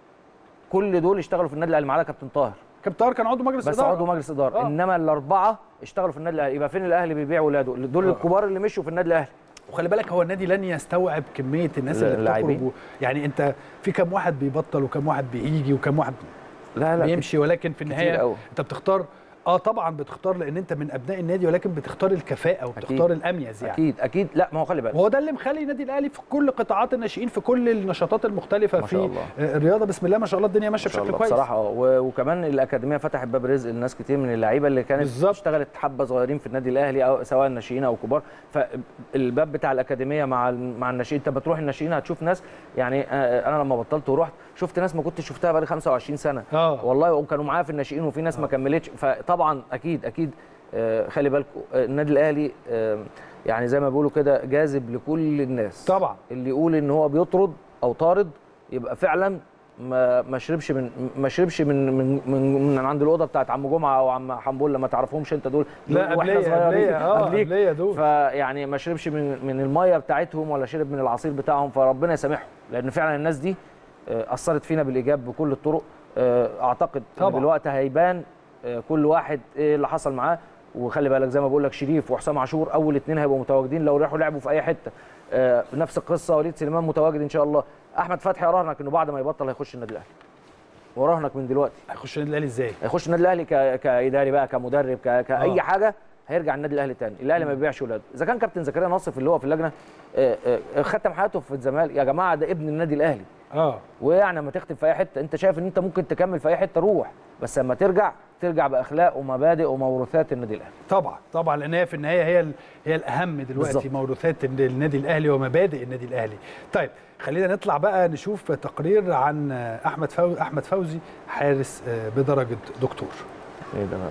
كل دول اشتغلوا في النادي الاهلي ما عدا كابتن طاهر كابتن طاهر كان عضو مجلس بس اداره عضو مجلس اداره آه. انما الاربعه اشتغلوا في النادي الاهلي يبقى فين الاهلي بيبيع ولاده دول آه. الكبار اللي مشوا في النادي الاهلي وخلي بالك هو النادي لن يستوعب كميه الناس اللي اللاعبين. بتخرج و- يعني انت في كم واحد بيبطل وكم واحد بيجي وكم واحد لا بيمشي ولكن في كتير النهايه قوي. انت بتختار اه طبعا بتختار لان انت من ابناء النادي ولكن بتختار الكفاءه وبتختار الاميز يعني اكيد اكيد لا ما هو خلي بالك وهو ده اللي مخلي النادي الاهلي في كل قطاعات الناشئين في كل النشاطات المختلفه ما في شاء الله. آه، الرياضه بسم الله ما شاء الله الدنيا ماشيه ما شاء بشكل الله كويس بصراحه اه و- وكمان الاكاديميه فتحت باب رزق لناس كتير من اللعيبه اللي كانت بالظبط. اشتغلت حبه صغيرين في النادي الاهلي او سواء ناشئين او كبار فالباب بتاع الاكاديميه مع ال- مع الناشئين انت بتروح الناشئين هتشوف ناس يعني آه، انا لما بطلت ورحت شفت ناس ما كنتش شفتها بقالي 25 سنه اه والله وكانوا معايا في الناشئين وفي ناس ما كملتش فطبعا اكيد اكيد آه، خلي بالكم آه، النادي الاهلي آه، يعني زي ما بيقولوا كده جاذب لكل الناس طبعا اللي يقول ان هو بيطرد او طارد يبقى فعلا ما ما شربش من ما شربش من من من, من عند الاوضه بتاعت عم جمعه او عم حنبول ما تعرفهمش انت دول لا دول واحنا قبليه صغيرين قبليه اه قبليك. قبليه دول فيعني ما شربش من من الميه بتاعتهم ولا شرب من العصير بتاعهم فربنا يسامحهم لان فعلا الناس دي آه، اثرت فينا بالايجاب بكل الطرق آه، اعتقد إن طبعاً. دلوقتي هيبان آه، كل واحد ايه اللي حصل معاه وخلي بالك زي ما بقول لك شريف وحسام عاشور اول اثنين هيبقوا متواجدين لو راحوا لعبوا في اي حته آه، نفس القصه وليد سليمان متواجد ان شاء الله احمد فتحي اراهنك انه بعد ما يبطل هيخش النادي الاهلي وراهنك من دلوقتي هيخش النادي الاهلي ازاي؟ هيخش النادي الاهلي ك... كاداري بقى كمدرب ك... كاي آه. حاجه هيرجع النادي الاهلي تاني الاهلي ما بيبيعش ولاده اذا كان كابتن زكريا ناصف اللي هو في اللجنه آه، آه، ختم حياته في الزمالك يا جماعه ده ابن النادي الاهلي اه ويعني لما تختم في اي حته انت شايف ان انت ممكن تكمل في اي حته روح بس لما ترجع ترجع باخلاق ومبادئ وموروثات النادي الاهلي طبعا طبعا لان هي في النهايه هي ال- هي الاهم دلوقتي بالظبط. موروثات النادي الاهلي ومبادئ النادي الاهلي طيب خلينا نطلع بقى نشوف تقرير عن احمد فوزي احمد فوزي حارس آه، بدرجه دكتور ايه ده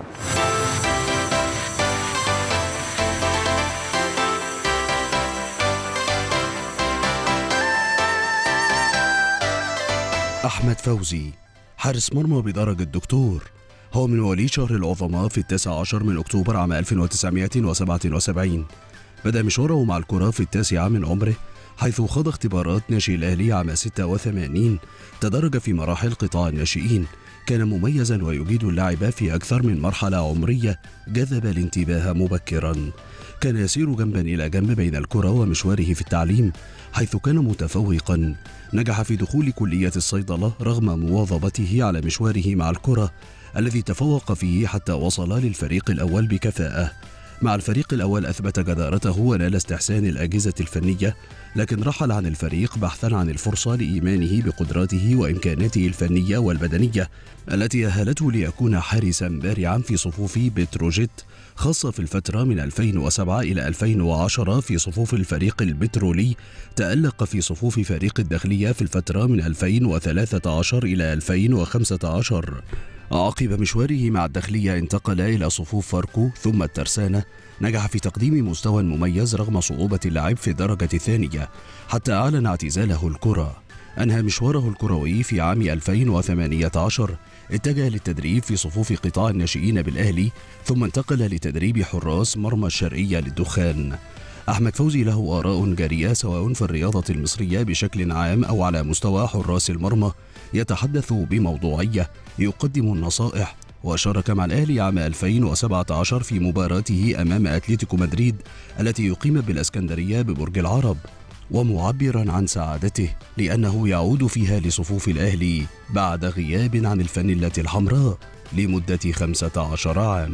أحمد فوزي حارس مرمى بدرجة دكتور هو من مواليد شهر العظماء في التاسع عشر من أكتوبر عام 1977 بدأ مشواره مع الكرة في التاسعة من عمره حيث خاض اختبارات ناشئ الأهلي عام 86 تدرج في مراحل قطاع الناشئين كان مميزا ويجيد اللعب في أكثر من مرحلة عمرية جذب الانتباه مبكرا كان يسير جنبا إلى جنب بين الكرة ومشواره في التعليم حيث كان متفوقا نجح في دخول كلية الصيدلة رغم مواظبته على مشواره مع الكرة الذي تفوق فيه حتى وصل للفريق الأول بكفاءة مع الفريق الأول أثبت جدارته ونال استحسان الأجهزة الفنية لكن رحل عن الفريق بحثا عن الفرصة لإيمانه بقدراته وإمكاناته الفنية والبدنية التي أهلته ليكون حارسا بارعا في صفوف بتروجيت خاصة في الفترة من 2007 إلى 2010 في صفوف الفريق البترولي تألق في صفوف فريق الداخلية في الفترة من 2013 إلى 2015 عقب مشواره مع الداخلية انتقل إلى صفوف فاركو ثم الترسانة نجح في تقديم مستوى مميز رغم صعوبة اللعب في الدرجة الثانية حتى أعلن اعتزاله الكرة أنهى مشواره الكروي في عام 2018 اتجه للتدريب في صفوف قطاع الناشئين بالأهلي ثم انتقل لتدريب حراس مرمى الشرقية للدخان أحمد فوزي له آراء جارية سواء في الرياضة المصرية بشكل عام أو على مستوى حراس المرمى يتحدث بموضوعية يقدم النصائح وشارك مع الأهلي عام 2017 في مباراته أمام أتلتيكو مدريد التي يقيم بالأسكندرية ببرج العرب ومعبرا عن سعادته لأنه يعود فيها لصفوف الأهلي بعد غياب عن الفانلة الحمراء لمدة 15 عام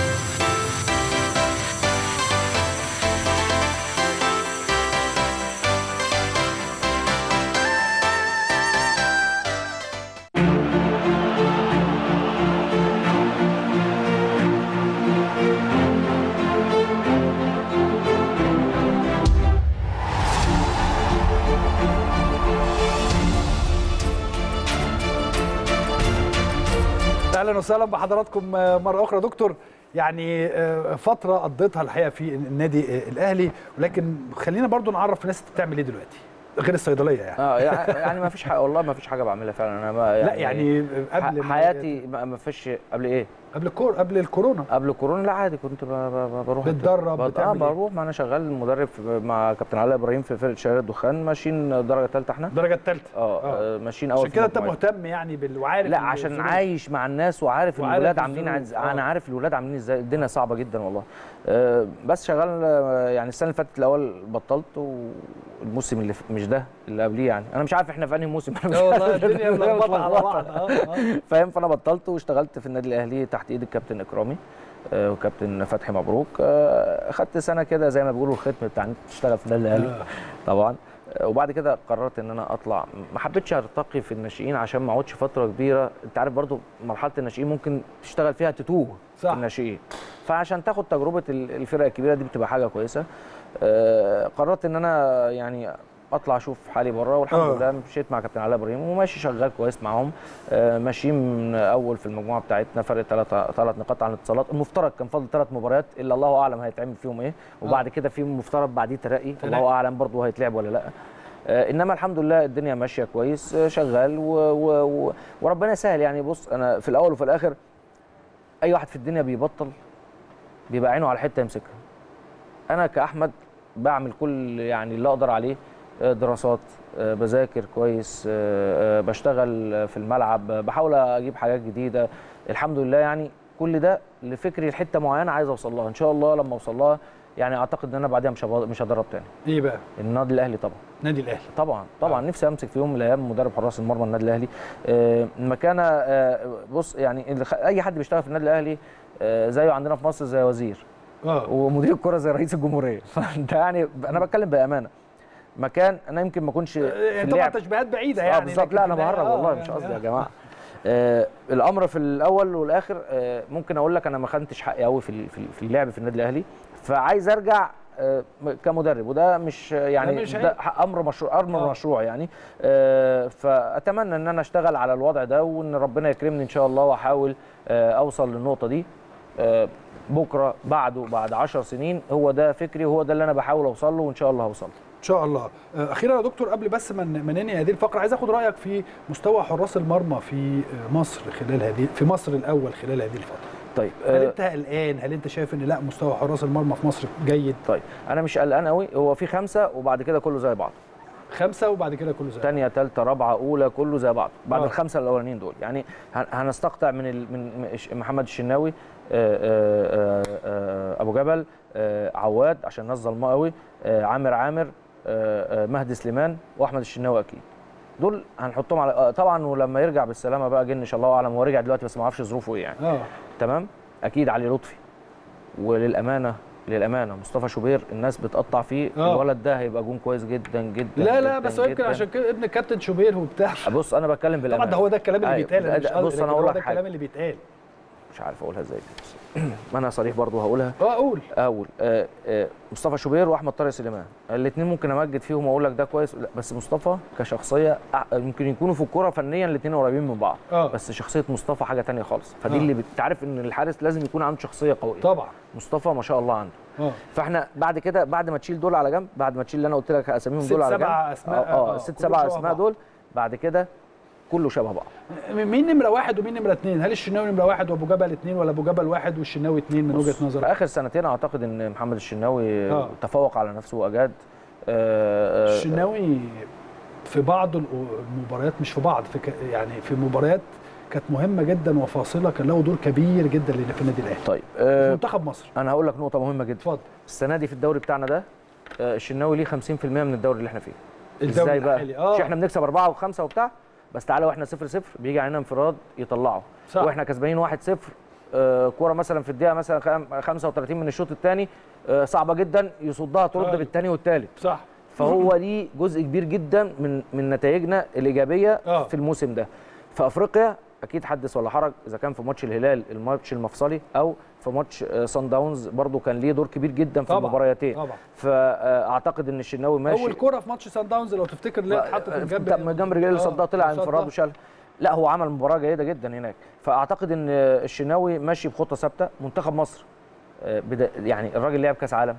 اهلا وسهلا بحضراتكم مره اخرى دكتور يعني فتره قضيتها الحقيقه في النادي الاهلي ولكن خلينا برضو نعرف الناس انت بتعمل ايه دلوقتي غير الصيدليه يعني اه يعني ما فيش حاجه والله ما فيش حاجه بعملها فعلا انا ما يعني لا يعني قبل حياتي ما فيش قبل ايه قبل الكور قبل الكورونا قبل الكورونا لا عادي كنت بروح بتدرب اه بروح ما انا شغال مدرب مع كابتن علاء ابراهيم في فرقه شهاده الدخان ماشيين درجه ثالثه احنا الدرجه الثالثه اه ماشيين اول عشان كده انت مهتم يعني بال وعارف لا عشان عايش مع الناس وعارف الولاد عاملين عز... انا عارف الولاد عاملين ازاي الدنيا صعبه جدا والله آه بس شغال يعني السنه اللي فاتت الاول بطلت والموسم اللي مش ده اللي قبليه يعني انا مش عارف احنا في انهي موسم اه والله الدنيا ملخبطه على بعض فاهم فانا بطلت واشتغلت في النادي الاهلي تحت ايد الكابتن اكرامي آه وكابتن فتحي مبروك آه خدت سنه كده زي ما بيقولوا الختم بتاع انت تشتغل في النادي الاهلي طبعا وبعد كده قررت ان انا اطلع ما حبيتش ارتقي في الناشئين عشان ما اقعدش فتره كبيره انت عارف برضو مرحله الناشئين ممكن تشتغل فيها تتوه صح. في الناشئين فعشان تاخد تجربه الفرق الكبيره دي بتبقى حاجه كويسه آه قررت ان انا يعني اطلع اشوف حالي بره والحمد آه. لله مشيت مع كابتن علاء ابراهيم وماشي شغال كويس معاهم آه ماشيين من اول في المجموعه بتاعتنا فرق ثلاث ثلاث نقاط عن الاتصالات المفترض كان فاضل ثلاث مباريات الا الله اعلم هيتعمل فيهم ايه وبعد كده في مفترض بعديه ترقي الله اعلم برضه هيتلعب ولا لا آه انما الحمد لله الدنيا ماشيه كويس آه شغال و و و وربنا يسهل يعني بص انا في الاول وفي الاخر اي واحد في الدنيا بيبطل بيبقى عينه على حته يمسكها انا كاحمد بعمل كل يعني اللي اقدر عليه دراسات بذاكر كويس بشتغل في الملعب بحاول اجيب حاجات جديده الحمد لله يعني كل ده لفكري لحته معينه عايز اوصل لها ان شاء الله لما اوصل لها يعني اعتقد ان انا بعدها مش مش هدرب تاني ايه بقى النادي الاهلي طبعا النادي الاهلي طبعا طبعا آه. نفسي امسك في يوم من الايام مدرب حراس المرمى النادي الاهلي آه المكانه آه بص يعني اي حد بيشتغل في النادي الاهلي آه زيه عندنا في مصر زي وزير اه ومدير الكره زي رئيس الجمهوريه فانت يعني انا بتكلم بامانه مكان انا يمكن ما اكونش يعني طبعا تشبيهات بعيده يعني بالظبط لا انا بهرج والله مش قصدي يا جماعه آه الامر في الاول والاخر آه ممكن اقول لك انا ما خدتش حقي قوي في في اللعب في النادي الاهلي فعايز ارجع آه كمدرب وده مش يعني مش ده امر مشروع امر آه. مشروع يعني آه فاتمنى ان انا اشتغل على الوضع ده وان ربنا يكرمني ان شاء الله واحاول آه اوصل للنقطه دي آه بكره بعده بعد 10 سنين هو ده فكري وهو ده اللي انا بحاول اوصل له وان شاء الله هوصل له ان شاء الله اخيرا يا دكتور قبل بس ما ننهي هذه الفقره عايز اخد رايك في مستوى حراس المرمى في مصر خلال هذه في مصر الاول خلال هذه الفتره طيب هل انت قلقان هل انت شايف ان لا مستوى حراس المرمى في مصر جيد طيب انا مش قلقان قوي هو في خمسه وبعد كده كله زي بعض خمسه وبعد كده كله زي ثانيه ثالثه رابعه اولى كله زي بعض بعد آه. الخمسه الاولانيين دول يعني هنستقطع من ال... من محمد الشناوي آآ آآ ابو جبل عواد عشان ناس ظلماء قوي عامر عامر مهدي سليمان واحمد الشناوي اكيد دول هنحطهم على طبعا ولما يرجع بالسلامه بقى جن ان شاء الله اعلم هو رجع دلوقتي بس ما اعرفش ظروفه ايه يعني اه تمام اكيد علي لطفي وللامانه للامانه مصطفى شوبير الناس بتقطع فيه آه. الولد ده هيبقى جون كويس جدا جدا لا لا جداً بس هو يمكن جداً. عشان كده ابن الكابتن شوبير وبتاع بص انا بتكلم بالامانه طبعا ده هو ده الكلام اللي أيوة. بيتقال أنا مش ده- بص قصدي، انا لكن اقول هو ده لك حاجه الكلام اللي بيتقال مش عارف اقولها ازاي بس ما انا صريح برضو هقولها اه قول اقول آه آه مصطفى شوبير واحمد طارق سليمان الاثنين ممكن امجد فيهم واقول لك ده كويس لا بس مصطفى كشخصيه أع- يمكن يكونوا في الكوره فنيا الاثنين قريبين من بعض اه بس شخصيه مصطفى حاجه تانية خالص فدي آه. اللي بتعرف ان الحارس لازم يكون عنده شخصيه قويه طبعا مصطفى ما شاء الله عنده اه فاحنا بعد كده بعد ما تشيل دول على جنب بعد ما تشيل اللي انا قلت لك اساميهم ست دول على سبع جنب أسماء، اه, آه، آه ست كله سبع شبه اسماء بعض. دول بعد كده كله شبه بعض مين نمره واحد ومين نمره اثنين؟ هل الشناوي نمره واحد وابو جبل اثنين ولا ابو جبل واحد والشناوي اثنين من وجهه في نظرك؟ اخر سنتين اعتقد ان محمد الشناوي آه. تفوق على نفسه واجاد آه، آه، الشناوي في بعض المباريات مش في بعض في ك... يعني في مباريات كانت مهمه جدا وفاصله كان له دور كبير جدا لان في النادي الاهلي طيب في آه، منتخب مصر انا هقول لك نقطه مهمه جدا اتفضل السنه دي في الدوري بتاعنا ده آه، الشناوي ليه 50% من الدوري اللي احنا فيه الدوري ازاي بقى الحالي. اه مش احنا بنكسب أربعة وخمسة وبتاع بس تعالى واحنا صفر صفر بيجي علينا انفراد يطلعه صح. واحنا كسبانين 1 0 كوره مثلا في الدقيقه مثلا خم- 35 من الشوط الثاني صعبه جدا يصدها ترد أيوة. بالثاني والثالث صح فهو دي جزء كبير جدا من من نتائجنا الايجابيه آه. في الموسم ده في افريقيا اكيد حدث ولا حرج اذا كان في ماتش الهلال الماتش المفصلي او في ماتش آه، صن داونز برضو كان ليه دور كبير جدا في طبعاً، المباريتين طبعا فاعتقد ان الشناوي ماشي اول كوره في ماتش سان داونز لو تفتكر اللي هي اتحطت من جنب من جنب رجليه اللي آه، صدها طلع صدها. انفراد وشالها لا هو عمل مباراه جيده جدا هناك فاعتقد ان الشناوي ماشي بخطه ثابته منتخب مصر آه، بدا يعني الراجل لعب كاس عالم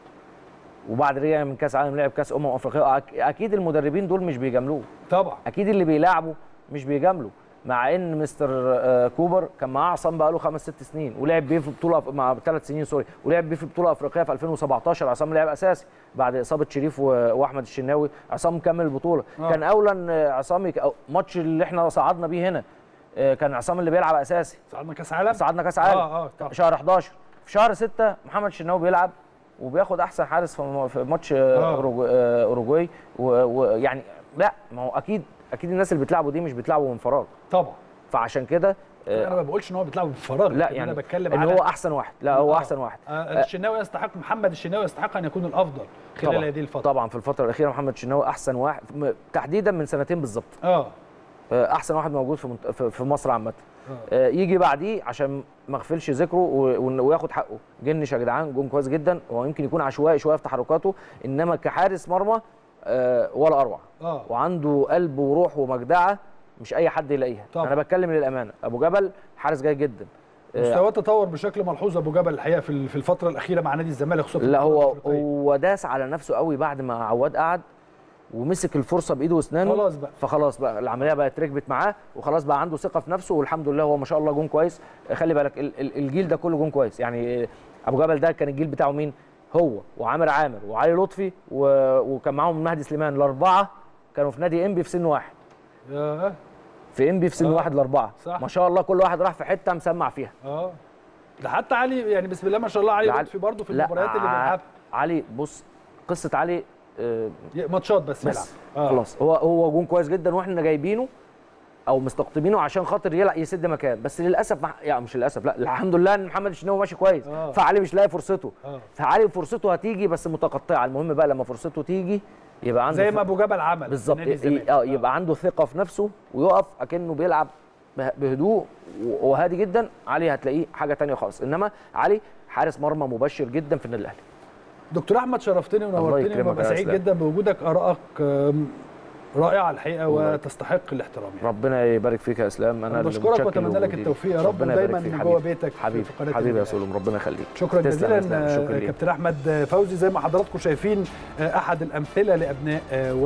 وبعد رجع من كاس عالم لعب كاس امم افريقيا أك- اكيد المدربين دول مش بيجاملوه طبعا اكيد اللي بيلاعبوا مش بيجاملوا مع ان مستر آه، كوبر كان معاه عصام بقاله خمس ست سنين ولعب بيه في بطوله مع ثلاث سنين سوري ولعب بيه في بطوله افريقيه في 2017 عصام لعب اساسي بعد اصابه شريف و- واحمد الشناوي عصام مكمل البطوله آه. كان اولى ان عصام يك... أو ماتش اللي احنا صعدنا بيه هنا آه، كان عصام اللي بيلعب اساسي صعدنا كاس عالم صعدنا كاس عالم اه اه طبعا شهر 11 في شهر 6 محمد الشناوي بيلعب وبياخد احسن حارس في م- في ماتش آه، آه. أوروجو- آه، اوروجواي و- ويعني لا ما هو اكيد اكيد الناس اللي بتلعبوا دي مش بتلعبوا من فراغ طبعا فعشان كده آه، انا ما بقولش ان هو بيطلع بفراغ لا لكن يعني انا بتكلم ان على هو احسن واحد لا هو آه. احسن واحد آه، الشناوي يستحق محمد الشناوي يستحق ان يكون الافضل خلال طبعا هذه الفتره طبعا في الفتره الاخيره محمد الشناوي احسن واحد م- تحديدا من سنتين بالظبط اه آه، احسن واحد موجود في منت- في- في مصر عامه آه. آه، يجي بعديه عشان ما اغفلش ذكره و- و- وياخد حقه جنش يا جدعان جون كويس جدا هو يمكن يكون عشوائي شويه في تحركاته انما كحارس مرمى آه، ولا اروع اه وعنده قلب وروح ومجدعه مش اي حد يلاقيها طبعا. انا بتكلم للامانه ابو جبل حارس جيد جدا آه، مستواه تطور بشكل ملحوظ ابو جبل الحقيقه في ال- في الفتره الاخيره مع نادي الزمالك خصوصا في لا البطولة هو الأفريقية. هو داس على نفسه قوي بعد ما عواد قعد ومسك الفرصه بايده واسنانه خلاص بقى فخلاص بقى العمليه بقت ركبت معاه وخلاص بقى عنده ثقه في نفسه والحمد لله هو ما شاء الله جون كويس خلي بالك ال- ال- الجيل ده كله جون كويس يعني ابو جبل ده كان الجيل بتاعه مين هو وعامر عامر وعلي لطفي و... وكان معاهم مهدي سليمان الاربعه كانوا في نادي انبي في سن واحد ياه في انبي في سن آه، واحد الاربعه صح. ما شاء الله كل واحد راح في حته مسمع فيها اه ده حتى علي يعني بسم الله ما شاء الله علي لا، لطفي برضه في لا، المباريات اللي ع- بيلعبها علي بص قصه علي آه، ماتشات بس, بس يلعب آه. خلاص هو هو جون كويس جدا واحنا جايبينه او مستقطبينه عشان خاطر يلعب يسد مكان بس للاسف مع... يعني مش للاسف لا الحمد لله ان محمد الشناوي ماشي كويس آه. فعلي مش لاقي فرصته اه فعلي فرصته هتيجي بس متقطعه المهم بقى لما فرصته تيجي يبقى عنده زي ث- ما ابو جبل عمل في بالظبط نادي ي- الزمالك. اه يبقى عنده ثقه في نفسه ويقف اكنه بيلعب به- بهدوء و- وهادي جدا علي هتلاقيه حاجه تانية خالص انما علي حارس مرمى مبشر جدا في النادي الاهلي دكتور احمد شرفتني ونورتني يكرمك وببقى يا سعيد أسلام. جدا بوجودك ارائك آم، رائعه الحقيقه الله وتستحق الاحترام يعني. ربنا يبارك فيك يا اسلام انا أنا اللي بشكرك متشكر وأتمنى لك لوجودي. التوفيق يا رب ربنا يبارك ودايما فيك من حبيبي. جوه بيتك في- حبيبي في قناة حبيبي يا النادي سولم ربنا يخليك شكرا تسلم يا جزيلا إسلام، شكرا آه، ليك. كابتن احمد فوزي زي ما حضراتكم شايفين آه، احد الامثله لابناء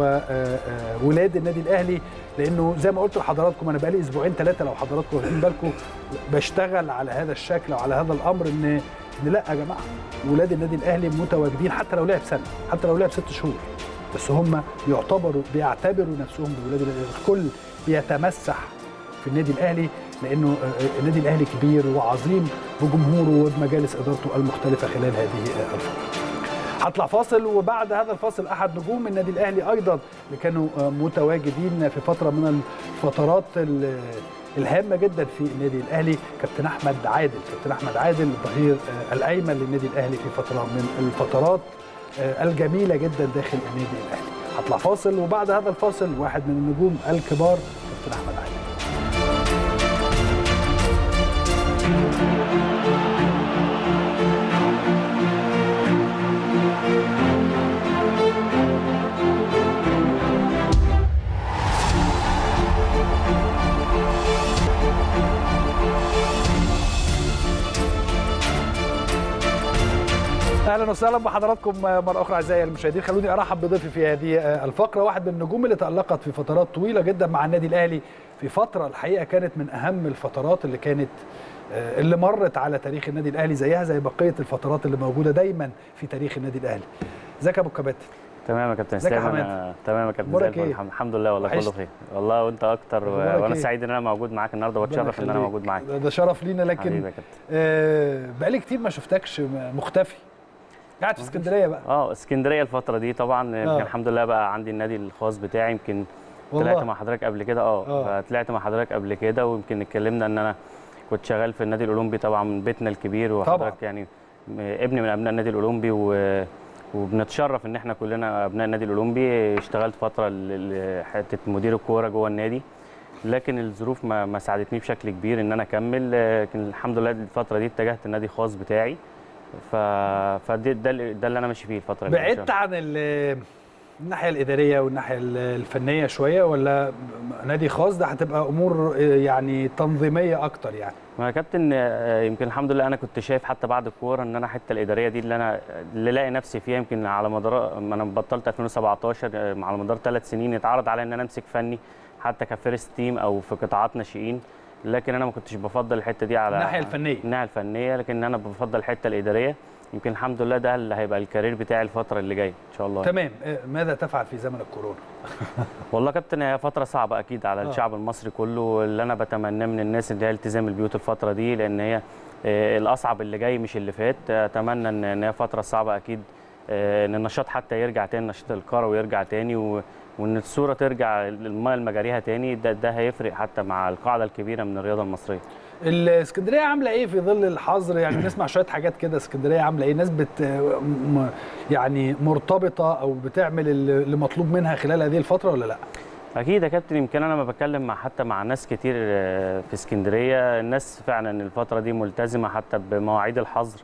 وولاد النادي الاهلي لانه زي ما قلت لحضراتكم انا بقالي اسبوعين ثلاثه لو حضراتكم واخدين بالكم بشتغل على هذا الشكل وعلى هذا الامر ان ان لا يا جماعه ولاد النادي الاهلي متواجدين حتى لو لعب سنه حتى لو لعب ست شهور بس هم يعتبروا بيعتبروا نفسهم بولاد النادي الكل بيتمسح في النادي الاهلي لانه آه، النادي الاهلي كبير وعظيم بجمهوره وبمجالس ادارته المختلفه خلال هذه آه، الفتره. هطلع فاصل وبعد هذا الفاصل احد نجوم النادي الاهلي ايضا اللي كانوا آه، متواجدين في فتره من الفترات ال- الهامه جدا في النادي الاهلي كابتن احمد عادل كابتن احمد عادل الظهير آه، الايمن للنادي الاهلي في فتره من الفترات آه، الجميله جدا داخل النادي الاهلي هطلع فاصل وبعد هذا الفاصل واحد من النجوم الكبار كابتن احمد عادل اهلا وسهلا بحضراتكم مره اخرى اعزائي المشاهدين خلوني ارحب بضيفي في هذه الفقره واحد من النجوم اللي تالقت في فترات طويله جدا مع النادي الاهلي في فتره الحقيقه كانت من اهم الفترات اللي كانت آه، اللي مرت على تاريخ النادي الاهلي زيها زي بقيه الفترات اللي موجوده دايما في تاريخ النادي الاهلي ازيك يا ابو الكباتن تمام يا كابتن ازيك يا اسلام حماد؟ انا تمام يا كابتن زي أخبارك الفل إيه؟ الحمد- الحمد لله والله وحشت. كله بخير والله وانت اكتر و... أخبارك وانا إيه؟ سعيد ان انا موجود معاك النهارده ربنا واتشرف ان انا يخليك. موجود معاك ده- ده شرف لينا حبيبي لكن يا كابتن آه، بقالي كتير ما شفتكش مختفي قاعد في اسكندريه بقى اه اسكندريه الفتره دي طبعا آه. يمكن الحمد لله بقى عندي النادي الخاص بتاعي يمكن والله. طلعت مع حضرتك قبل كده اه آه. طلعت مع حضرتك قبل كده ويمكن اتكلمنا ان انا كنت شغال في النادي الاولمبي طبعا من بيتنا الكبير وحضرتك يعني م- ابن من ابناء النادي الاولمبي و وبنتشرف ان احنا كلنا ابناء النادي الاولمبي اشتغلت فتره ل- لحته مدير الكوره جوه النادي لكن الظروف ما ما ساعدتني بشكل كبير ان انا اكمل لكن الحمد لله الفتره دي اتجهت النادي الخاص بتاعي ف فده ده, اللي- ده اللي انا ماشي فيه الفتره اللي بعدت عن ال- الناحيه الاداريه والناحيه ال- الفنيه شويه ولا نادي خاص ده هتبقى امور يعني تنظيميه اكتر يعني ما يا كابتن آه، يمكن الحمد لله انا كنت شايف حتى بعد الكوره ان انا الحته الاداريه دي اللي انا اللي لاقي نفسي فيها يمكن على مدار ما انا بطلت 2017 آه، على مدار ثلاث سنين اتعرض عليا ان انا امسك فني حتى كفيرست تيم او في قطاعات ناشئين لكن انا ما كنتش بفضل الحته دي على الناحيه الفنيه الناحيه الفنيه لكن انا بفضل الحته الاداريه يمكن الحمد لله ده اللي هيبقى الكارير بتاعي الفتره اللي جايه ان شاء الله تمام آه، ماذا تفعل في زمن الكورونا والله يا كابتن هي فترة صعبة أكيد على آه. الشعب المصري كله اللي أنا بتمناه من الناس اللي هي التزام البيوت الفترة دي لأن هي آه، الأصعب اللي جاي مش اللي فات أتمنى إن إن هي فترة صعبة أكيد آه، إن النشاط حتى يرجع تاني النشاط الكروي يرجع تاني و- وإن الصورة ترجع الماء لمجاريها تاني ده, ده هيفرق حتى مع القاعدة الكبيرة من الرياضة المصرية الاسكندريه عامله ايه في ظل الحظر يعني بنسمع شويه حاجات كده اسكندريه عامله ايه ناس بت م- يعني مرتبطه او بتعمل اللي مطلوب منها خلال هذه الفتره ولا لا اكيد يا كابتن يمكن انا لما بتكلم مع حتى مع ناس كتير آه، في اسكندريه الناس فعلا الفتره دي ملتزمه حتى بمواعيد الحظر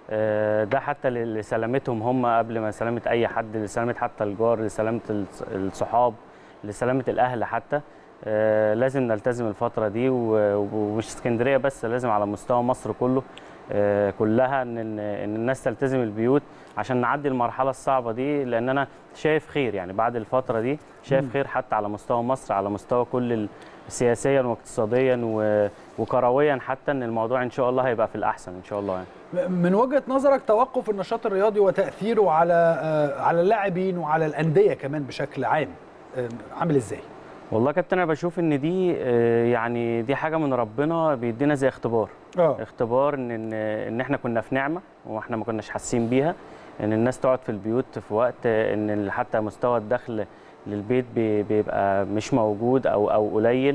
آه، ده حتى ل- لسلامتهم هم قبل ما سلامه اي حد لسلامه حتى الجار لسلامه الص- الصحاب لسلامه الاهل حتى آه، لازم نلتزم الفتره دي و- ومش اسكندريه بس لازم على مستوى مصر كله آه، كلها ان ان إن الناس تلتزم البيوت عشان نعدي المرحله الصعبه دي لان انا شايف خير يعني بعد الفتره دي شايف خير حتى على مستوى مصر على مستوى كل ال- سياسيا واقتصاديا و- وكرويا حتى ان الموضوع ان شاء الله هيبقى في الاحسن ان شاء الله يعني. من وجهه نظرك توقف النشاط الرياضي وتاثيره على آه، على اللاعبين وعلى الانديه كمان بشكل عام آه، عامل ازاي والله يا كابتن انا بشوف ان دي آه، يعني دي حاجه من ربنا بيدينا زي اختبار اه اختبار ان ان ان احنا كنا في نعمه واحنا ما كناش حاسين بيها ان الناس تقعد في البيوت في وقت ان ال- حتى مستوى الدخل للبيت بي- بيبقى مش موجود او او قليل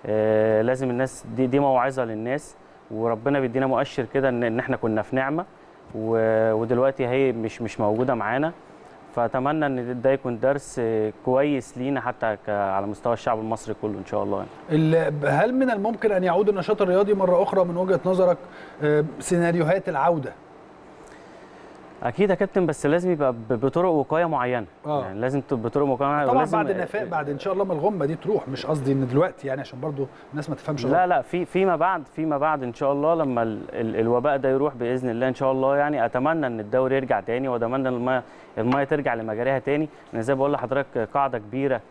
آه، لازم الناس دي دي موعظه للناس وربنا بيدينا مؤشر كده ان ان احنا كنا في نعمه و- ودلوقتي هي مش مش موجوده معانا فاتمنى ان ده يكون درس آه، كويس لينا حتى ك- على مستوى الشعب المصري كله ان شاء الله يعني. ال- هل من الممكن ان يعود النشاط الرياضي مره اخرى من وجهه نظرك آه، سيناريوهات العوده اكيد يا كابتن بس لازم يبقى ب- بطرق وقايه معينه آه. يعني لازم تبقى بطرق وقايه معينه طبعا ولازم- بعد النفاق بعد ان شاء الله ما الغمه دي تروح مش قصدي ان دلوقتي يعني عشان برضو الناس ما تفهمش لا غلط. لا في فيما بعد فيما بعد ان شاء الله لما ال ال الوباء ده يروح باذن الله ان شاء الله يعني اتمنى ان الدوري يرجع تاني واتمنى ان الميه الميه ترجع لمجاريها تاني انا زي ما بقول لحضرتك قاعده كبيره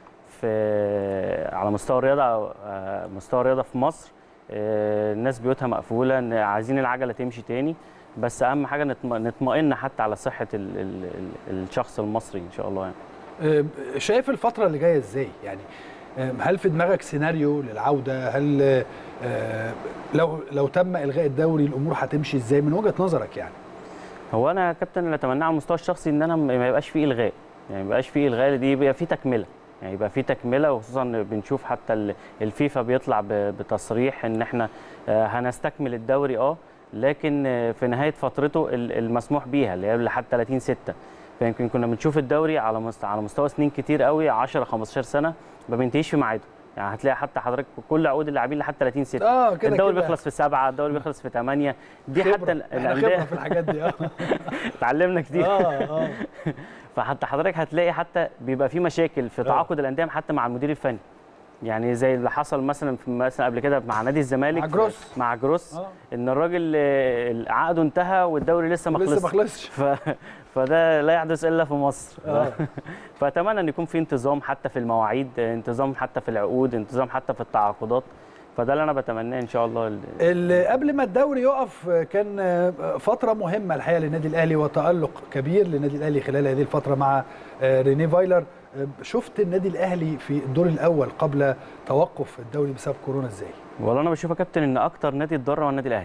في على مستوى الرياضه آه، مستوى الرياضه في مصر آه، الناس بيوتها مقفوله إن عايزين العجله تمشي تاني بس اهم حاجه نطم- نطمئن حتى على صحه ال ال ال الشخص المصري ان شاء الله يعني آه، شايف الفتره اللي جايه ازاي يعني آه، هل في دماغك سيناريو للعوده هل آه، لو لو تم الغاء الدوري الامور هتمشي ازاي من وجهه نظرك يعني هو انا يا كابتن اللي اتمناه على المستوى الشخصي ان انا ما يبقاش فيه الغاء يعني ما يبقاش فيه الغاء دي يبقى فيه تكمله يعني يبقى فيه تكمله وخصوصا بنشوف حتى ال- الفيفا بيطلع ب- بتصريح ان احنا آه، هنستكمل الدوري اه لكن آه، في نهايه فترته ال- المسموح بيها اللي هي لحد 30 6 فيمكن كنا بنشوف الدوري على مست- على مستوى سنين كتير قوي 10 15 سنه ما بينتهيش في ميعاده يعني هتلاقي حتى حضرتك كل عقود اللاعبين لحد 30 6 اه كده الدوري كده. بيخلص في سبعه الدوري بيخلص في ثمانيه دي خبرة. حتى ال- احنا خبره في الحاجات دي اه اتعلمنا كتير اه اه فحتى حضرتك هتلاقي حتى بيبقى في مشاكل في تعاقد الانديه حتى مع المدير الفني يعني زي اللي حصل مثلا في مثلا قبل كده مع نادي الزمالك مع جروس. مع جروس آه. ان الراجل آه، عقده انتهى والدوري لسه ما لسه ما خلصش خلصش ف... فده لا يحدث الا في مصر آه. فاتمنى ان يكون في انتظام حتى في المواعيد انتظام حتى في العقود انتظام حتى في التعاقدات فده اللي انا بتمناه ان شاء الله اللي قبل ما الدوري يقف كان فترة مهمة الحقيقة للنادي الأهلي وتألق كبير للنادي الأهلي خلال هذه الفترة مع ريني فايلر شفت النادي الأهلي في الدور الأول قبل توقف الدوري بسبب كورونا إزاي؟ والله انا بشوف يا كابتن ان اكتر نادي اتضرر هو النادي الاهلي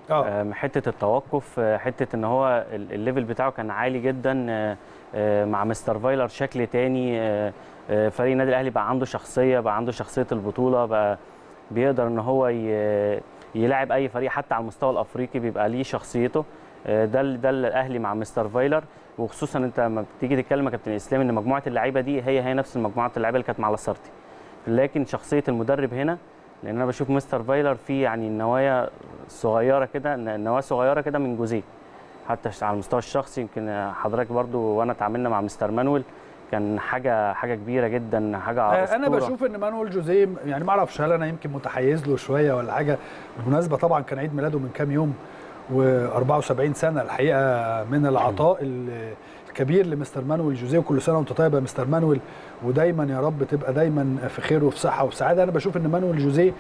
اه آه، حته التوقف آه، حته ان هو ال- الليفل بتاعه كان عالي جدا آه، آه، مع مستر فايلر شكل تاني آه، آه، فريق النادي الاهلي بقى عنده شخصيه بقى عنده شخصيه البطوله بقى بيقدر ان هو ي- يلاعب اي فريق حتى على المستوى الافريقي بيبقى ليه شخصيته آه، ده ال- ده الاهلي مع مستر فايلر وخصوصا انت لما بتيجي تتكلم يا كابتن اسلام ان مجموعه اللعيبه دي هي هي نفس المجموعه اللعيبه اللي كانت مع لاسارتي لكن شخصيه المدرب هنا لان انا بشوف مستر فايلر فيه يعني نوايا صغيره كده ن- نواه صغيره كده من جوزيه حتى ش- على المستوى الشخصي يمكن حضرتك برضو وانا اتعاملنا مع مستر مانويل كان حاجه حاجه كبيره جدا حاجه آه، انا أسطورة. بشوف ان مانويل جوزيه يعني ما اعرفش هل انا يمكن متحيز له شويه ولا حاجه بالمناسبه طبعا كان عيد ميلاده من كام يوم و74 سنه الحقيقه من العطاء ال- الكبير لمستر مانويل جوزيه وكل سنه وانت طيب يا مستر مانويل ودايما يا رب تبقى دايما في خير وفي صحه وفي سعاده انا بشوف ان مانويل جوزيه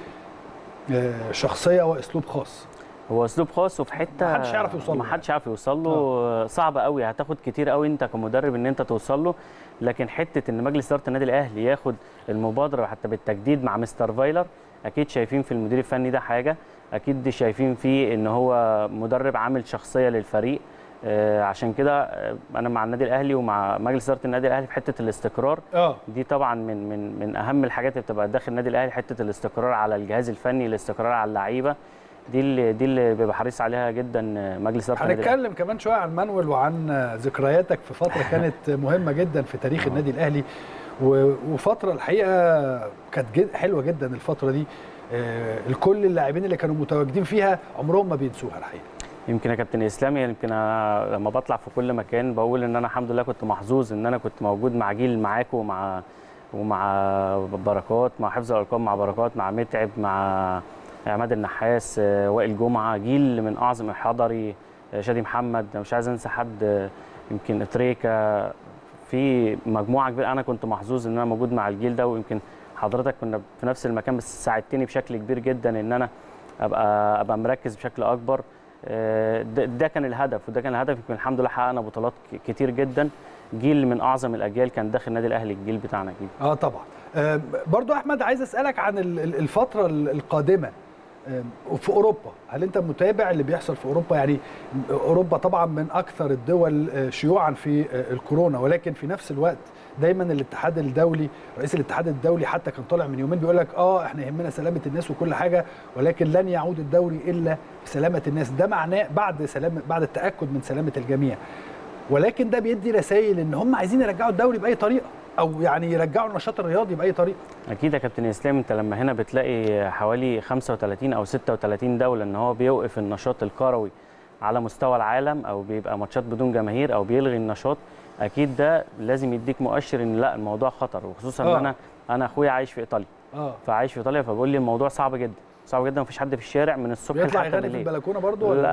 آه، شخصيه واسلوب خاص هو اسلوب خاص وفي حته محدش يعرف يوصل له ما حدش يعرف يوصل له صعب قوي هتاخد كتير قوي انت كمدرب ان انت توصل له لكن حته ان مجلس اداره النادي الاهلي ياخد المبادره حتى بالتجديد مع مستر فايلر اكيد شايفين في المدير الفني ده حاجه اكيد شايفين فيه ان هو مدرب عامل شخصيه للفريق آه، عشان كده آه، انا مع النادي الاهلي ومع مجلس اداره النادي الاهلي في حته الاستقرار اه دي طبعا من من من اهم الحاجات اللي بتبقى داخل النادي الاهلي حته الاستقرار على الجهاز الفني الاستقرار على اللعيبه دي اللي دي اللي بيبقى حريص عليها جدا مجلس اداره النادي الأهلي. هنتكلم كمان شويه عن مانويل وعن ذكرياتك في فتره كانت مهمه جدا في تاريخ النادي الاهلي و- وفتره الحقيقه كانت جد حلوه جدا الفتره دي آه، الكل اللاعبين اللي كانوا متواجدين فيها عمرهم ما بينسوها الحقيقه يمكن يا كابتن اسلام يمكن أنا لما بطلع في كل مكان بقول ان انا الحمد لله كنت محظوظ ان انا كنت موجود مع جيل معاكم ومع ومع بركات مع حفظ الارقام مع بركات مع متعب مع عماد النحاس آه، وائل جمعه جيل من اعظم الحضري آه، شادي محمد أنا مش عايز انسى حد آه، يمكن اتريكا في مجموعه كبيره انا كنت محظوظ ان انا موجود مع الجيل ده ويمكن حضرتك كنا في نفس المكان بس ساعدتني بشكل كبير جدا ان انا ابقى ابقى مركز بشكل اكبر آه، ده, ده كان الهدف وده كان الهدف يمكن الحمد لله حققنا بطولات ك- كتير جدا جيل من اعظم الاجيال كان داخل النادي الاهلي الجيل بتاعنا جيل اه طبعا آه، برضو احمد عايز اسالك عن ال- ال- الفتره ال- القادمه آه، في اوروبا هل انت متابع اللي بيحصل في اوروبا يعني اوروبا طبعا من اكثر الدول آه، شيوعا في آه، الكورونا ولكن في نفس الوقت دايما الاتحاد الدولي رئيس الاتحاد الدولي حتى كان طالع من يومين بيقول لك اه احنا يهمنا سلامه الناس وكل حاجه ولكن لن يعود الدوري الا بسلامه الناس ده معناه بعد سلامه بعد التاكد من سلامه الجميع ولكن ده بيدي رسائل ان هم عايزين يرجعوا الدوري باي طريقه او يعني يرجعوا النشاط الرياضي باي طريقه اكيد يا كابتن اسلام انت لما هنا بتلاقي حوالي 35 او 36 دوله ان هو بيوقف النشاط الكروي على مستوى العالم او بيبقى ماتشات بدون جماهير او بيلغي النشاط اكيد ده لازم يديك مؤشر ان لا الموضوع خطر وخصوصا آه. ان انا انا اخويا عايش في ايطاليا اه فعايش في ايطاليا فبقول لي الموضوع صعب جدا صعب جدا مفيش حد في الشارع من الصبح بيطلع لحتى يغني في بالليل البلكونه برضو ولا لا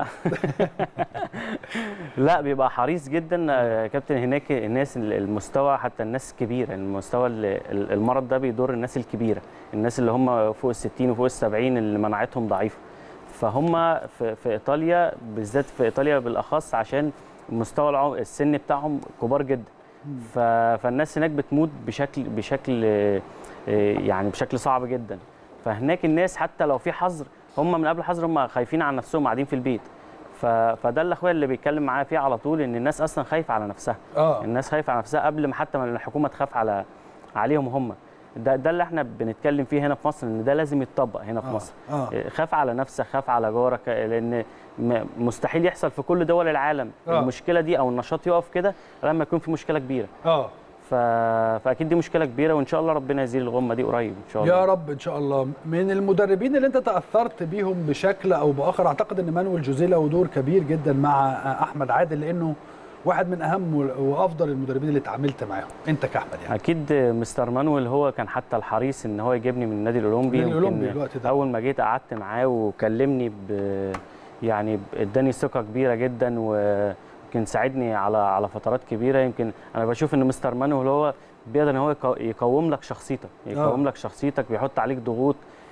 لا بيبقى حريص جدا آه، كابتن هناك الناس المستوى حتى الناس الكبيره المستوى ال- ال- المرض ده بيضر الناس الكبيره الناس اللي هم فوق ال 60 وفوق ال 70 اللي مناعتهم ضعيفه فهم في, في ايطاليا بالذات في ايطاليا بالاخص عشان مستوى العم- السن بتاعهم كبار جدا ف- فالناس هناك بتموت بشكل بشكل آه، آه، يعني بشكل صعب جدا فهناك الناس حتى لو في حظر هم من قبل الحظر هم خايفين على نفسهم قاعدين في البيت ف... فده اللي اخويا اللي بيتكلم معايا فيه على طول ان الناس اصلا خايفه على نفسها اه الناس خايفه على نفسها قبل ما حتى ما الحكومه تخاف على عليهم هم ده ده اللي احنا بنتكلم فيه هنا في مصر ان ده لازم يتطبق هنا في آه، مصر اه خاف على نفسك خاف على جارك لان م- مستحيل يحصل في كل دول العالم آه. المشكله دي او النشاط يقف كده لما يكون في مشكله كبيره اه ف... فاكيد دي مشكله كبيره وان شاء الله ربنا يزيل الغمه دي قريب ان شاء الله يا رب ان شاء الله من المدربين اللي انت تاثرت بيهم بشكل او باخر اعتقد ان مانويل جوزيه له دور كبير جدا مع احمد عادل لانه واحد من اهم وافضل المدربين اللي اتعاملت معاهم انت كاحمد يعني اكيد مستر مانويل هو كان حتى الحريص ان هو يجيبني من النادي الاولمبي من الأولمبي يمكن الوقت ده. اول ما جيت قعدت معاه وكلمني ب يعني ب- اداني ثقه كبيره جدا ويمكن ساعدني على على فترات كبيره يمكن انا بشوف ان مستر مانويل هو بيقدر ان هو يقو- يقوم لك شخصيتك يقوم لك شخصيتك بيحط عليك ضغوط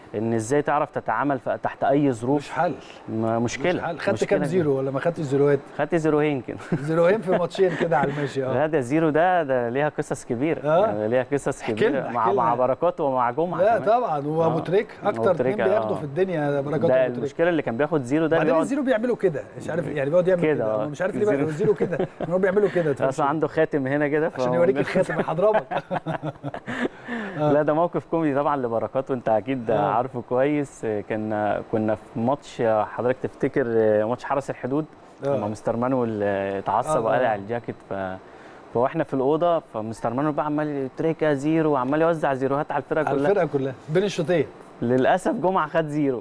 ان ازاي تعرف تتعامل في- تحت اي ظروف مش حل م- مشكله مش حل خدت مشكلة كام كبيرة. زيرو ولا ما خدتش زيروهات خدت زيروهين كده زيروهين في ماتشين كده على الماشي اه لا ده زيرو ده ده ليها قصص كبيره آه. يعني ليها قصص احكي كبيره لنا، مع احكي مع لنا. بركات ومع جمعه لا كمان. طبعا وابو آه. تريك أبو اكتر تريكة، اتنين بياخدوا آه. في الدنيا بركات ده ابو تريك المشكله اللي كان بياخد زيرو ده بعدين بيقعد الزيرو بيعملوا كده مش عارف يعني بيقعد يعمل كده، كده آه. هو مش عارف ليه بقى الزيرو. الزيرو كده ان هو بيعملوا كده تمشي. اصلا عنده خاتم هنا كده عشان فهو- يوريك الخاتم هضربك لا ده موقف كوميدي طبعا لبركات وانت اكيد آه. عارفه كويس كان كنا في ماتش حضرتك تفتكر ماتش حرس الحدود آه. لما مستر مانويل اتعصب آه، وقلع آه. الجاكيت ف فاحنا في الاوضه فمستر مانويل بقى عمال تريكا زيرو وعمال يوزع زيروهات على الفرقه على كلها الفرقه كلها بين الشوطين للاسف جمعه خد زيرو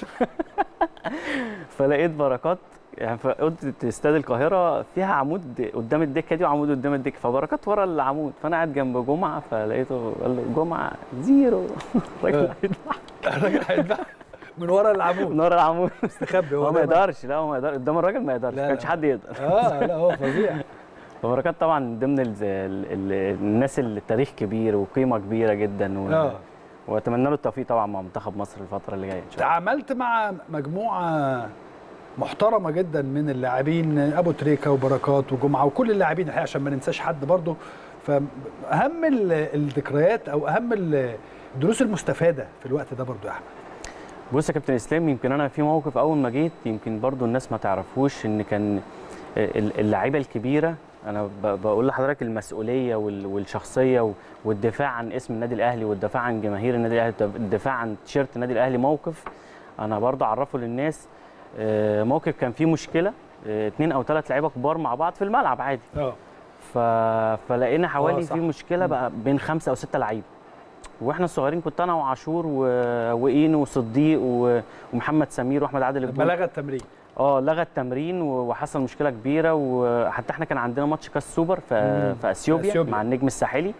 فلقيت بركات يعني في اوضه استاد القاهره فيها عمود قدام الدكه دي وعمود قدام الدكه فبركات ورا العمود فانا قاعد جنب جمعه فلقيته قال له جمعه زيرو الراجل آه. هيطلع الراجل هيتباع من ورا العمود من ورا العمود مستخبي هو ما دايماً- يقدرش لا هو ما يقدرش قدام الراجل ما يقدرش لا، ما كانش لا. حد يقدر اه لا هو فظيع فبركات طبعا ضمن ال ال ال الناس اللي التاريخ كبير وقيمه كبيره جدا و... اه واتمنى له التوفيق طبعا مع منتخب مصر الفتره اللي جايه ان شاء الله تعاملت مع مجموعه محترمه جدا من اللاعبين ابو تريكه وبركات وجمعه وكل اللاعبين الحقيقه عشان ما ننساش حد برضه فاهم ال- الذكريات او اهم ال- الدروس المستفاده في الوقت ده برضه يا احمد بص يا كابتن اسلام يمكن انا في موقف اول ما جيت يمكن برضو الناس ما تعرفوش ان كان ال- اللعيبه الكبيره انا ب- بقول لحضرتك المسؤوليه وال- والشخصيه و- والدفاع عن اسم النادي الاهلي والدفاع عن جماهير النادي الاهلي الدفاع عن تيشيرت النادي الاهلي موقف انا برضو اعرفه للناس آه، موقف كان فيه مشكله آه، اتنين او ثلاث لعيبه كبار مع بعض في الملعب عادي اه ف... فلقينا حوالي صح. في مشكله بقى بين خمسه او سته لعيبه واحنا الصغيرين كنت انا وعاشور و... واينو وصديق و... ومحمد سمير واحمد عادل الجول بلغ التمرين اه لغى التمرين و- وحصل مشكله كبيره وحتى احنا كان عندنا ماتش كاس سوبر في, مم. في اثيوبيا أثيوبيا. مع النجم الساحلي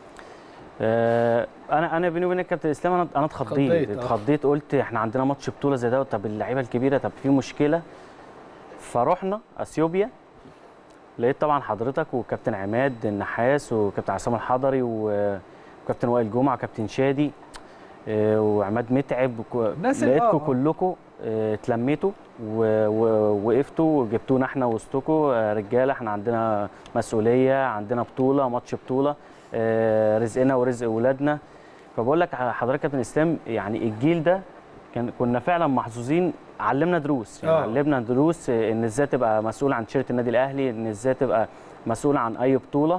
آه، انا انا بيني وبينك كابتن اسلام انا انا اتخضيت اتخضيت، آه. اتخضيت قلت احنا عندنا ماتش بطوله زي ده طب اللعيبه الكبيره طب في مشكله فرحنا اثيوبيا لقيت طبعا حضرتك وكابتن عماد النحاس وكابتن عصام الحضري و- وكابتن وائل جمعه وكابتن شادي آه، وعماد متعب وكو- الناس ال- لقيتكم آه، آه. كلكم آه، اتلميتوا و- و- ووقفتوا وجبتونا احنا وسطكم آه، رجاله احنا عندنا مسؤوليه عندنا بطوله ماتش بطوله آه، رزقنا ورزق اولادنا فبقول لك حضرتك يا كابتن اسلام يعني الجيل ده كان كنا فعلا محظوظين علمنا دروس يعني آه. علمنا دروس آه، ان ازاي تبقى مسؤول عن تيشيرت النادي الاهلي ان ازاي تبقى مسؤول عن اي بطوله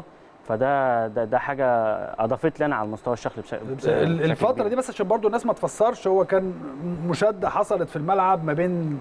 فده ده, ده حاجه اضافت لنا على المستوى الشخصي بش- بش- ال- بشكل الفتره كبير. دي بس عشان برضو الناس ما تفسرش هو كان مشاده حصلت في الملعب ما بين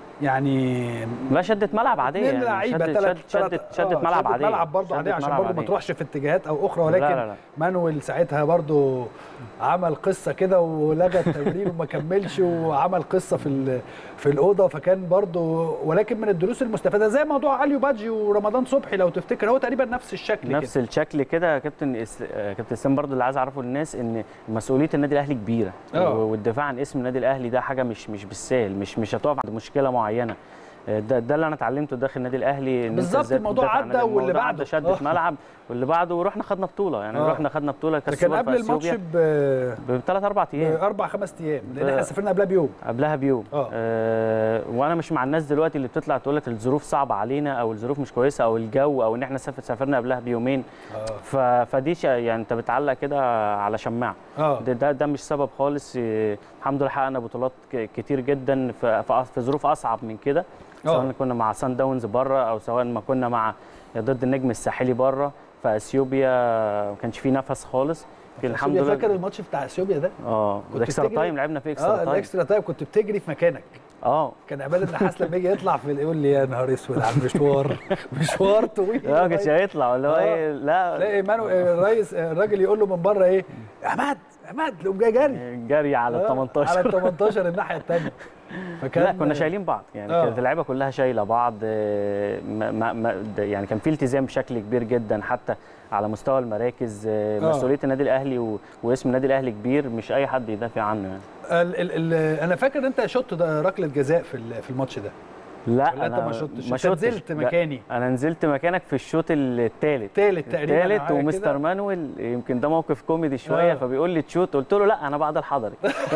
يعني لا شدت ملعب عاديه اتنين يعني لعيبه شدت تلات شدت شدت, تلات- شدت آه، ملعب عاديه ملعب برضه شدت عاديه عشان ملعب برضه ما عادية. تروحش في اتجاهات او اخرى ولكن لا لا لا. مانويل ساعتها برضه عمل قصه كده ولغى التمرين وما كملش وعمل قصه في ال- في الاوضه فكان برضه ولكن من الدروس المستفاده زي موضوع عليو بادجي ورمضان صبحي لو تفتكر هو تقريبا نفس الشكل نفس كده الشكل كده يا كابتن إس... آه، كابتن اسلام برضو اللي عايز اعرفه للناس ان مسؤوليه النادي الاهلي كبيره آه. و- والدفاع عن اسم النادي الاهلي ده حاجه مش مش بالسهل مش مش هتقف عند مشكله معينه آه، ده ده اللي انا اتعلمته داخل النادي الاهلي إن أنت بالظبط، إزاي الموضوع تدافع عن عدى النادي. واللي الموضوع بعده. عدى شدت آه. ملعب واللي بعده ورحنا خدنا بطوله يعني آه. رحنا خدنا بطوله ده كاس كان سوبر قبل في الماتش اثيوبيا ب- بثلاث اربع ايام باربع خمس ايام لان ب- احنا سافرنا قبلها بيوم قبلها بيوم آه. آه وانا مش مع الناس دلوقتي اللي بتطلع تقول لك الظروف صعبه علينا او الظروف مش كويسه او الجو او ان احنا سافر سافرنا قبلها بيومين ف... فدي ش... يعني انت بتعلق كده على شماعه اه ده, ده ده مش سبب خالص آه، الحمد لله حققنا بطولات ك- كتير جدا في, في, في ظروف اصعب من كده آه. سواء كنا مع سان داونز بره او سواء ما كنا مع ضد النجم الساحلي بره في اثيوبيا ما كانش فيه نفس خالص لكن الحمد لله فاكر الماتش بتاع اثيوبيا ده اه كنت والاكسترا بتجري؟ تايم لعبنا فيه اه اكسترا تايم الاكسترا تايم كنت بتجري في مكانك اه كان عماد النحاس لما يجي يطلع في يقول لي يا نهار اسود على المشوار مشوار طويل لا ما كانش هيطلع ولا هو آه. ايه لا تلاقي مانو الرئيس الراجل يقول له من بره ايه يا عماد يا عماد تقوم جاي جري جري على ال آه، 18 على ال 18 الناحيه الثانيه فكان لا كنا شايلين بعض يعني آه. كانت اللعيبه كلها شايله بعض آه، ما ما ما ده يعني كان في التزام بشكل كبير جدا حتى على مستوى المراكز آه، آه. مسؤوليه النادي الاهلي و... واسم النادي الاهلي كبير مش اي حد يدافع عنه يعني ال ال ال انا فاكر ان انت شوت ده ركله جزاء في ال- في الماتش ده لا ولا انت ما شطتش انت شطتش. نزلت لا، مكاني انا نزلت مكانك في الشوط الثالث تالت تقريبا الثالث حاجة ومستر كده. مانويل يمكن ده موقف كوميدي شويه آه. فبيقول لي تشوت قلت له لا انا بعد الحضري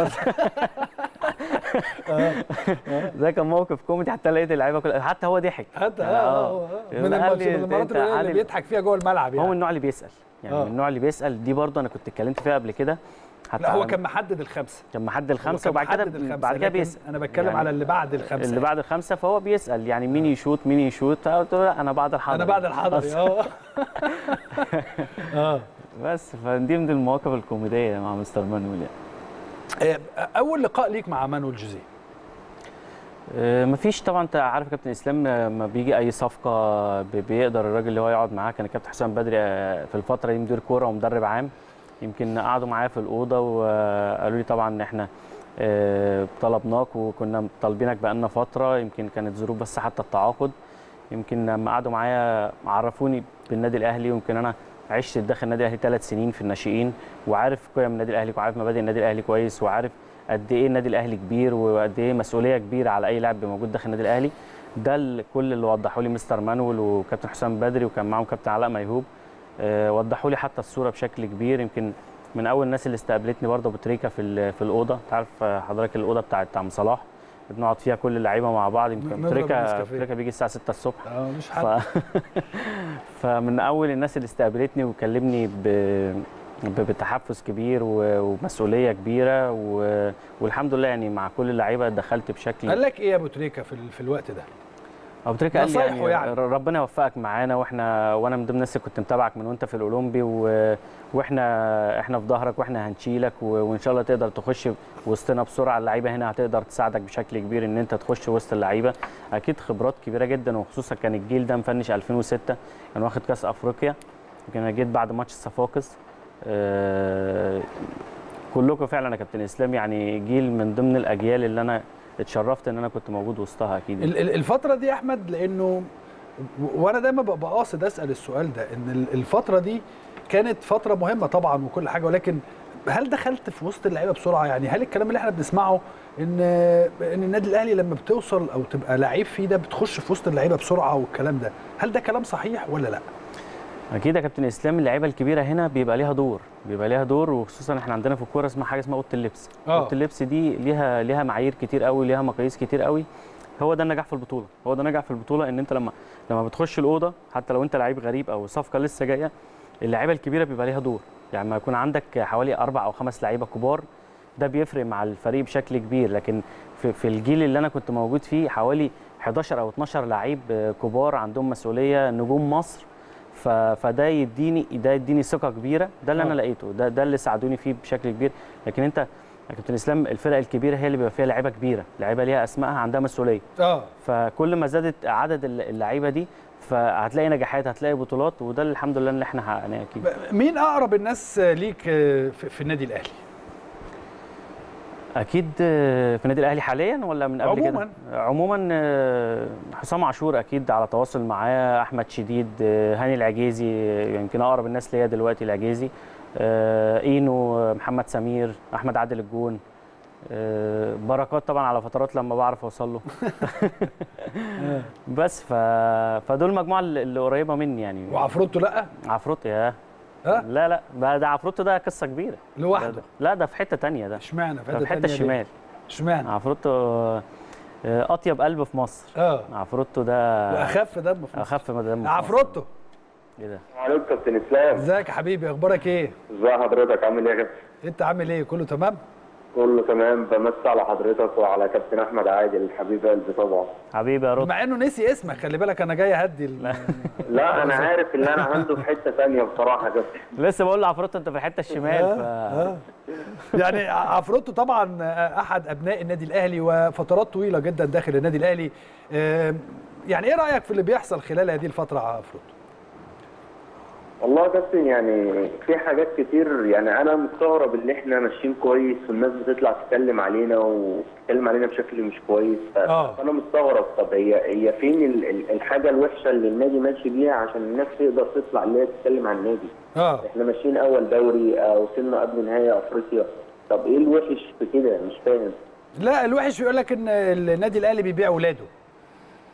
ده كان موقف كوميدي حتى لقيت اللعيبه كلها حتى هو ضحك حتى يعني اه آه. من قال الماتش لي من أنت- المرات أنت اللي, اللي عالي- بيضحك فيها جوه الملعب هو من يعني النوع اللي بيسال يعني آه. من النوع اللي بيسال دي برضه انا كنت اتكلمت فيها قبل كده حتى لا هو على- كان محدد الخمسه كان محدد هو الخمسه كان وبعد كده محدد الخمسة، بعد كده لكن بيسال انا بتكلم يعني على اللي بعد الخمسه اللي بعد الخمسه فهو بيسال يعني مين يشوط مين يشوط فقلت له لا انا بعد الحضري انا بعد الحضري اه اه بس فدي من المواقف الكوميديه مع مستر مانويل يعني آه، اول لقاء ليك مع مانويل جوزيه آه، مفيش طبعا انت عارف يا كابتن اسلام آه، لما بيجي اي صفقه بي- بيقدر الراجل اللي هو يقعد معاه كان الكابتن حسام بدري آه، في الفتره دي مدير كوره ومدرب عام يمكن قعدوا معايا في الاوضه وقالوا لي طبعا ان احنا آه، طلبناك وكنا طالبينك بقالنا فتره يمكن كانت ظروف بس حتى التعاقد يمكن لما قعدوا معايا عرفوني بالنادي الاهلي ويمكن انا عشت داخل النادي الاهلي ثلاث سنين في الناشئين وعارف قيم النادي الاهلي وعارف مبادئ النادي الاهلي كويس وعارف قد ايه النادي الاهلي كبير وقد ايه مسؤوليه كبيره على اي لاعب موجود داخل النادي الاهلي ده ال- كل اللي وضحوا لي مستر مانويل وكابتن حسام بدري وكان معاهم كابتن علاء ميهوب آه، وضحوا لي حتى الصوره بشكل كبير يمكن من اول الناس اللي استقبلتني برضه ابو تريكه في ال- في الاوضه انت عارف آه، حضرتك الاوضه بتاعت عم صلاح بنقعد فيها كل اللعيبه مع بعض يمكن نضرب أبو تريكه النسكافيه. أبو تريكه بيجي الساعه 6 الصبح اه مش ف... حد فمن اول الناس اللي استقبلتني وكلمني ب... ب- بتحفز كبير و... ومسؤوليه كبيره و... والحمد لله يعني مع كل اللعيبه دخلت بشكل قال لك ايه يا ابو تريكه في, ال- في الوقت ده ابو تريكه قال لي نصايحه يعني, يعني. ر- ربنا يوفقك معانا واحنا وانا من ضمن الناس اللي كنت متابعك من وانت في الاولمبي و... واحنا احنا في ظهرك واحنا هنشيلك و... وان شاء الله تقدر تخش وسطنا بسرعه اللعيبه هنا هتقدر تساعدك بشكل كبير ان انت تخش وسط اللعيبه اكيد خبرات كبيره جدا وخصوصا كان الجيل ده مفنش 2006 كان واخد كاس افريقيا يمكن انا جيت بعد ماتش الصفاقس آه... كلكم فعلا يا كابتن اسلام يعني جيل من ضمن الاجيال اللي انا اتشرفت ان انا كنت موجود وسطها اكيد ال- ال- الفتره دي يا احمد لانه و- وانا دايما ببقى قاصد اسال السؤال ده ان ال- الفتره دي كانت فتره مهمه طبعا وكل حاجه ولكن هل دخلت في وسط اللعيبه بسرعه يعني هل الكلام اللي احنا بنسمعه ان ان النادي الاهلي لما بتوصل او تبقى لعيب فيه ده بتخش في وسط اللعيبه بسرعه والكلام ده هل ده كلام صحيح ولا لا اكيد يا كابتن اسلام اللعيبه الكبيره هنا بيبقى ليها دور بيبقى ليها دور وخصوصا احنا عندنا في الكوره اسمها حاجه اسمها اوضه اللبس آه. اوضه اللبس دي ليها ليها معايير كتير قوي ليها مقاييس كتير قوي هو ده النجاح في البطوله هو ده النجاح في البطوله ان انت لما لما بتخش الاوضه حتى لو انت لعيب غريب او صفقه لسه جايه اللعيبه الكبيره بيبقى ليها دور يعني ما يكون عندك حوالي اربع او خمس لعيبه كبار ده بيفرق مع الفريق بشكل كبير لكن في, في الجيل اللي انا كنت موجود فيه حوالي 11 او 12 لعيب آه، كبار عندهم مسؤوليه نجوم مصر ف- فده يديني ده يديني ثقه كبيره ده اللي آه. انا لقيته ده ده اللي ساعدوني فيه بشكل كبير لكن انت يا كابتن اسلام الفرق الكبيره هي اللي بيبقى فيها لعيبه كبيره لعيبه ليها اسمائها عندها مسؤوليه اه فكل ما زادت عدد الل- اللعيبه دي فهتلاقي نجاحات هتلاقي بطولات وده اللي الحمد لله اللي احنا حققناه اكيد مين اقرب الناس ليك في, في النادي الاهلي اكيد آه، في النادي الاهلي حاليا ولا من قبل عموماً. كده عموما آه، حسام عاشور اكيد على تواصل معاه احمد شديد آه، هاني العجيزي آه، يمكن اقرب الناس ليا دلوقتي العجيزي آه، اينو آه، محمد سمير احمد عادل الجون آه، بركات طبعا على فترات لما بعرف اوصل له بس ف... فدول المجموعه اللي اللي قريبه مني يعني وعفروتو لا عفروت يا ها لا لا ده ده عفروت ده قصه كبيره ده لوحده ده لا ده في حته تانية ده اشمعنى ده في حته تانية ليه؟ الشمال اشمعنى عفروتو آه، اطيب قلب في مصر اه عفروتو ده واخف دم في مصر. اخف ما دام عفروتو ايه ده عليكم كابتن اسلام ازيك يا حبيبي اخبارك ايه ازي حضرتك عامل ايه يا كابتن انت عامل ايه كله تمام كله تمام بمس على حضرتك وعلى كابتن احمد عادل حبيب قلبي طبعا حبيبي يا رد مع انه نسي اسمك خلي بالك انا جاي اهدي ال- لا انا عارف ان انا عنده في حته ثانيه بصراحه يا كابتن لسه بقول لعفروتو انت في الحته الشمال ف... آه. يعني عفروتو طبعا احد ابناء النادي الاهلي وفترات طويله جدا داخل النادي الاهلي آم، يعني ايه رايك في اللي بيحصل خلال هذه الفتره يا عفروتو والله يا كابتن يعني في حاجات كتير يعني انا مستغرب ان احنا ماشيين كويس والناس بتطلع تتكلم علينا وتتكلم علينا بشكل مش كويس ف- آه. فانا مستغرب طب هي هي فين ال- ال- الحاجه الوحشه اللي النادي ماشي بيها عشان الناس تقدر تطلع اللي هي تتكلم عن النادي اه احنا ماشيين اول دوري آه، وصلنا قبل نهائي افريقيا طب ايه الوحش في كده مش فاهم لا الوحش بيقول لك ان النادي الاهلي بيبيع ولاده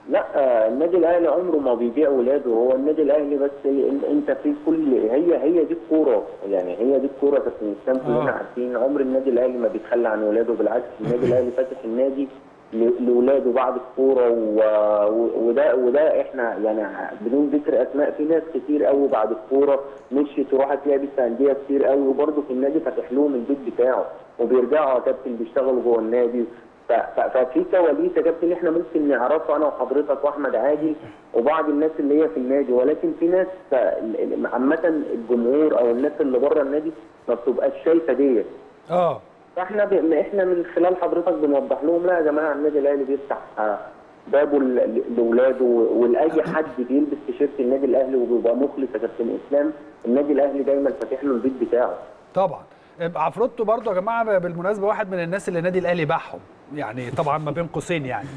لا آه، النادي الاهلي عمره ما بيبيع ولاده هو النادي الاهلي بس ال- انت في كل هي هي دي الكوره يعني هي دي الكوره كابتن اسلام كلنا آه. عارفين عمر النادي الاهلي ما بيتخلى عن ولاده بالعكس النادي الاهلي فاتح النادي ل- لاولاده بعد الكوره و- و- وده وده احنا يعني بدون ذكر اسماء في ناس كتير قوي بعد الكوره مشيت وراحت لعبت في انديه كتير قوي وبرده في النادي فاتح لهم البيت بتاعه وبيرجعوا يا كابتن بيشتغلوا جوه النادي ف- ف- ففي كواليس يا كابتن احنا ممكن نعرفها انا وحضرتك واحمد عادل وبعض الناس اللي هي في النادي ولكن في ناس ف- ال- ال- عامه الجمهور او الناس اللي بره النادي ما بتبقاش شايفه ديت اه فاحنا ب... احنا من خلال حضرتك بنوضح لهم لا يا جماعه النادي الاهلي بيفتح آه، بابه ل- لاولاده ولاي حد بيلبس تيشيرت النادي الاهلي وبيبقى مخلص يا كابتن اسلام النادي الاهلي دايما فاتح له البيت بتاعه طبعا عفروتو برضو يا جماعه بالمناسبه واحد من الناس اللي النادي الاهلي باعهم يعني طبعا ما بين قوسين يعني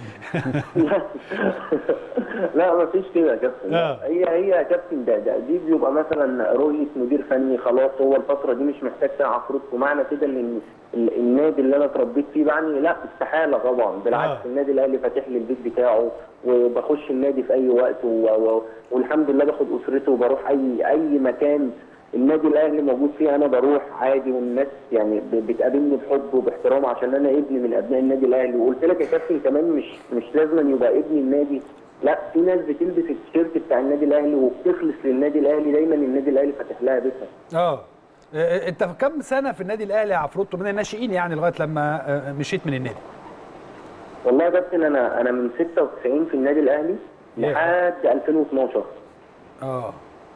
لا ما فيش كده يا كابتن آه. هي هي يا كابتن ده, ده دي بيبقى مثلا رؤيه مدير فني خلاص هو الفتره دي مش محتاج فيها عفروتو معنى كده ان ال- النادي اللي انا اتربيت فيه بعني لا استحاله طبعا بالعكس آه. النادي الاهلي فاتح لي البيت بتاعه وبخش النادي في اي وقت و... و... والحمد لله باخد اسرتي وبروح اي اي مكان النادي الاهلي موجود فيه انا بروح عادي والناس يعني ب- بتقابلني بحب وباحترام عشان انا ابن من ابناء النادي الاهلي وقلت لك يا كابتن كمان مش مش لازم يبقى ابن النادي لا في ناس بتلبس التيشيرت بتاع النادي الاهلي وبتخلص للنادي الاهلي دايما النادي الاهلي فاتح لها بيتها اه آه، انت في كم سنه في النادي الاهلي يا عفروتو من الناشئين يعني لغايه لما آه، مشيت من النادي والله يا كابتن انا انا من 96 في النادي الاهلي ياه. لحد 2012 اه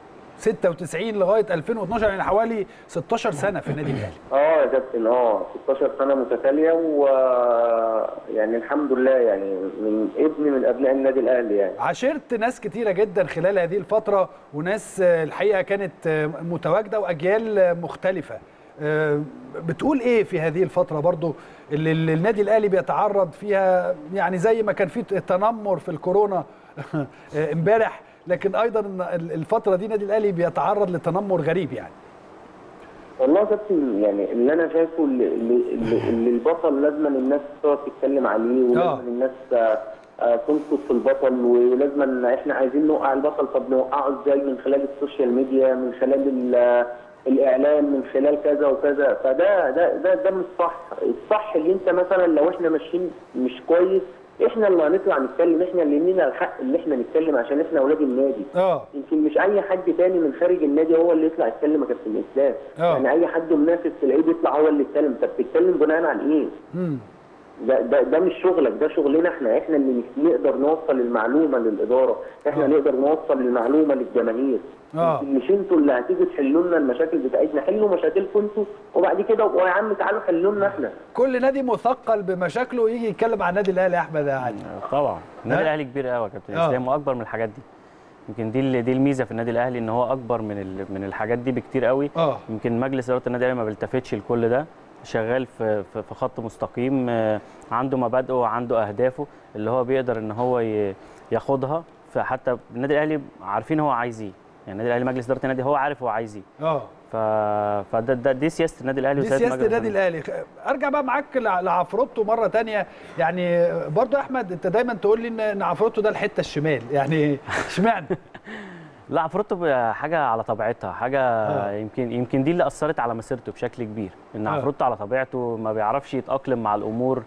96 لغايه 2012 يعني حوالي 16 سنه في النادي الاهلي اه يا كابتن اه 16 سنه متتاليه و يعني الحمد لله يعني من ابن من ابناء النادي الاهلي يعني عاشرت ناس كتيرة جدا خلال هذه الفترة وناس آه، الحقيقة كانت آه، متواجدة وأجيال آه، مختلفة آه، بتقول إيه في هذه الفترة برضو اللي اللي النادي الأهلي بيتعرض فيها يعني زي ما كان في تنمر في الكورونا آه، امبارح لكن أيضا ال- الفترة دي النادي الأهلي بيتعرض لتنمر غريب يعني والله يا كابتن يعني اللي انا شايفه اللي, اللي, اللي, اللي البطل لازم الناس تقعد تتكلم عليه آه. ولازم الناس آه، آه، تنقد في البطل ولازم احنا عايزين نوقع البطل طب نوقعه ازاي من خلال السوشيال ميديا من خلال ال- الاعلام من خلال كذا وكذا فده ده ده ده مش صح الصح اللي انت مثلا لو احنا ماشيين مش كويس احنا اللي هنطلع نتكلم احنا اللي لينا الحق اللي احنا نتكلم عشان احنا اولاد النادي اه يمكن مش اي حد تاني من خارج النادي هو اللي يطلع يتكلم يا كابتن اسلام آه. يعني اي حد منافس تلاقيه بيطلع هو اللي يتكلم طب بتتكلم بناء على ايه؟ مم. ده ده ده مش شغلك ده شغلنا احنا احنا اللي نقدر نوصل المعلومه للاداره احنا آه. نقدر نوصل المعلومه للجماهير آه. يمكن مش انتوا اللي هتيجوا تحلوا لنا المشاكل بتاعتنا حلوا مشاكلكم انتوا وبعد كده ابقوا يا عم تعالوا حلوا لنا احنا كل نادي مثقل بمشاكله يجي يتكلم عن النادي الأهلي يا أحمد يا علي طبعا النادي ها؟ الاهلي كبير قوي يا كابتن آه. اسلام واكبر من الحاجات دي يمكن دي اللي- دي الميزه في النادي الاهلي ان هو اكبر من ال- من الحاجات دي بكتير قوي اه يمكن مجلس اداره النادي الاهلي ما بيلتفتش لكل ده شغال في في في خط مستقيم آه، عنده مبادئه وعنده اهدافه اللي هو بيقدر ان هو ي- ياخدها فحتى النادي الاهلي عارفين هو عايز ايه يعني النادي الاهلي مجلس اداره النادي هو عارف هو عايز ايه اه ف... فده ده دي سياسه النادي الاهلي دي وسياسة سياسه مجلس النادي الاهلي ارجع بقى معاك لع- لعفروتو مره تانية يعني برضو يا احمد انت دايما تقول لي ان إن عفروتو ده الحته الشمال يعني اشمعنى لا عفروتو بقى حاجه على طبيعتها حاجه آه. يمكن يمكن دي اللي اثرت على مسيرته بشكل كبير ان آه. عفروتو على طبيعته ما بيعرفش يتاقلم مع الامور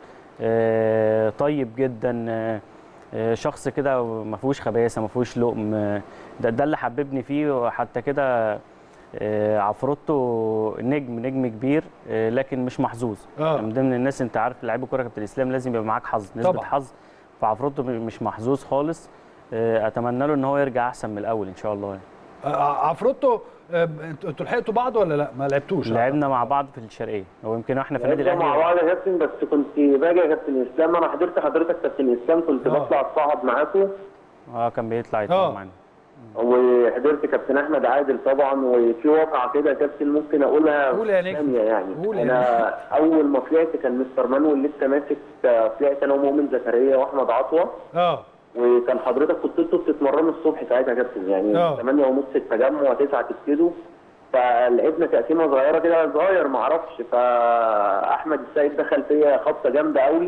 آه، طيب جدا آه، آه، شخص كده ما فيهوش خباثه ما فيهوش لقم آه، ده ده اللي حببني فيه وحتى كده آه، عفروتو نجم نجم كبير آه، لكن مش محظوظ آه. من ضمن الناس انت عارف لعيب الكوره كابتن الاسلام لازم يبقى معاك حظ نسبه طبعاً. حظ فعفروتو مش محظوظ خالص آه، اتمنى له ان هو يرجع احسن من الاول ان شاء الله يعني. آه، عفروتو آه، انتوا انتوا لحقتوا بعض ولا لا ما لعبتوش لعبنا مع بعض في الشرقيه هو يمكن احنا في النادي لعبنا مع الاهلي بعض يا كابتن بس كنت باجي يا كابتن اسلام انا حضرت حضرتك كابتن اسلام كنت آه. بطلع اتصعد معاكم اه كان بيطلع آه. يتمرن معانا وحضرت كابتن احمد عادل طبعا وفي واقعه كده يا كابتن ممكن اقولها قول يا نجم. ثانية يعني قول يا انا اول ما طلعت كان مستر مانويل لسه ماسك آه، طلعت انا ومؤمن زكريا واحمد عطوه اه وكان حضرتك كنت انتوا بتتمرنوا الصبح ساعتها يا كابتن يعني آه. 8 ونص التجمع 9 تبتدوا فلعبنا تقسيمه صغيره كده صغير ما اعرفش فاحمد السيد دخل فيا خبطه جامده قوي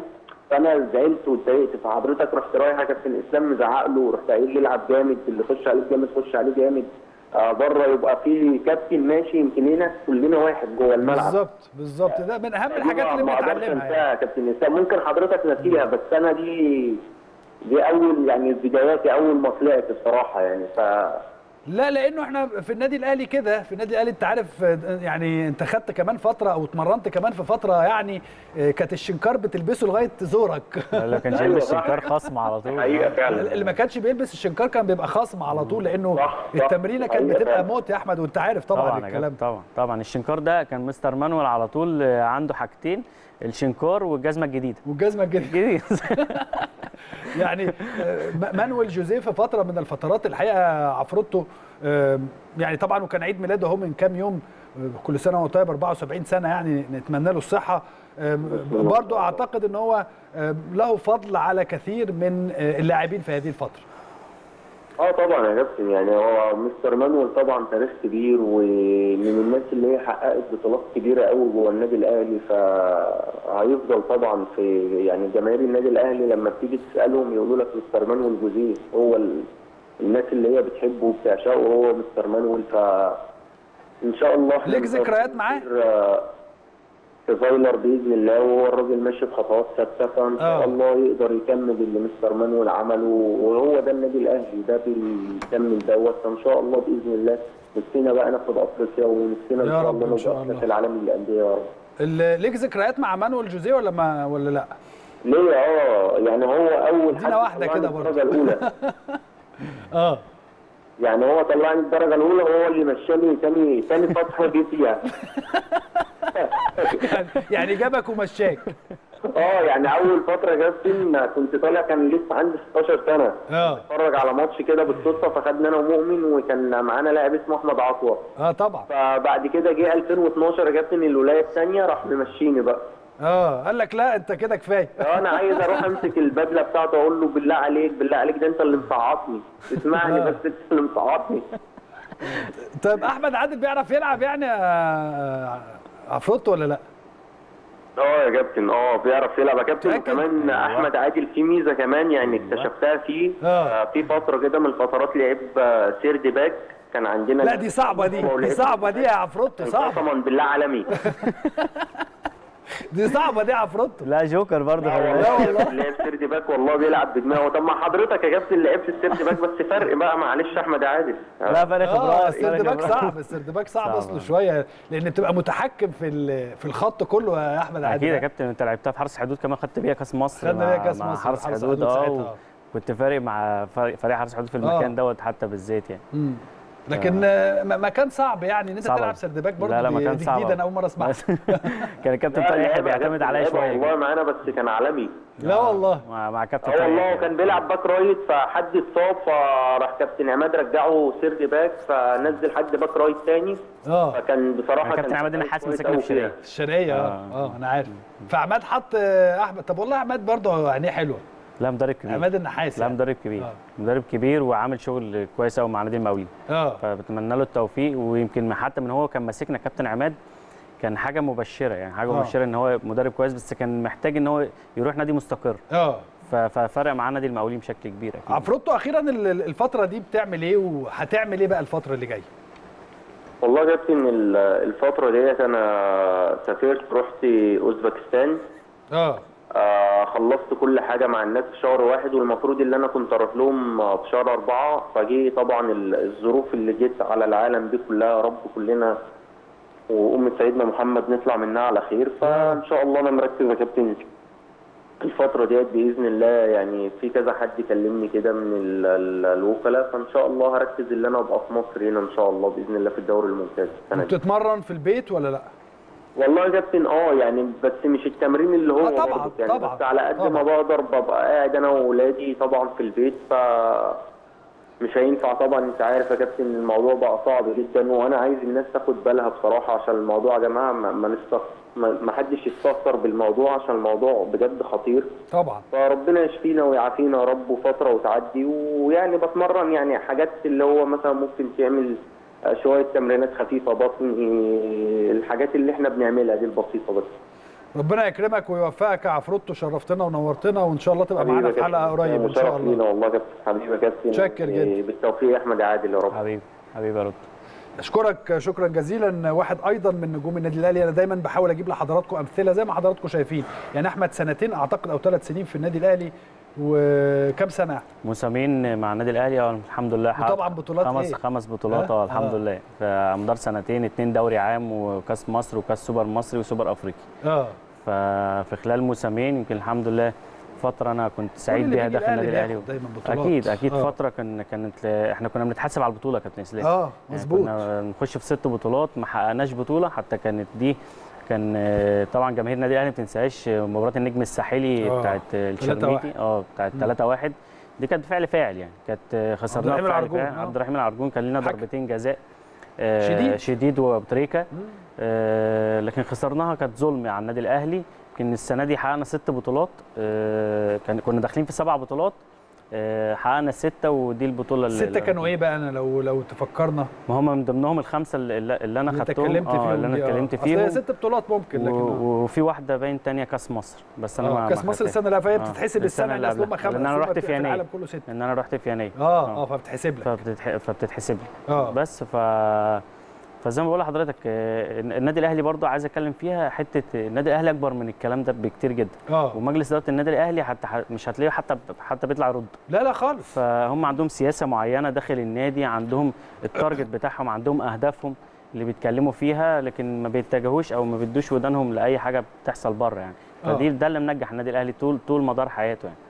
فانا زعلت واتضايقت فحضرتك رحت رايح يا كابتن اسلام مزعق له ورحت قايل لي العب جامد اللي يخش عليك جامد خش عليه جامد آه بره يبقى في كابتن ماشي يمكن هنا كلنا واحد جوه الملعب بالظبط بالظبط ده من اهم الحاجات اللي ما اقدرش بنتعلمها انساها يعني. يا كابتن اسلام ممكن حضرتك نسيها بس انا دي دي اول يعني بداياتي اول ما طلعت بصراحه يعني ف لا لانه احنا في النادي الاهلي كده في النادي الاهلي انت عارف آه، يعني انت خدت كمان فتره او اتمرنت كمان في فتره يعني آه، كانت الشنكار بتلبسه لغايه زورك لو كان أيوة شايل صح. الشنكار خصم على طول حقيقه فعلا اللي ما كانش بيلبس الشنكار كان بيبقى خصم على طول لانه صح، صح. التمرينه كانت حقيقة بتبقى فعلا. موت يا احمد وانت عارف طبعا, طبعا يا الكلام جدع، ده طبعا طبعا الشنكار ده كان مستر مانويل على طول آه، عنده حاجتين الشنكار والجزمه الجديده والجزمه الجديده جديد يعني آه، م- مانويل جوزيه في فتره من الفترات الحقيقه عفروتو آه، يعني طبعا وكان عيد ميلاده اهو من كام يوم آه، كل سنه وهو طيب 74 سنه يعني نتمنى له الصحه آه، برضو اعتقد ان هو آه، له فضل على كثير من آه، اللاعبين في هذه الفتره اه طبعا يا كابتن يعني هو مستر مانويل طبعا تاريخ كبير ومن الناس اللي هي حققت بطولات كبيره قوي جوه النادي الاهلي فهيفضل طبعا في يعني جماهير النادي الاهلي لما بتيجي تسالهم يقولوا لك مستر مانويل جوزيه هو ال... الناس اللي هي بتحبه وبتعشقه هو مستر مانويل ف ان شاء الله احنا ليك ذكريات معاه؟ متوقعين آه، في فايلر باذن الله وهو الراجل ماشي بخطوات ثابته فان آه. شاء الله يقدر يكمل اللي مستر مانويل عمله وهو ده النادي الاهلي ده بيكمل دوت فان شاء الله باذن الله نفسنا بقى ناخد افريقيا ونفسنا ان يا شاء رب الله إن شاء نبقى في الله. كاس العالم للانديه يا رب ال- ليك ذكريات مع مانويل جوزيه ولا ما ولا لا ليه اه يعني هو اول ادينا حد واحدة طلعني كده برضه. الدرجه الاولى اه يعني هو طلعني الدرجه الاولى وهو اللي مشاني تاني تاني فتره جه فيها يعني- يعني جابك ومشاك اه يعني اول فتره كابتن كنت طالع كان لسه عندي 16 سنه اه اتفرج على ماتش كده بالصدفه فخدنا انا ومؤمن وكان معانا لاعب اسمه احمد عطوه اه طبعا فبعد كده جه 2012 يا كابتن الولايه الثانيه راح ممشيني بقى اه قال لك لا انت كده كفايه انا عايز اروح امسك البدله بتاعته اقول له بالله عليك بالله عليك ده انت اللي مصعطني اسمعني آه. بس انت اللي مصعطني طيب احمد عادل بيعرف يلعب يعني آه، عفروتو ولا لا اه يا كابتن اه بيعرف يلعب يا كابتن متأكد؟ وكمان احمد عادل في ميزه كمان يعني اكتشفتها فيه آه. آه، في فتره كده من الفترات لعب آه، سيرد باك كان عندنا لا دي صعبه دي دي صعبه دي يا عفروتو صعبه قسما بالله عالمي دي صعبه دي يا عفروتو لا جوكر برضه خلي لا بالك. والله لعب سيرد باك والله بيلعب بدماغه طب ما حضرتك يا كابتن لعبت السيرد باك بس فرق بقى معلش احمد عادل لا فرق اه خبرات السرد فرق باك خبرات. صعب السرد باك صعب صعب. اصله شويه لان بتبقى متحكم في ال- في الخط كله يا احمد عادل اكيد يا كابتن انت لعبتها في حرس حدود كمان خدت بيها كاس مصر خدنا مع- بيها كأس مع مصر حرس حرس حدود حدود ساعتها، اه آه. كنت فارق مع فريق فريق حرس حدود في آه. المكان دوت حتى بالذات يعني مم. لكن آه، م- مكان صعب يعني ان انت صعب. تلعب سرد باك برضه لا لا دي- مكان دي صعب جديده انا اول مره اسمعها كان الكابتن طارق يحيى بيعتمد عليا شويه والله معانا بس كان عالمي لا والله مع مع كابتن اه طارق والله يحيى. وكان بيلعب باك رايت فحد اتصاب فراح كابتن عماد رجعه سيرد باك فنزل حد باك رايت تاني اه فكان بصراحه كابتن كان عماد النحاس كويس مسكنا أوي في شرقية. فيها. الشرقيه اه آه. اه انا عارف فعماد حط آه، احمد طب والله عماد برضه عينيه حلوه لا مدرب كبير عماد النحاس لا يعني. مدرب كبير آه. مدرب كبير وعامل شغل كويس قوي مع نادي المقاولين اه فبتمنى له التوفيق ويمكن حتى من هو كان ماسكنا كابتن عماد كان حاجه مبشره يعني حاجه آه. مبشره ان هو مدرب كويس بس كان محتاج ان هو يروح نادي مستقر اه ف- ففرق معاه نادي المقاولين بشكل كبير اكيد عفروتو اخيرا ال- ال- الفتره دي بتعمل ايه وهتعمل ايه بقى الفتره اللي جايه والله يا كابتن ال- الفتره ديت انا سافرت رحت اوزبكستان اه آه خلصت كل حاجه مع الناس في شهر واحد والمفروض اللي انا كنت اروح لهم آه، في شهر اربعه فجه طبعا ال- الظروف اللي جت على العالم دي كلها يا رب كلنا وأمة سيدنا محمد نطلع منها على خير فإن شاء الله أنا مركز يا كابتن الفترة ديت بإذن الله يعني في كذا حد كلمني كده من ال- ال- الوكلاء فإن شاء الله هركز اللي أنا أبقى في مصر هنا إن شاء الله بإذن الله في الدوري الممتاز السنة دي. بتتمرن في البيت ولا لا والله يا كابتن اه يعني بس مش التمرين اللي هو آه طبعاً، برضه يعني طبعاً، بس على قد ما طبعاً. بقدر ببقى قاعد انا واولادي طبعا في البيت ف مش هينفع طبعا انت عارف يا كابتن الموضوع بقى صعب جدا وانا عايز الناس تاخد بالها بصراحه عشان الموضوع يا جماعه ما ما, نستخ... ما ما حدش يستخسر بالموضوع عشان الموضوع بجد خطير طبعا فربنا يشفينا ويعافينا يا رب وفتره وتعدي ويعني بتمرن يعني حاجات اللي هو مثلا ممكن تعمل شويه تمرينات خفيفه بطن الحاجات اللي احنا بنعملها دي البسيطه بس ربنا يكرمك ويوفقك يا عفروتو شرفتنا ونورتنا وان شاء الله تبقى حبيبي معانا يا في حلقه كابتن قريب ان إسلام، شاء وشرف الله لينا والله يا كابتن حبيبي يا كابتن شكر إيه، جدا. بالتوفيق يا احمد عادل يا رب حبيبي حبيبي يا رد اشكرك شكرا جزيلا واحد ايضا من نجوم النادي الاهلي انا دايما بحاول اجيب لحضراتكم امثله زي ما حضراتكم شايفين يعني احمد سنتين اعتقد او ثلاث سنين في النادي الاهلي وكم سنه موسمين مع النادي اهلي اه الحمد لله حقق وطبعا بطولات خمس إيه؟ خمس بطولات آه؟ اه الحمد آه. لله في مدار سنتين اتنين دوري عام وكاس مصر وكاس سوبر مصري وسوبر افريقي اه ففي خلال موسمين يمكن الحمد لله فتره انا كنت سعيد كل اللي بيها بيجي داخل النادي الاهلي بياخد دايما بطولات اكيد اكيد آه. فتره كان كانت احنا كنا بنتحاسب على البطوله يا كابتن اسلام اه يعني مظبوط كنا نخش في ست بطولات ما حققناش بطوله حتى كانت دي كان آه، طبعا جماهير النادي الاهلي ما تنساش آه، مباراه النجم الساحلي آه، بتاعت آه، الشرميتي 3-1. اه بتاعت 3 1 دي كانت فعل فاعل يعني كانت آه، خسرناها الرحيم بفعل العرجون، فاعل آه. عبد الرحيم العرجون كان لنا حكم. ضربتين جزاء آه، شديد. شديد وبتريكا آه، لكن خسرناها كانت ظلم على النادي الاهلي يمكن السنه دي حققنا ست بطولات آه، كان كنا داخلين في سبع بطولات آه، حققنا السته ودي البطوله اللي- السته كانوا ايه بقى انا لو لو تفكرنا ما هم من ضمنهم الخمسه اللي, اللي انا اللي انت خدتهم اتكلمت فيهم اللي انا دي، آه. اتكلمت أصل هي فيهم ست بطولات ممكن لكن و- آه. وفي واحده باين تانية كاس مصر بس انا ما اه كاس ما مصر خدتهاش. السنه اللي فاتت آه، بتتحسب السنه اللي اصل هم قبلها. خمسه لان انا هم رحت في في يناير العالم كله سته لان انا رحت في يناير اه اه فبتحسب لك فبتتح... فبتتحسب لي اه بس ف فزي ما بقول لحضرتك آه، النادي الاهلي برضو عايز اتكلم فيها حته النادي الاهلي اكبر من الكلام ده بكتير جدا اه ومجلس اداره النادي الاهلي حتى مش هتلاقيه حتى حتى بيطلع يرد لا لا خالص فهم عندهم سياسه معينه داخل النادي عندهم التارجت بتاعهم عندهم اهدافهم اللي بيتكلموا فيها لكن ما بيتجهوش او ما بيدوش ودانهم لاي حاجه بتحصل بره يعني آه. فدي ده اللي منجح النادي الاهلي طول طول مدار حياته يعني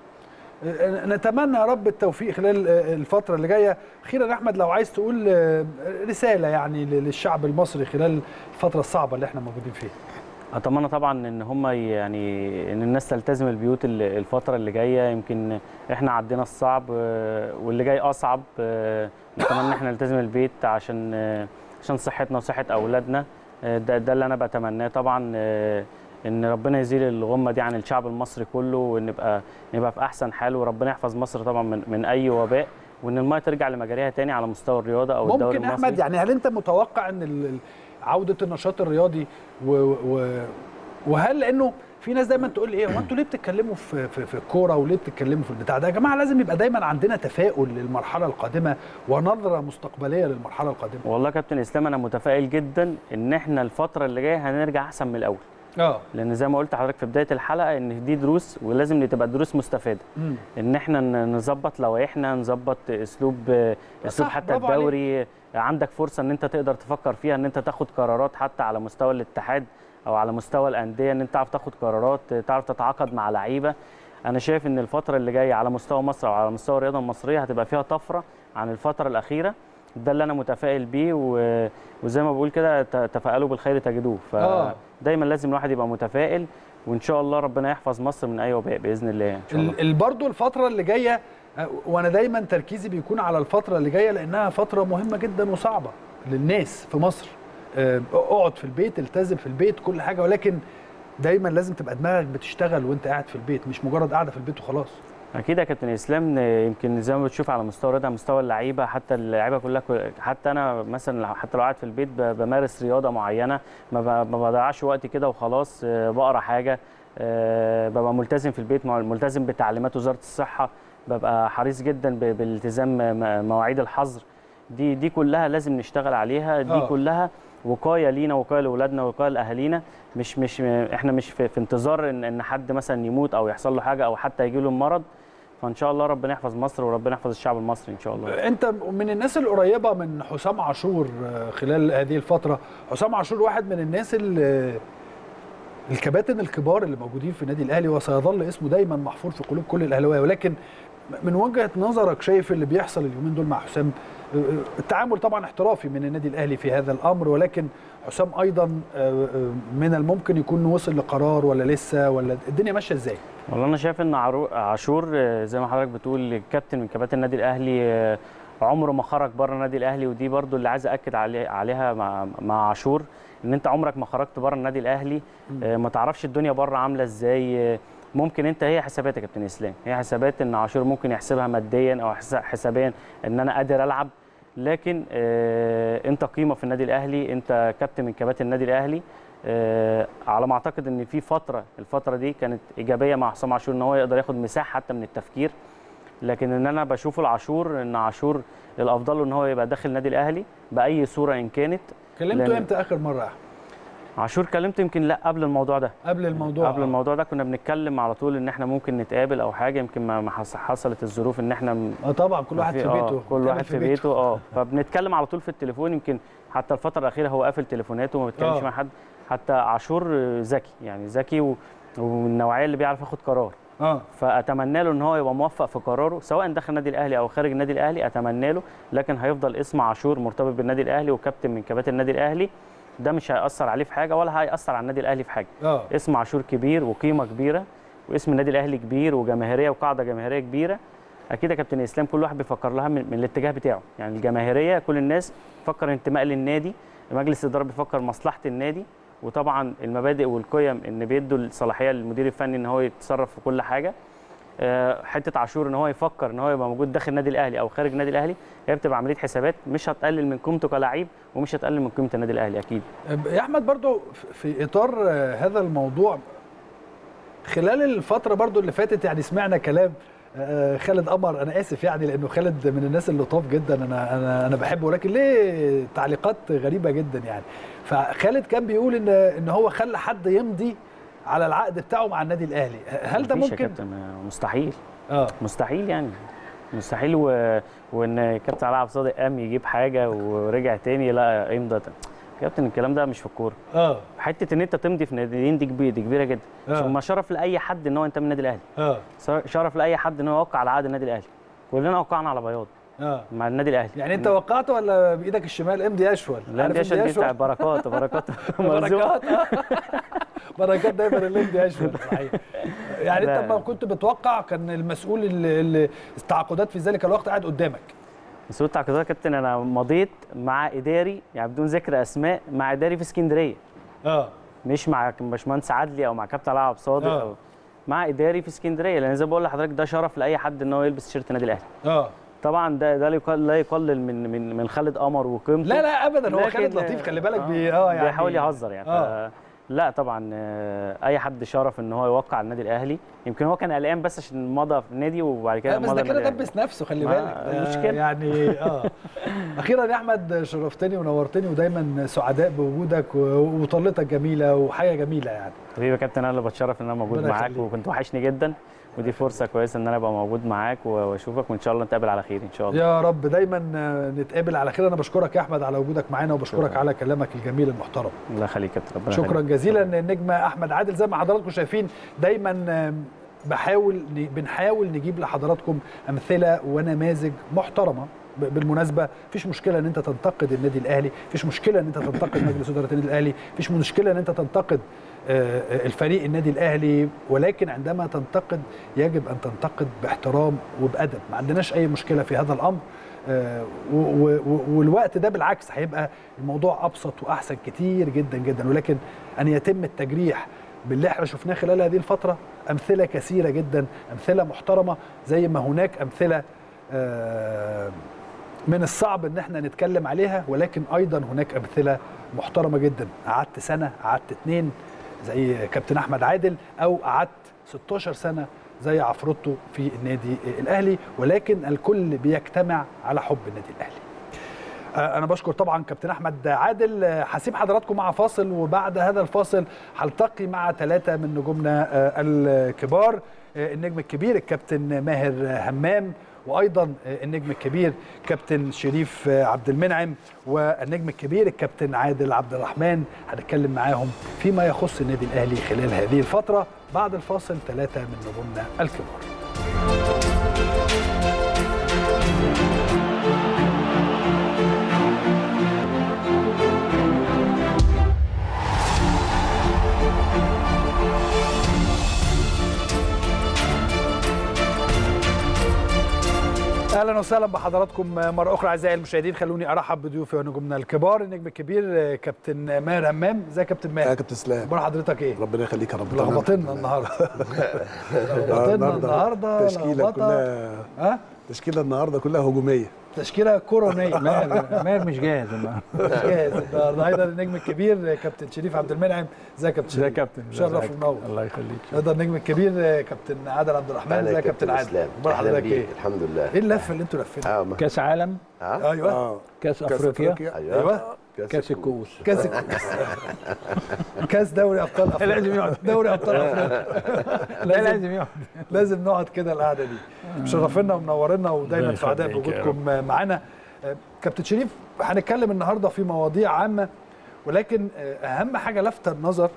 آه، نتمنى يا رب التوفيق خلال آه، الفترة اللي جاية أخيرا يا أحمد لو عايز تقول آه، رسالة يعني للشعب المصري خلال الفترة الصعبة اللي احنا موجودين فيها اتمنى طبعا ان هم يعني ان الناس تلتزم البيوت ال- الفتره اللي جايه يمكن احنا عدينا الصعب آه، واللي جاي اصعب آه، نتمنى ان احنا نلتزم البيت عشان آه، عشان صحتنا وصحه اولادنا آه، ده ده اللي انا بتمناه طبعا آه، ان ربنا يزيل الغمه دي عن الشعب المصري كله ونبقى نبقى في احسن حال وربنا يحفظ مصر طبعا من, من اي وباء وان المايه ترجع لمجاريها تاني على مستوى الرياضه او الدوري ممكن المصري أحمد يعني هل أنت متوقع أن ال- ال- عودة النشاط الرياضي و و وهل لأنه في ناس دايما تقول لي ايه هو انتوا ليه بتتكلموا في في, في الكوره وليه بتتكلموا في البتاع ده يا جماعه لازم يبقى دايما عندنا تفاؤل للمرحله القادمه ونظره مستقبليه للمرحله القادمه والله يا كابتن اسلام انا متفائل جدا ان احنا الفتره اللي جايه هنرجع احسن من الاول اه لان زي ما قلت لحضرتك في بدايه الحلقه ان دي دروس ولازم تبقى دروس مستفاده مم. ان احنا ن- نظبط لوائحنا نظبط اسلوب اسلوب صح، حتى برافو عليك. الدوري عندك فرصه ان انت تقدر تفكر فيها ان انت تاخد قرارات حتى على مستوى الاتحاد او على مستوى الانديه ان انت تعرف تاخد قرارات تعرف تتعاقد مع لعيبه انا شايف ان الفتره اللي جايه على مستوى مصر او على مستوى الرياضه المصريه هتبقى فيها طفره عن الفتره الاخيره ده اللي انا متفائل بيه و... وزي ما بقول كده ت- تفائلوا بالخير تجدوه آه. فدايما لازم الواحد يبقى متفائل وان شاء الله ربنا يحفظ مصر من اي وباء باذن الله ان شاء الله ال- ال- برضو الفترة اللي جاية آه، وانا دايما تركيزي بيكون على الفترة اللي جاية لانها فترة مهمة جدا وصعبة للناس في مصر آه، اقعد في البيت التزم في البيت كل حاجة ولكن دايما لازم تبقى دماغك بتشتغل وانت قاعد في البيت مش مجرد قاعدة في البيت وخلاص اكيد يا كابتن اسلام يمكن زي ما بتشوف على مستوى الرياضه على مستوى اللعيبه حتى اللعيبه كلها كل- حتى انا مثلا لو- حتى لو قاعد في البيت ب- بمارس رياضه معينه ما ب- ما بضيعش وقت كده وخلاص آه، بقرا حاجه آه، ببقى ملتزم في البيت مع- ملتزم بتعليمات وزاره الصحه ببقى حريص جدا ب- بالالتزام م- مواعيد الحظر دي دي كلها لازم نشتغل عليها دي آه. كلها وقايه لينا وقايه لاولادنا وقايه لاهالينا مش مش احنا مش في, في انتظار ان ان حد مثلا يموت او يحصل له حاجه او حتى يجي له مرض فان شاء الله ربنا يحفظ مصر وربنا يحفظ الشعب المصري ان شاء الله انت من الناس القريبة من حسام عاشور آه، خلال هذه الفترة حسام عاشور واحد من الناس اللي الكباتن الكبار اللي موجودين في النادي الاهلي وسيظل اسمه دايما محفور في قلوب كل الاهلاويه ولكن من وجهه نظرك شايف اللي بيحصل اليومين دول مع حسام التعامل طبعا احترافي من النادي الاهلي في هذا الامر ولكن حسام ايضا من الممكن يكون وصل لقرار ولا لسه ولا الدنيا ماشيه ازاي؟ والله انا شايف ان عرو- عاشور آه، زي ما حضرتك بتقول كابتن من كباتن النادي الاهلي آه، عمره ما خرج بره النادي الاهلي ودي برضو اللي عايز اكد عليه عليها مع مع عاشور ان انت عمرك ما خرجت بره النادي الاهلي آه، ما تعرفش الدنيا بره عامله ازاي آه، ممكن انت هي حسابات يا كابتن اسلام هي حسابات ان عاشور ممكن يحسبها ماديا او حس- حسابيا ان انا قادر العب لكن آه، انت قيمه في النادي الاهلي انت كابتن من كباتن النادي الاهلي آه، على ما اعتقد ان في فتره الفتره دي كانت ايجابيه مع حسام عاشور ان هو يقدر ياخد مساحه حتى من التفكير لكن ان انا بشوف العاشور ان عاشور الافضل له ان هو يبقى داخل النادي الاهلي باي صوره ان كانت كلمته لأن- امتى اخر مره يا أحمد؟ عاشور كلمته يمكن لا قبل الموضوع ده قبل الموضوع قبل الموضوع ده كنا بنتكلم على طول ان احنا ممكن نتقابل او حاجه يمكن ما ما حص- حصلت الظروف ان احنا م- اه طبعا كل واحد في آه، بيته كل بيتكلم واحد في بيته اه فبنتكلم على طول في التليفون يمكن حتى الفتره الاخيره هو قافل تليفوناته وما بيتكلمش آه. مع حد حتى عاشور آه، ذكي يعني ذكي و- ومن النوعيه اللي بيعرف ياخد قرار اه فاتمنى له ان هو يبقى موفق في قراره سواء داخل النادي الاهلي او خارج النادي الاهلي اتمنى له لكن هيفضل اسم عاشور مرتبط بالنادي الاهلي وكابتن من كباتن النادي الاهلي ده مش هيأثر عليه في حاجه ولا هيأثر على النادي الاهلي في حاجه اه اسم عاشور كبير وقيمه كبيره واسم النادي الاهلي كبير وجماهيريه وقاعده جماهيريه كبيره اكيد يا كابتن اسلام كل واحد بيفكر لها من, من الاتجاه بتاعه يعني الجماهيريه كل الناس بتفكر انتماء للنادي مجلس الاداره بيفكر مصلحه النادي وطبعا المبادئ والقيم ان بيدوا الصلاحيه للمدير الفني ان هو يتصرف في كل حاجه آه، حته عاشور ان هو يفكر ان هو يبقى موجود داخل النادي الاهلي او خارج النادي الاهلي هي بتبقى عمليه حسابات مش هتقلل من قيمته كلاعب ومش هتقلل من قيمه النادي الاهلي اكيد يا احمد برضو في اطار آه، هذا الموضوع خلال الفتره برضو اللي فاتت يعني سمعنا كلام آه، خالد قمر انا اسف يعني لانه خالد من الناس اللطاف جدا انا انا انا بحبه ولكن ليه تعليقات غريبه جدا يعني فخالد كان بيقول ان ان هو خلى حد يمضي على العقد بتاعه مع النادي الاهلي هل ده مفيش يا ممكن كابتن ما- مستحيل اه مستحيل يعني مستحيل و... وان كابتن علاء عبد الصادق قام يجيب حاجه ورجع تاني لا امضى كابتن الكلام ده مش في الكوره اه حته ان انت تمضي في ناديين دي كبيره دي كبيره جدا آه. ثم شرف لاي حد ان هو انت من النادي الاهلي اه شرف لاي حد ان هو يوقع على عقد النادي الاهلي كلنا وقعنا على بياض اه مع النادي الاهلي يعني انت وقعت ولا بايدك الشمال امضي اشول لا عارف دي عشان امضي دي بتاع أشول؟ بركات بركات مرزوق بركات بركات دايما الليمبي اشول صحيح يعني لا. انت لما كنت بتوقع كان المسؤول اللي اللي التعاقدات في ذلك الوقت قاعد قدامك مسؤول التعاقدات يا كابتن انا مضيت مع اداري يعني بدون ذكر اسماء مع اداري في اسكندريه اه مش مع باشمهندس عدلي او مع كابتن علاء عبد الصادق آه. أو مع اداري في اسكندريه لان زي ما بقول لحضرتك ده شرف لاي حد ان هو يلبس تيشيرت النادي الاهلي اه طبعا ده ده لا يقل- لا يقلل من من من خالد قمر وقيمته لا لا ابدا هو لكن- خالد لطيف خلي بالك بي اه يعني بيحاول يهزر يعني آه. آه. لا طبعا آه، اي حد شرف ان هو يوقع على النادي الاهلي يمكن هو كان قلقان بس عشان مضى في النادي وبعد كده لا بس مضى ده كده النادي الأهلي. دبس نفسه خلي ما- بالك ده مشكلة. يعني اه اخيرا يا احمد شرفتني ونورتني ودايما سعداء بوجودك و- وطلتك جميله وحاجه جميله يعني حبيبي يا كابتن انا اللي بتشرف ان انا موجود ربنا معاك يخليك. وكنت وحشني جدا ودي فرصه كويسه ان انا ابقى موجود معاك واشوفك وان شاء الله نتقابل على خير ان شاء الله يا رب دايما آه، نتقابل على خير انا بشكرك يا احمد على وجودك معانا وبشكرك شكراً. على كلامك الجميل المحترم الله يخليك يا كابتن ربنا شكرا يخليك. جزيلا النجم احمد عادل زي ما حضراتكم شايفين دايما آم، بحاول ن- بنحاول نجيب لحضراتكم امثله ونماذج محترمه ب- بالمناسبه مفيش مشكله ان انت تنتقد النادي الاهلي مفيش مشكله ان انت تنتقد مجلس اداره النادي الاهلي مفيش مشكله ان انت تنتقد آه، آه، الفريق النادي الاهلي ولكن عندما تنتقد يجب ان تنتقد باحترام وبادب ما عندناش اي مشكله في هذا الامر آه، و- و- و- والوقت ده بالعكس هيبقى الموضوع ابسط واحسن كتير جدا جدا ولكن ان يتم التجريح باللي احنا شفناه خلال هذه الفتره امثله كثيره جدا امثله محترمه زي ما هناك امثله آه، من الصعب ان احنا نتكلم عليها ولكن ايضا هناك امثله محترمه جدا قعدت سنه قعدت اتنين زي كابتن احمد عادل او قعدت 16 سنه زي عفروتو في النادي الاهلي ولكن الكل بيجتمع على حب النادي الاهلي آه، انا بشكر طبعا كابتن احمد عادل آه، هسيب حضراتكم مع فاصل وبعد هذا الفاصل هلتقي مع ثلاثه من نجومنا آه، الكبار آه، النجم الكبير الكابتن ماهر آه، همام وايضا آه، النجم الكبير كابتن شريف آه، عبد المنعم والنجم الكبير الكابتن عادل عبد الرحمن هنتكلم معاهم فيما يخص النادي الاهلي خلال هذه الفتره بعد الفاصل ثلاثه من نجومنا الكبار اهلا وسهلا بحضراتكم مره اخرى اعزائي المشاهدين خلوني ارحب بضيوفي ونجومنا الكبار النجم الكبير كابتن ماهر همام ازيك يا كابتن يا ماهر كابتن اسلام اخبار حضرتك ايه ربنا يخليك يا رب لخبطنا النهارده لخبطنا النهارده تشكيله لخبطة. كلها ها التشكيله النهارده كلها هجوميه تشكيله كورونيه ماهر ماهر مش جاهز النهارده مش جاهز النهارده ايضا النجم الكبير كابتن شريف عبد المنعم ازيك يا كابتن ازيك شريف يا كابتن شرف ازيك؟ ومنور الله يخليك ايضا النجم الكبير كابتن عادل عبد الرحمن أهلا ازيك يا يا كابتن عادل اسلام اخبار أهلا حضرتك بيك. ايه؟ الحمد لله ايه اللفه اللي انتوا لفينها؟ اه ما- كاس عالم اه ايوه اه كاس افريقيا ايوه كاس الكؤوس كاس كاس دوري ابطال افريقيا لازم يقعد. دوري ابطال افريقيا لا لازم يقعد لازم نقعد كده القعده دي مشرفينا ومنورنا ودايما الله سعداء يخليك يا بوجودكم معانا آه، كابتن شريف هنتكلم النهارده في مواضيع عامه ولكن آه، اهم حاجه لافته النظر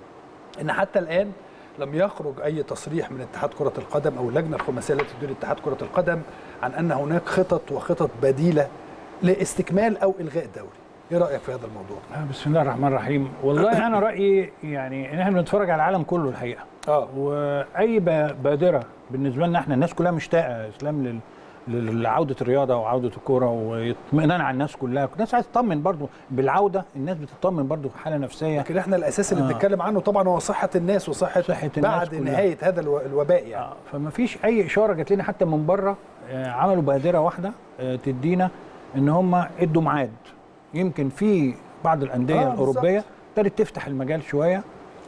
ان حتى الان لم يخرج اي تصريح من اتحاد كره القدم او اللجنه الخماسيه التي تدير اتحاد كره القدم عن ان هناك خطط وخطط بديله لاستكمال او الغاء الدوري ايه رايك في هذا الموضوع آه، بسم الله الرحمن الرحيم والله انا رايي يعني ان احنا بنتفرج على العالم كله الحقيقه اه واي ب- بادره بالنسبه لنا احنا الناس كلها مشتاقه يا اسلام لل لل- لعوده الرياضه وعوده الكوره واطمئنان على الناس كلها الناس عايزه تطمن برضو بالعوده الناس بتطمن برضو في حاله نفسيه لكن احنا الاساس اللي آه. بنتكلم عنه طبعا هو صحه الناس وصحه صحة الناس بعد كلها. نهايه هذا الو- الوباء يعني آه، فما فيش اي اشاره جات لنا حتى من بره آه، عملوا بادره واحده آه، تدينا ان هم ادوا ميعاد يمكن في بعض الانديه آه، آه الاوروبيه ابتدت تفتح المجال شويه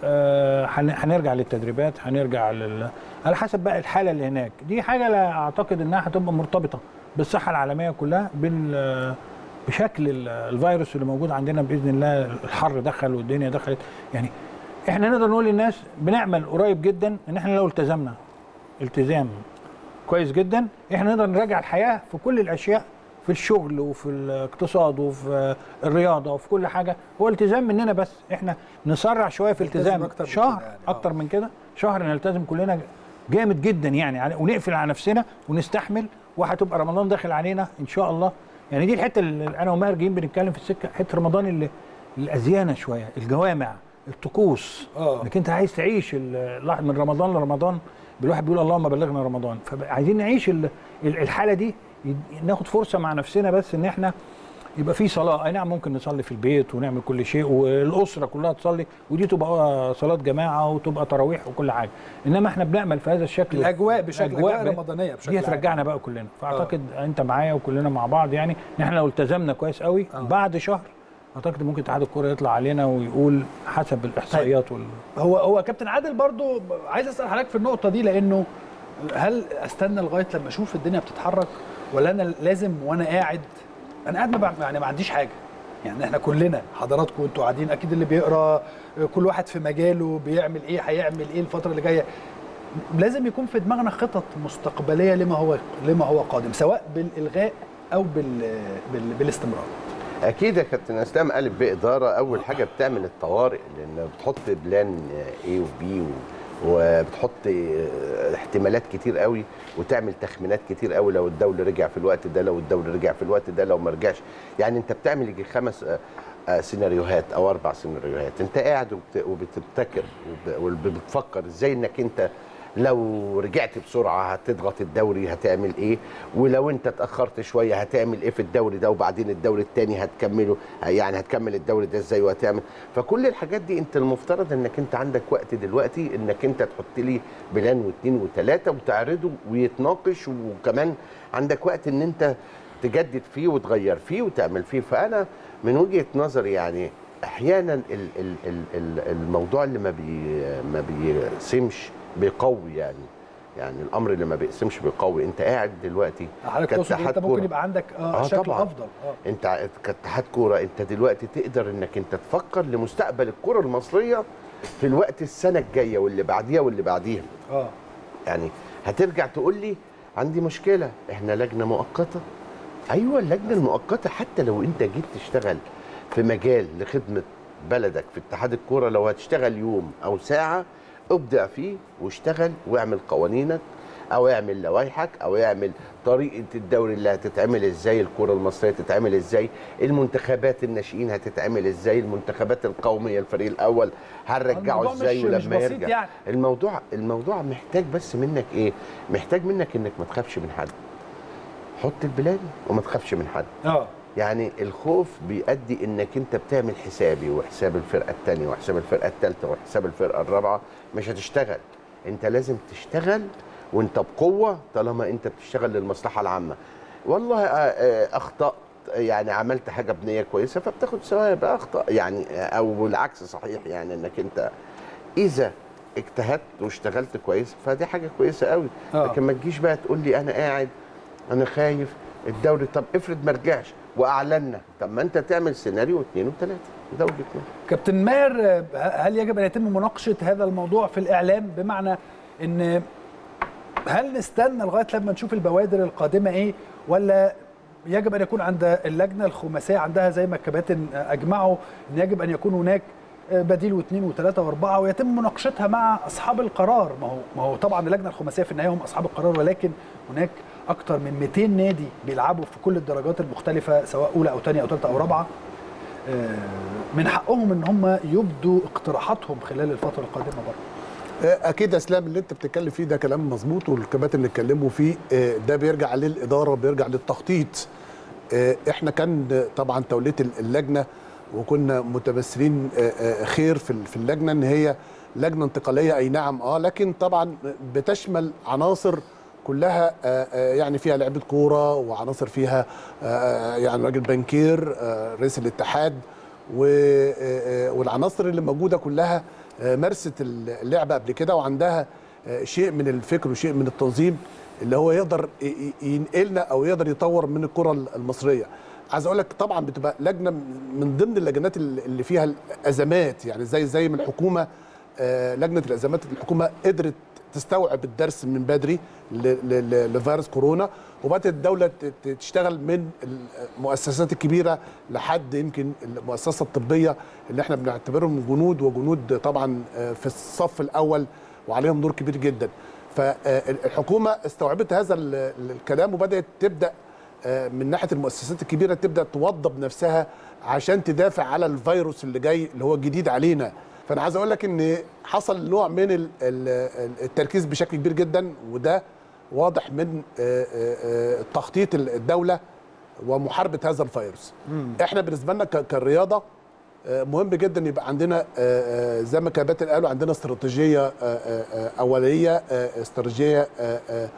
آه، هن- هنرجع للتدريبات هنرجع لل... على حسب بقى الحاله اللي هناك دي حاجه لا اعتقد انها هتبقى مرتبطه بالصحه العالميه كلها بال بشكل ال- الفيروس اللي موجود عندنا باذن الله الحر دخل والدنيا دخلت يعني احنا نقدر نقول للناس بنعمل قريب جدا ان احنا لو التزمنا التزام كويس جدا احنا نقدر نراجع الحياه في كل الاشياء في الشغل وفي الاقتصاد وفي الرياضه وفي كل حاجه هو التزام مننا بس احنا نسرع شويه في نلتزم التزام أكتر من شهر كده يعني، آه. اكتر من كده شهر نلتزم كلنا جامد جدا يعني على- ونقفل على نفسنا ونستحمل وهتبقى رمضان داخل علينا ان شاء الله يعني دي الحته اللي انا وماهر جايين بنتكلم في السكه حته رمضان اللي الازيانه شويه الجوامع الطقوس آه. انك انت عايز تعيش ال- الواحد من رمضان لرمضان الواحد بيقول اللهم بلغنا رمضان فعايزين نعيش ال- ال- الحاله دي يد- ناخد فرصه مع نفسنا بس ان احنا يبقى في صلاه اي نعم ممكن نصلي في البيت ونعمل كل شيء والاسره كلها تصلي ودي تبقى صلاه جماعه وتبقى تراويح وكل حاجه انما احنا بنعمل في هذا الشكل الاجواء بشكل أجواء اجواء ب- رمضانيه بشكل دي عام. هترجعنا بقى كلنا فاعتقد انت معايا وكلنا مع بعض يعني ان احنا لو التزمنا كويس قوي آه. بعد شهر اعتقد ممكن اتحاد الكوره يطلع علينا ويقول حسب الاحصائيات وال... هو هو كابتن عادل برضو عايز اسال حضرتك في النقطه دي لانه هل استنى لغايه لما اشوف الدنيا بتتحرك ولا انا لازم وانا قاعد انا قاعد ما بع- يعني ما عنديش حاجه يعني احنا كلنا حضراتكم انتوا قاعدين اكيد اللي بيقرا كل واحد في مجاله بيعمل ايه هيعمل ايه الفتره اللي جايه لازم يكون في دماغنا خطط مستقبليه لما هو لما هو قادم سواء بالالغاء او بال بال بالاستمرار اكيد يا كابتن اسلام الف باداره اول حاجه بتعمل الطوارئ لان بتحط بلان اي وبي وبتحط آه، احتمالات كتير قوي وتعمل تخمينات كتير قوي لو الدوري رجع في الوقت ده لو الدوري رجع في الوقت ده لو ما رجعش يعني انت بتعمل يجي خمس آه، آه، سيناريوهات او اربع سيناريوهات انت قاعد وبت- وبتبتكر وب- وبتفكر ازاي انك انت لو رجعت بسرعه هتضغط الدوري هتعمل ايه ولو انت اتاخرت شويه هتعمل ايه في الدوري ده وبعدين الدوري الثاني هتكمله يعني هتكمل الدوري ده ازاي وهتعمل فكل الحاجات دي انت المفترض انك انت عندك وقت دلوقتي انك انت تحط لي بلان واثنين وثلاثه وتعرضه ويتناقش وكمان عندك وقت ان انت تجدد فيه وتغير فيه وتعمل فيه فانا من وجهه نظري يعني احيانا ال ال ال ال الموضوع اللي ما بي ما بيقسمش بيقوي يعني يعني الامر اللي ما بيقسمش بيقوي انت قاعد دلوقتي حضرتك تقصد إن كاتحاد انت ممكن كورة. يبقى عندك آه آه شكل طبعاً. افضل اه انت ع- كاتحاد كوره انت دلوقتي تقدر انك انت تفكر لمستقبل الكره المصريه في الوقت السنه الجايه واللي بعديها واللي بعديها اه يعني هترجع تقول لي عندي مشكله احنا لجنه مؤقته ايوه اللجنه المؤقته حتى لو انت جيت تشتغل في مجال لخدمه بلدك في اتحاد الكوره لو هتشتغل يوم او ساعه ابدع فيه واشتغل واعمل قوانينك او اعمل لوائحك او اعمل طريقه الدوري اللي هتتعمل ازاي الكره المصريه تتعمل ازاي المنتخبات الناشئين هتتعمل ازاي المنتخبات القوميه الفريق الاول هنرجعه الموضوع ازاي مش- مش ولما بسيط يرجع يعني. الموضوع الموضوع محتاج بس منك ايه محتاج منك انك ما تخافش من حد حط البلان وما تخافش من حد اه يعني الخوف بيؤدي انك انت بتعمل حسابي وحساب الفرقه الثانيه وحساب الفرقه الثالثه وحساب الفرقه الرابعه مش هتشتغل انت لازم تشتغل وانت بقوه طالما انت بتشتغل للمصلحه العامه والله آه، آه، اخطات يعني عملت حاجه بنيه كويسه فبتاخد ثواب اخطا يعني آه، او العكس صحيح يعني انك انت اذا اجتهدت واشتغلت كويس فدي حاجه كويسه قوي آه. لكن ما تجيش بقى تقول لي انا قاعد انا خايف الدوري طب افرض ما رجعش واعلنا طب ما انت تعمل سيناريو اثنين وثلاثه ده وجهه نظري كابتن ماهر آه، هل يجب ان يتم مناقشه هذا الموضوع في الاعلام بمعنى ان هل نستنى لغايه لما نشوف البوادر القادمه ايه ولا يجب ان يكون عند اللجنه الخماسيه عندها زي ما الكباتن اجمعوا ان يجب ان يكون هناك بديل واثنين وثلاثه واربعه ويتم مناقشتها مع اصحاب القرار ما هو ما هو طبعا اللجنه الخماسيه في النهايه هم اصحاب القرار ولكن هناك اكثر من 200 نادي بيلعبوا في كل الدرجات المختلفه سواء اولى او ثانيه او ثالثه او رابعه آه، من حقهم ان هم يبدوا اقتراحاتهم خلال الفتره القادمه برضه اكيد يا اسلام اللي انت بتتكلم فيه ده كلام مظبوط والكباتن اللي اتكلموا فيه آه، ده بيرجع للاداره بيرجع للتخطيط آه، احنا كان طبعا توليه اللجنه وكنا متبصرين آه، آه، خير في في اللجنه ان هي لجنه انتقاليه اي نعم اه لكن طبعا بتشمل عناصر كلها آه، آه، يعني فيها لعيبه كوره وعناصر فيها آه، يعني راجل بنكير آه، رئيس الاتحاد و- آه، آه، والعناصر اللي موجوده كلها آه، مارست اللعبه قبل كده وعندها آه، شيء من الفكر وشيء من التنظيم اللي هو يقدر ي- ي- ينقلنا او يقدر يطور من الكره المصريه عايز اقول لك طبعا بتبقى لجنه من ضمن اللجنات اللي اللي فيها الازمات يعني زي زي ما الحكومه آه، لجنه الازمات الحكومه قدرت تستوعب الدرس من بدري ل- ل- ل- لفيروس كورونا وبدات الدوله ت- ت- تشتغل من المؤسسات الكبيره لحد يمكن المؤسسه الطبيه اللي احنا بنعتبرهم جنود وجنود طبعا آه، في الصف الاول وعليهم دور كبير جدا فالحكومه استوعبت هذا ال- ال- الكلام وبدات تبدا آه، من ناحيه المؤسسات الكبيره تبدا توضب نفسها عشان تدافع على الفيروس اللي جاي اللي هو الجديد علينا فانا عايز اقول لك ان حصل نوع من ال- ال- التركيز بشكل كبير جدا وده واضح من آه، آه، آه، تخطيط الدوله ومحاربه هذا الفيروس احنا بالنسبه لنا ك- كالرياضه آه، مهم جدا يبقى عندنا آه، آه، زي ما كباتن قالوا عندنا استراتيجيه آه، آه، آه، اوليه آه، استراتيجيه آه، آه،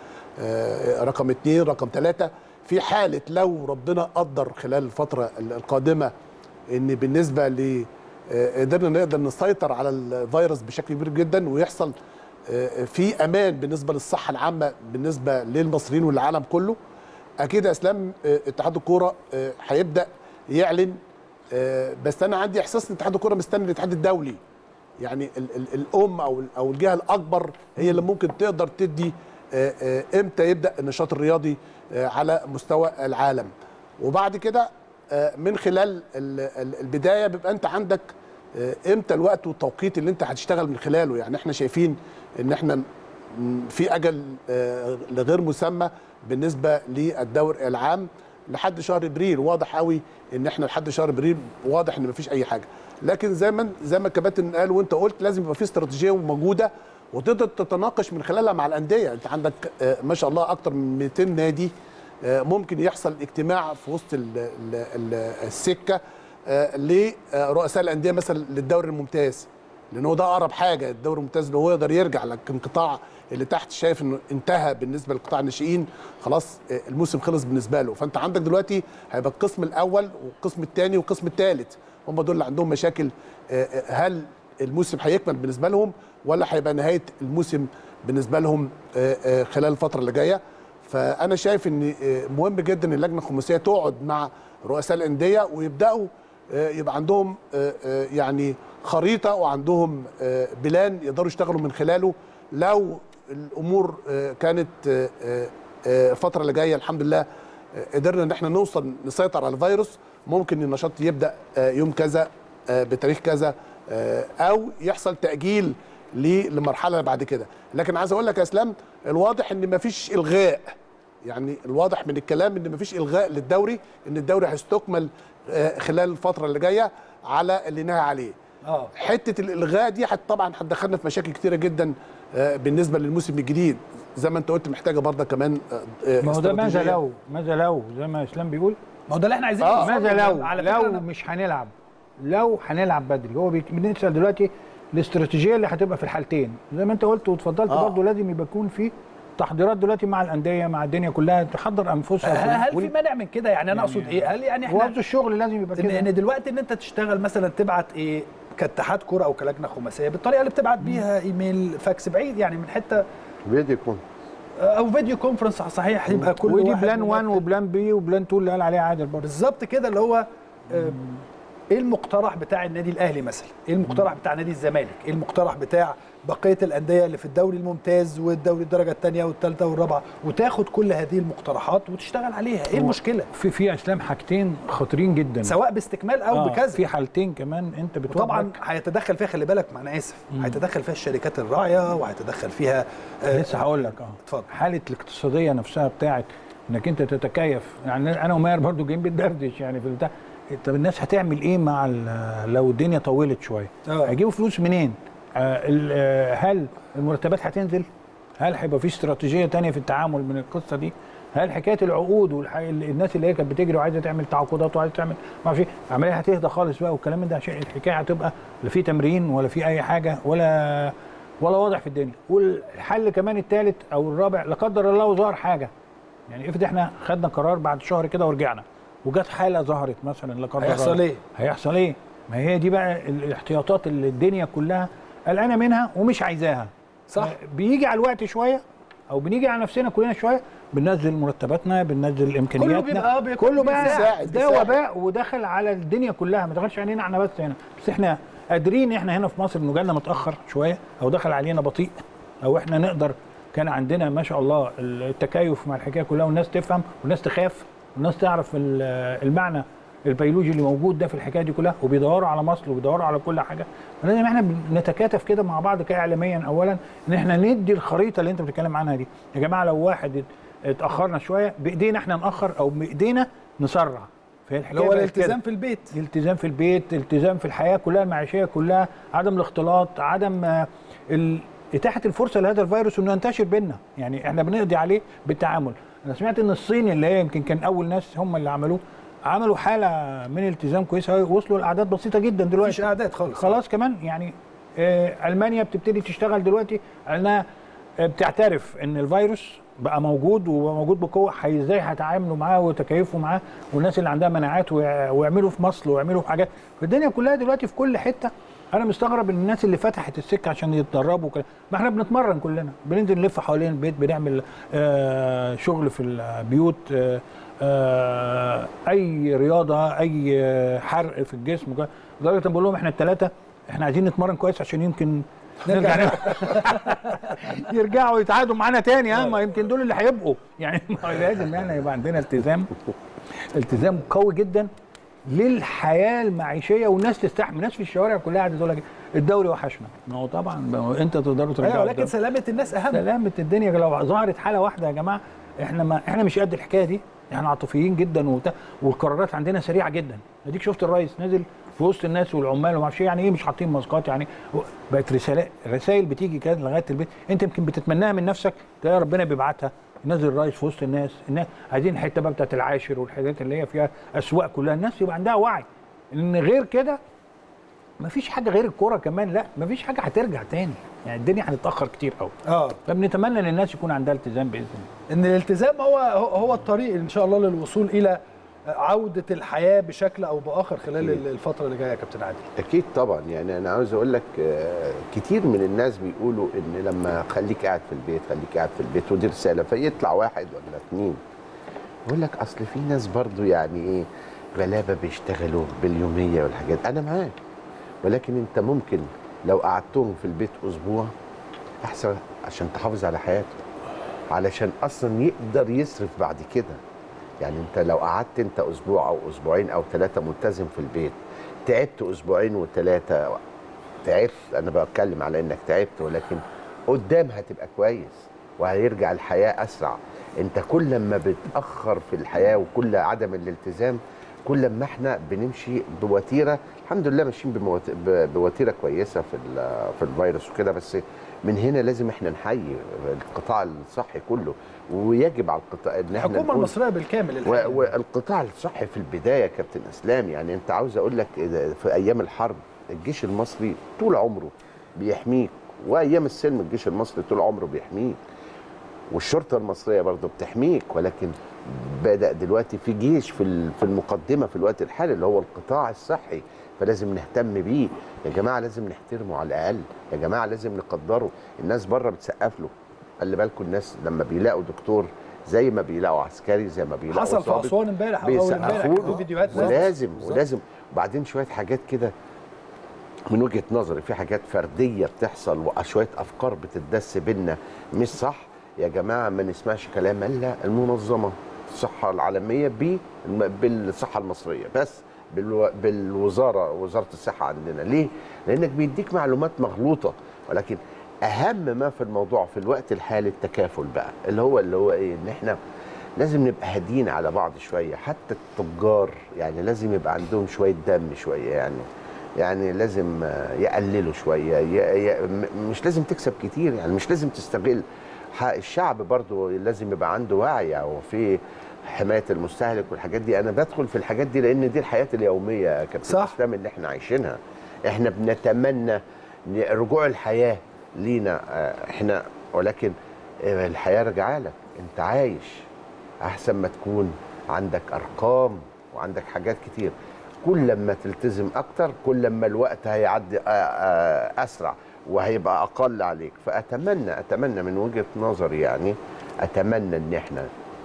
آه، رقم اثنين رقم ثلاثه في حاله لو ربنا قدر خلال الفتره القادمه ان بالنسبه ل آه، قدرنا نقدر نسيطر على الفيروس بشكل كبير جدا ويحصل آه، في امان بالنسبه للصحه العامه بالنسبه للمصريين والعالم كله اكيد يا اسلام آه، اتحاد الكوره آه، هيبدا يعلن آه، بس انا عندي احساس ان اتحاد الكوره مستني الاتحاد الدولي يعني ال ال الام او ال- او الجهه الاكبر هي اللي ممكن تقدر تدي آه، آه، امتى يبدا النشاط الرياضي آه، على مستوى العالم وبعد كده آه، من خلال ال- ال- البدايه بيبقى انت عندك آه، امتى الوقت والتوقيت اللي انت هتشتغل من خلاله يعني احنا شايفين ان احنا م- في اجل آه، لغير مسمى بالنسبه للدور العام لحد شهر ابريل واضح قوي ان احنا لحد شهر ابريل واضح ان مفيش اي حاجه لكن زي ما زي ما الكباتن قال وانت قلت لازم يبقى في استراتيجيه موجوده وتقدر تتناقش من خلالها مع الانديه انت عندك آه، ما شاء الله اكتر من 200 نادي آه، ممكن يحصل اجتماع في وسط ال- ال- ال- السكه آه، لرؤساء الانديه مثلا للدوري الممتاز لان هو ده اقرب حاجه الدوري الممتاز اللي هو يقدر يرجع لكن القطاع اللي تحت شايف انه انتهى بالنسبه لقطاع الناشئين خلاص آه، الموسم خلص بالنسبه له فانت عندك دلوقتي هيبقى القسم الاول والقسم الثاني والقسم الثالث هم دول اللي عندهم مشاكل آه، آه، هل الموسم هيكمل بالنسبه لهم ولا هيبقى نهايه الموسم بالنسبه لهم آه، آه، خلال الفتره اللي جايه فانا شايف ان آه، مهم جدا اللجنه الخماسيه تقعد مع رؤساء الانديه ويبداوا آه، يبقى عندهم آه، آه، يعني خريطه وعندهم آه، بلان يقدروا يشتغلوا من خلاله لو الامور آه، كانت آه، آه، آه، الفتره اللي جايه الحمد لله آه، قدرنا ان احنا نوصل نسيطر على الفيروس ممكن النشاط يبدا آه، يوم كذا آه، بتاريخ كذا آه، او يحصل تاجيل ل- لمرحله بعد كده لكن عايز اقول لك يا اسلام الواضح ان مفيش الغاء يعني الواضح من الكلام ان مفيش الغاء للدوري ان الدوري هيستكمل آه، خلال الفتره اللي جايه على اللي نهى عليه اه حته الالغاء دي حت طبعا هتدخلنا في مشاكل كتيره جدا آه، بالنسبه للموسم الجديد زي ما انت قلت محتاجه برضه كمان آه، آه، ما هو ده ماذا استراتيجية. لو ماذا لو زي ما اسلام بيقول ما هو ده اللي احنا عايزينه اه نوصل ماذا له. لو على لو فكره أنا- مش هنلعب لو هنلعب بدري هو بيك- بنسال دلوقتي الاستراتيجيه اللي هتبقى في الحالتين زي ما انت قلت واتفضلت آه. برضه لازم يبقى يكون في التحضيرات دلوقتي مع الانديه مع الدنيا كلها تحضر انفسها هل في- في مانع من كده يعني انا اقصد ايه هل يعني وقت احنا الشغل لازم يبقى ان كده ان دلوقتي ان انت تشتغل مثلا تبعت ايه كاتحاد كوره او كلجنه خماسيه بالطريقه اللي بتبعت بيها ايميل فاكس بعيد يعني من حته فيديو يكون او فيديو كونفرنس صحيح يبقى كل ودي واحد بلان 1 مرتب. وبلان بي وبلان 2 اللي قال عليها عادل برضه بالظبط كده اللي هو آه، ايه المقترح بتاع النادي الاهلي مثلا ايه المقترح بتاع نادي الزمالك ايه المقترح بتاع بقيه الانديه اللي في الدوري الممتاز والدوري الدرجه الثانيه والثالثه والرابعه وتاخد كل هذه المقترحات وتشتغل عليها ايه هو المشكله في في اسلام حاجتين خطيرين جدا سواء باستكمال او آه، بكذا في حالتين كمان انت بتوضح وطبعا هيتدخل فيها خلي بالك ما انا اسف هيتدخل فيها الشركات الراعيه وهيتدخل فيها آه، لسه هقول لك اه اتفضل. حاله الاقتصاديه نفسها بتاعت انك انت تتكيف يعني انا وماهر برضو جايين بندردش يعني في البتاع طب الناس هتعمل ايه مع ال- لو الدنيا طولت شويه آه. هيجيبوا فلوس منين آه ال- آه، هل المرتبات هتنزل هل هيبقى في استراتيجيه تانية في التعامل من القصه دي هل حكايه العقود والناس اللي هي كانت بتجري وعايزه تعمل تعاقدات وعايزه تعمل ما اعرفش إيه، العمليه هتهدى خالص بقى والكلام من ده عشان الحكايه هتبقى لا في تمرين ولا في اي حاجه ولا ولا واضح في الدنيا والحل كمان الثالث او الرابع لا قدر الله وظهر حاجه يعني افرض احنا خدنا قرار بعد شهر كده ورجعنا وجت حاله ظهرت مثلا لا قدر هيحصل الله إيه؟ هيحصل ايه؟ ما هي دي بقى الاحتياطات اللي الدنيا كلها قلقانه منها ومش عايزاها صح. بيجي على الوقت شويه او بنيجي على نفسنا كلنا شويه بننزل مرتباتنا بننزل امكانياتنا بيبقى- آه، بيكون كله بقى بيساعد- ده بيساعد. وباء ودخل على الدنيا كلها ما دخلش علينا احنا بس هنا بس احنا قادرين احنا هنا في مصر انه جالنا متاخر شويه او دخل علينا بطيء او احنا نقدر كان عندنا ما شاء الله التكيف مع الحكايه كلها والناس تفهم والناس تخاف والناس تعرف ال- المعنى البيولوجي اللي موجود ده في الحكايه دي كلها وبيدوروا على مصر وبيدوروا على كل حاجه فلازم احنا نتكاتف كده مع بعض كاعلاميا اولا ان احنا ندي الخريطه اللي انت بتتكلم عنها دي يا جماعه لو واحد ات- اتاخرنا شويه بايدينا احنا ناخر او بايدينا نسرع فهي الحكايه اللي هو بقت الالتزام كده. في البيت الالتزام في البيت التزام في الحياه كلها المعيشيه كلها عدم الاختلاط عدم آه، ال- اتاحه الفرصه لهذا الفيروس انه ينتشر بينا يعني احنا بنقضي عليه بالتعامل انا سمعت ان الصين اللي هي يمكن كان اول ناس هم اللي عملوه عملوا حاله من التزام كويسه أوي، وصلوا لاعداد بسيطه جدا دلوقتي مفيش اعداد خالص خلاص كمان يعني آه، المانيا بتبتدي تشتغل دلوقتي انها آه، بتعترف ان الفيروس بقى موجود وموجود بقوه هي- ازاي هيتعاملوا معاه وتكيفوا معاه والناس اللي عندها مناعات ويع- ويعملوا في مصر ويعملوا في حاجات فالدنيا كلها دلوقتي في كل حته انا مستغرب ان الناس اللي فتحت السكه عشان يتدربوا وكده ما احنا بنتمرن كلنا بننزل نلف حوالين البيت بنعمل آه شغل في البيوت آه آه اي رياضه اي آه، حرق في الجسم وكده. لدرجه إن بقول لهم احنا الثلاثه احنا عايزين نتمرن كويس عشان يمكن نرجع نلعب. يرجعوا يتعادوا معانا تاني ها ما يمكن دول اللي هيبقوا يعني ما هو لازم يعني يبقى عندنا التزام التزام قوي جدا للحياه المعيشيه والناس تستحمل الناس في الشوارع كلها قاعده تقول لك الدوري وحشنا ما هو طبعا ما هو انت تقدروا ترجعوا ايوه ولكن الدوري. سلامه الناس اهم سلامة الدنيا لو ظهرت حالة واحدة يا جماعة احنا ما احنا مش قد الحكاية دي احنا عاطفيين جدا وبتاع والقرارات عندنا سريعة جدا اديك شفت الرئيس نزل في وسط الناس والعمال وما اعرفش إيه، يعني ايه مش حاطين ماسكات يعني بقت رسالة رسائل بتيجي كده لغاية البيت انت يمكن بتتمناها من نفسك تلاقي ربنا بيبعتها ينزل الرئيس في وسط الناس الناس عايزين الحته بقى بتاعت العاشر والحاجات اللي هي فيها اسواق كلها الناس يبقى عندها وعي ان غير كده مفيش حاجه غير الكوره كمان لا مفيش حاجه هترجع تاني يعني الدنيا هتتاخر كتير قوي اه فبنتمنى ان الناس يكون عندها التزام باذن الله ان الالتزام هو هو هو الطريق ان شاء الله للوصول الى عوده الحياه بشكل او باخر خلال أكيد. الفتره اللي جايه يا كابتن عادل اكيد طبعا يعني انا عاوز اقول لك آه، كتير من الناس بيقولوا ان لما خليك قاعد في البيت خليك قاعد في البيت ودي رساله فيطلع واحد ولا اتنين يقول لك اصل في ناس برضو يعني ايه غلابه بيشتغلوا باليوميه والحاجات انا معاك ولكن انت ممكن لو قعدتهم في البيت اسبوع احسن عشان تحافظ على حياته علشان اصلا يقدر يصرف بعد كده يعني انت لو قعدت انت اسبوع او اسبوعين او ثلاثه ملتزم في البيت تعبت اسبوعين وثلاثه تعبت انا بتكلم على انك تعبت ولكن قدام هتبقى كويس وهيرجع الحياه اسرع انت كل ما بتاخر في الحياه وكل عدم الالتزام كل ما احنا بنمشي بوتيره الحمد لله ماشيين بموت- ب- بوتيره كويسه في ال- في الفيروس وكده بس من هنا لازم احنا نحيي القطاع الصحي كله ويجب على القطاع ان احنا الحكومه نقول- المصريه بالكامل الحقيقة. و- والقطاع الصحي في البدايه يا كابتن اسلام يعني انت عاوز اقول لك إذا في ايام الحرب الجيش المصري طول عمره بيحميك وايام السلم الجيش المصري طول عمره بيحميك والشرطه المصريه برضو بتحميك ولكن بدا دلوقتي في جيش في ال- في المقدمه في الوقت الحالي اللي هو القطاع الصحي فلازم نهتم بيه يا جماعه لازم نحترمه على الاقل يا جماعه لازم نقدره الناس بره بتسقف له خلي بالكم الناس لما بيلاقوا دكتور زي ما بيلاقوا عسكري زي ما بيلاقوا حصل في ضابط، اسوان امبارح او اول امبارح بيسقفوا كان في له فيديوهات نازلة. ولازم بالظبط. ولازم وبعدين شويه حاجات كده من وجهه نظري في حاجات فرديه بتحصل وشويه افكار بتدس بينا مش صح يا جماعه ما نسمعش كلام الا المنظمه الصحه العالميه ب- بالصحه المصريه بس بالو- بالوزاره وزاره الصحه عندنا ليه لانك بيديك معلومات مغلوطه ولكن اهم ما في الموضوع في الوقت الحالي التكافل بقى اللي هو اللي هو ايه ان احنا لازم نبقى هادين على بعض شويه حتى التجار يعني لازم يبقى عندهم شويه دم شويه يعني يعني لازم آه، يقللوا شويه ي- ي- م- مش لازم تكسب كتير يعني مش لازم تستغل حق الشعب برضو لازم يبقى عنده وعي او في حمايه المستهلك والحاجات دي انا بدخل في الحاجات دي لان دي الحياه اليوميه يا كابتن صح. اسلام اللي احنا عايشينها احنا بنتمنى ن- رجوع الحياه لينا آه، احنا ولكن آه، الحياه رجعه لك انت عايش احسن ما تكون عندك ارقام وعندك حاجات كتير كل ما تلتزم اكتر كل ما الوقت هيعدي آه، آه، اسرع وهيبقى اقل عليك فاتمنى اتمنى من وجهه نظري يعني اتمنى ان احنا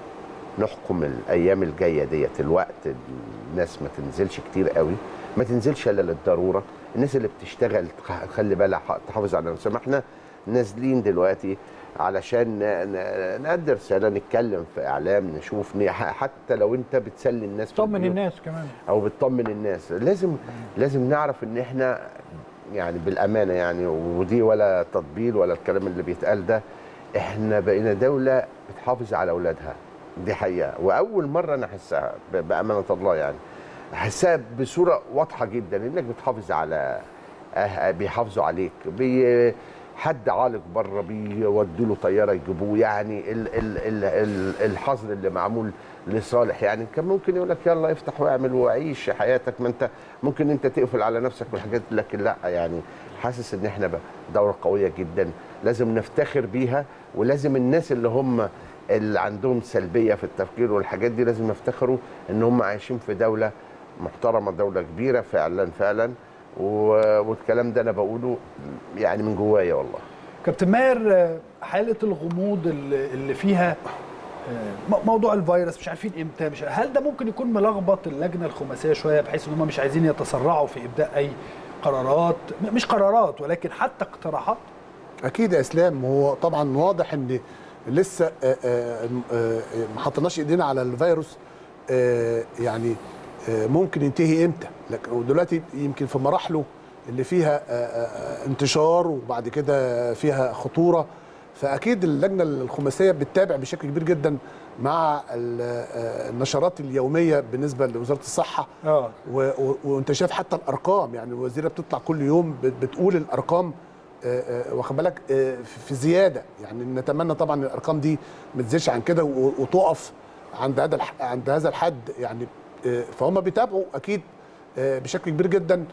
نحكم الايام الجايه ديت الوقت الناس ما تنزلش كتير قوي ما تنزلش الا للضروره الناس اللي بتشتغل تخ- خلي بالها ح- تحافظ على نفسها ما احنا نازلين دلوقتي علشان ن- ن- نقدر رساله نتكلم في اعلام نشوف ن- ح- حتى لو انت بتسلي الناس في طمن البيوت الناس كمان او بتطمن الناس لازم لازم نعرف ان احنا يعني بالامانه يعني ودي ولا تطبيل ولا الكلام اللي بيتقال ده احنا بقينا دوله بتحافظ على اولادها دي حقيقه واول مره انا احسها ب- بامانه الله يعني احسها بصوره واضحه جدا انك بتحافظ على أه بيحافظوا عليك بي حد عالق بره بيودوا له طياره يجيبوه يعني ال ال ال ال الحظر اللي معمول لصالح يعني كان ممكن يقول لك يلا افتح واعمل وعيش حياتك ما انت ممكن انت تقفل على نفسك والحاجات دي، لكن لا يعني حاسس ان احنا بقى دوله قويه جدا لازم نفتخر بيها ولازم الناس اللي هم اللي عندهم سلبيه في التفكير والحاجات دي لازم يفتخروا ان هم عايشين في دوله محترمه دوله كبيره فعلا فعلا و- والكلام ده انا بقوله يعني من جوايا والله كابتن ماهر آه، حاله الغموض اللي اللي فيها آه، م- موضوع الفيروس مش عارفين امتى مش هل ده ممكن يكون ملخبط اللجنه الخماسيه شويه بحيث ان هم مش عايزين يتسرعوا في ابداء اي قرارات م- مش قرارات ولكن حتى اقتراحات اكيد يا اسلام هو طبعا واضح ان لسه آه، آه، آه، ما حطيناش ايدينا على الفيروس آه، يعني آه، ممكن ينتهي امتى لكن ودلوقتي يمكن في مراحله اللي فيها آه، آه، انتشار وبعد كده فيها خطوره فاكيد اللجنه الخماسيه بتتابع بشكل كبير جدا مع ال- آه، النشرات اليوميه بالنسبه لوزاره الصحه اه و- و- وانت شايف حتى الارقام يعني الوزيره بتطلع كل يوم بت- بتقول الارقام آه، آه، واخد بالك آه، في في زياده يعني نتمنى طبعا الارقام دي ما تزيدش عن كده و- وتقف عند هذا الح- عند هذا الحد يعني آه، فهم بيتابعوا اكيد آه، بشكل كبير جدا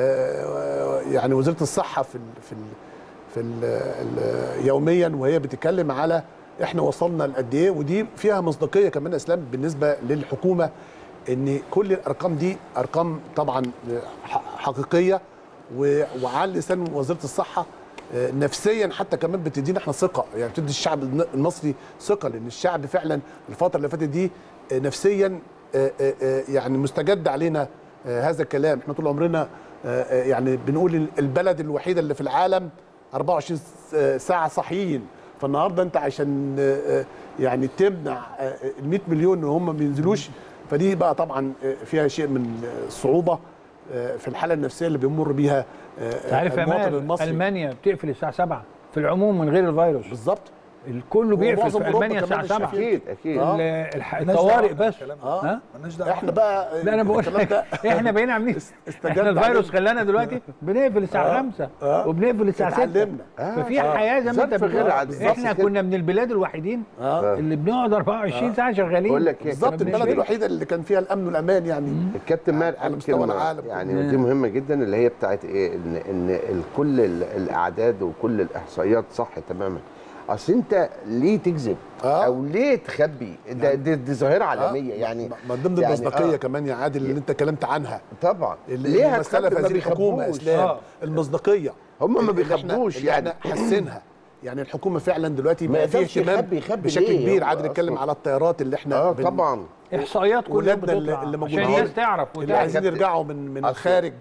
آه، يعني وزاره الصحه في ال في ال في ال ال يوميا وهي بتتكلم على احنا وصلنا لقد ايه ودي فيها مصداقيه كمان يا اسلام بالنسبه للحكومه ان كل الارقام دي ارقام طبعا ح- حقيقيه و- وعلى لسان وزاره الصحه آه، نفسيا حتى كمان بتدينا احنا ثقه يعني بتدي الشعب الن- المصري ثقه لان الشعب فعلا الفتره اللي فاتت دي آه، نفسيا آه، آه، آه، يعني مستجد علينا آه، هذا الكلام احنا طول عمرنا آه، آه، يعني بنقول ال- البلد الوحيده اللي في العالم 24 س- ساعه صحيين فالنهارده انت عشان آه، آه، يعني تمنع ال 100 مليون ان هم ما ينزلوش فدي بقى طبعا آه، فيها شيء من الصعوبه آه، في الحاله النفسيه اللي بيمر بيها آه، تعرف يا المواطن ماهر المصري المانيا بتقفل الساعه 7 في العموم من غير الفيروس بالظبط الكل بيقفل ومعظم في أوروبا المانيا كمان الساعه 7 الشافعي. اكيد اكيد آه. ال- الح- مالناش الطوارئ دعوة بس بالكلام ده. اه ها مالناش دعوه احنا بقى لا انا بقول الكلام لك ده احنا بقينا عاملين استجدنا احنا الفيروس عليه. خلانا دلوقتي بنقفل الساعه 5 آه. وبنقفل الساعه 6 اتعلمنا ففي حياه زي ما انت ظرف غير بتقول عادي. احنا بالظبط كنا من البلاد الوحيدين اه اللي بنقعد 24 ساعه شغالين بقول لك ايه بالظبط كابتن البلد بنقفل. الوحيده اللي كان فيها الامن والامان يعني الكابتن ماهر على قال مستوى كلمة العالم يعني كله. ودي مهمه جدا اللي هي بتاعت ايه ان ان ال- كل ال- الاعداد وكل الاحصائيات صح تماما اصل انت ليه تكذب آه. او ليه تخبي ده دي, دي ظاهره عالميه يعني من ضمن يعني المصداقيه آه. كمان يا عادل اللي انت اتكلمت عنها طبعا اللي ليه المساله هتخبي في ما هذه الحكومه بيخبوش اسلام آه. المصداقيه هم ما اللي إحنا- بيخبوش اللي يعني. احنا حاسينها يعني الحكومه فعلا دلوقتي ما بقى فيه يقدرش اهتمام يخبي- يخبي بشكل ليه؟ كبير هو عادل اتكلم أصلاً. على الطيارات اللي احنا اه بن- طبعا احصائيات كل يوم ولادنا اللي, بتطلع اللي عشان موجودين الناس تعرف اللي وتعرف عايزين كابتن. يرجعوا من من أصل- الخارج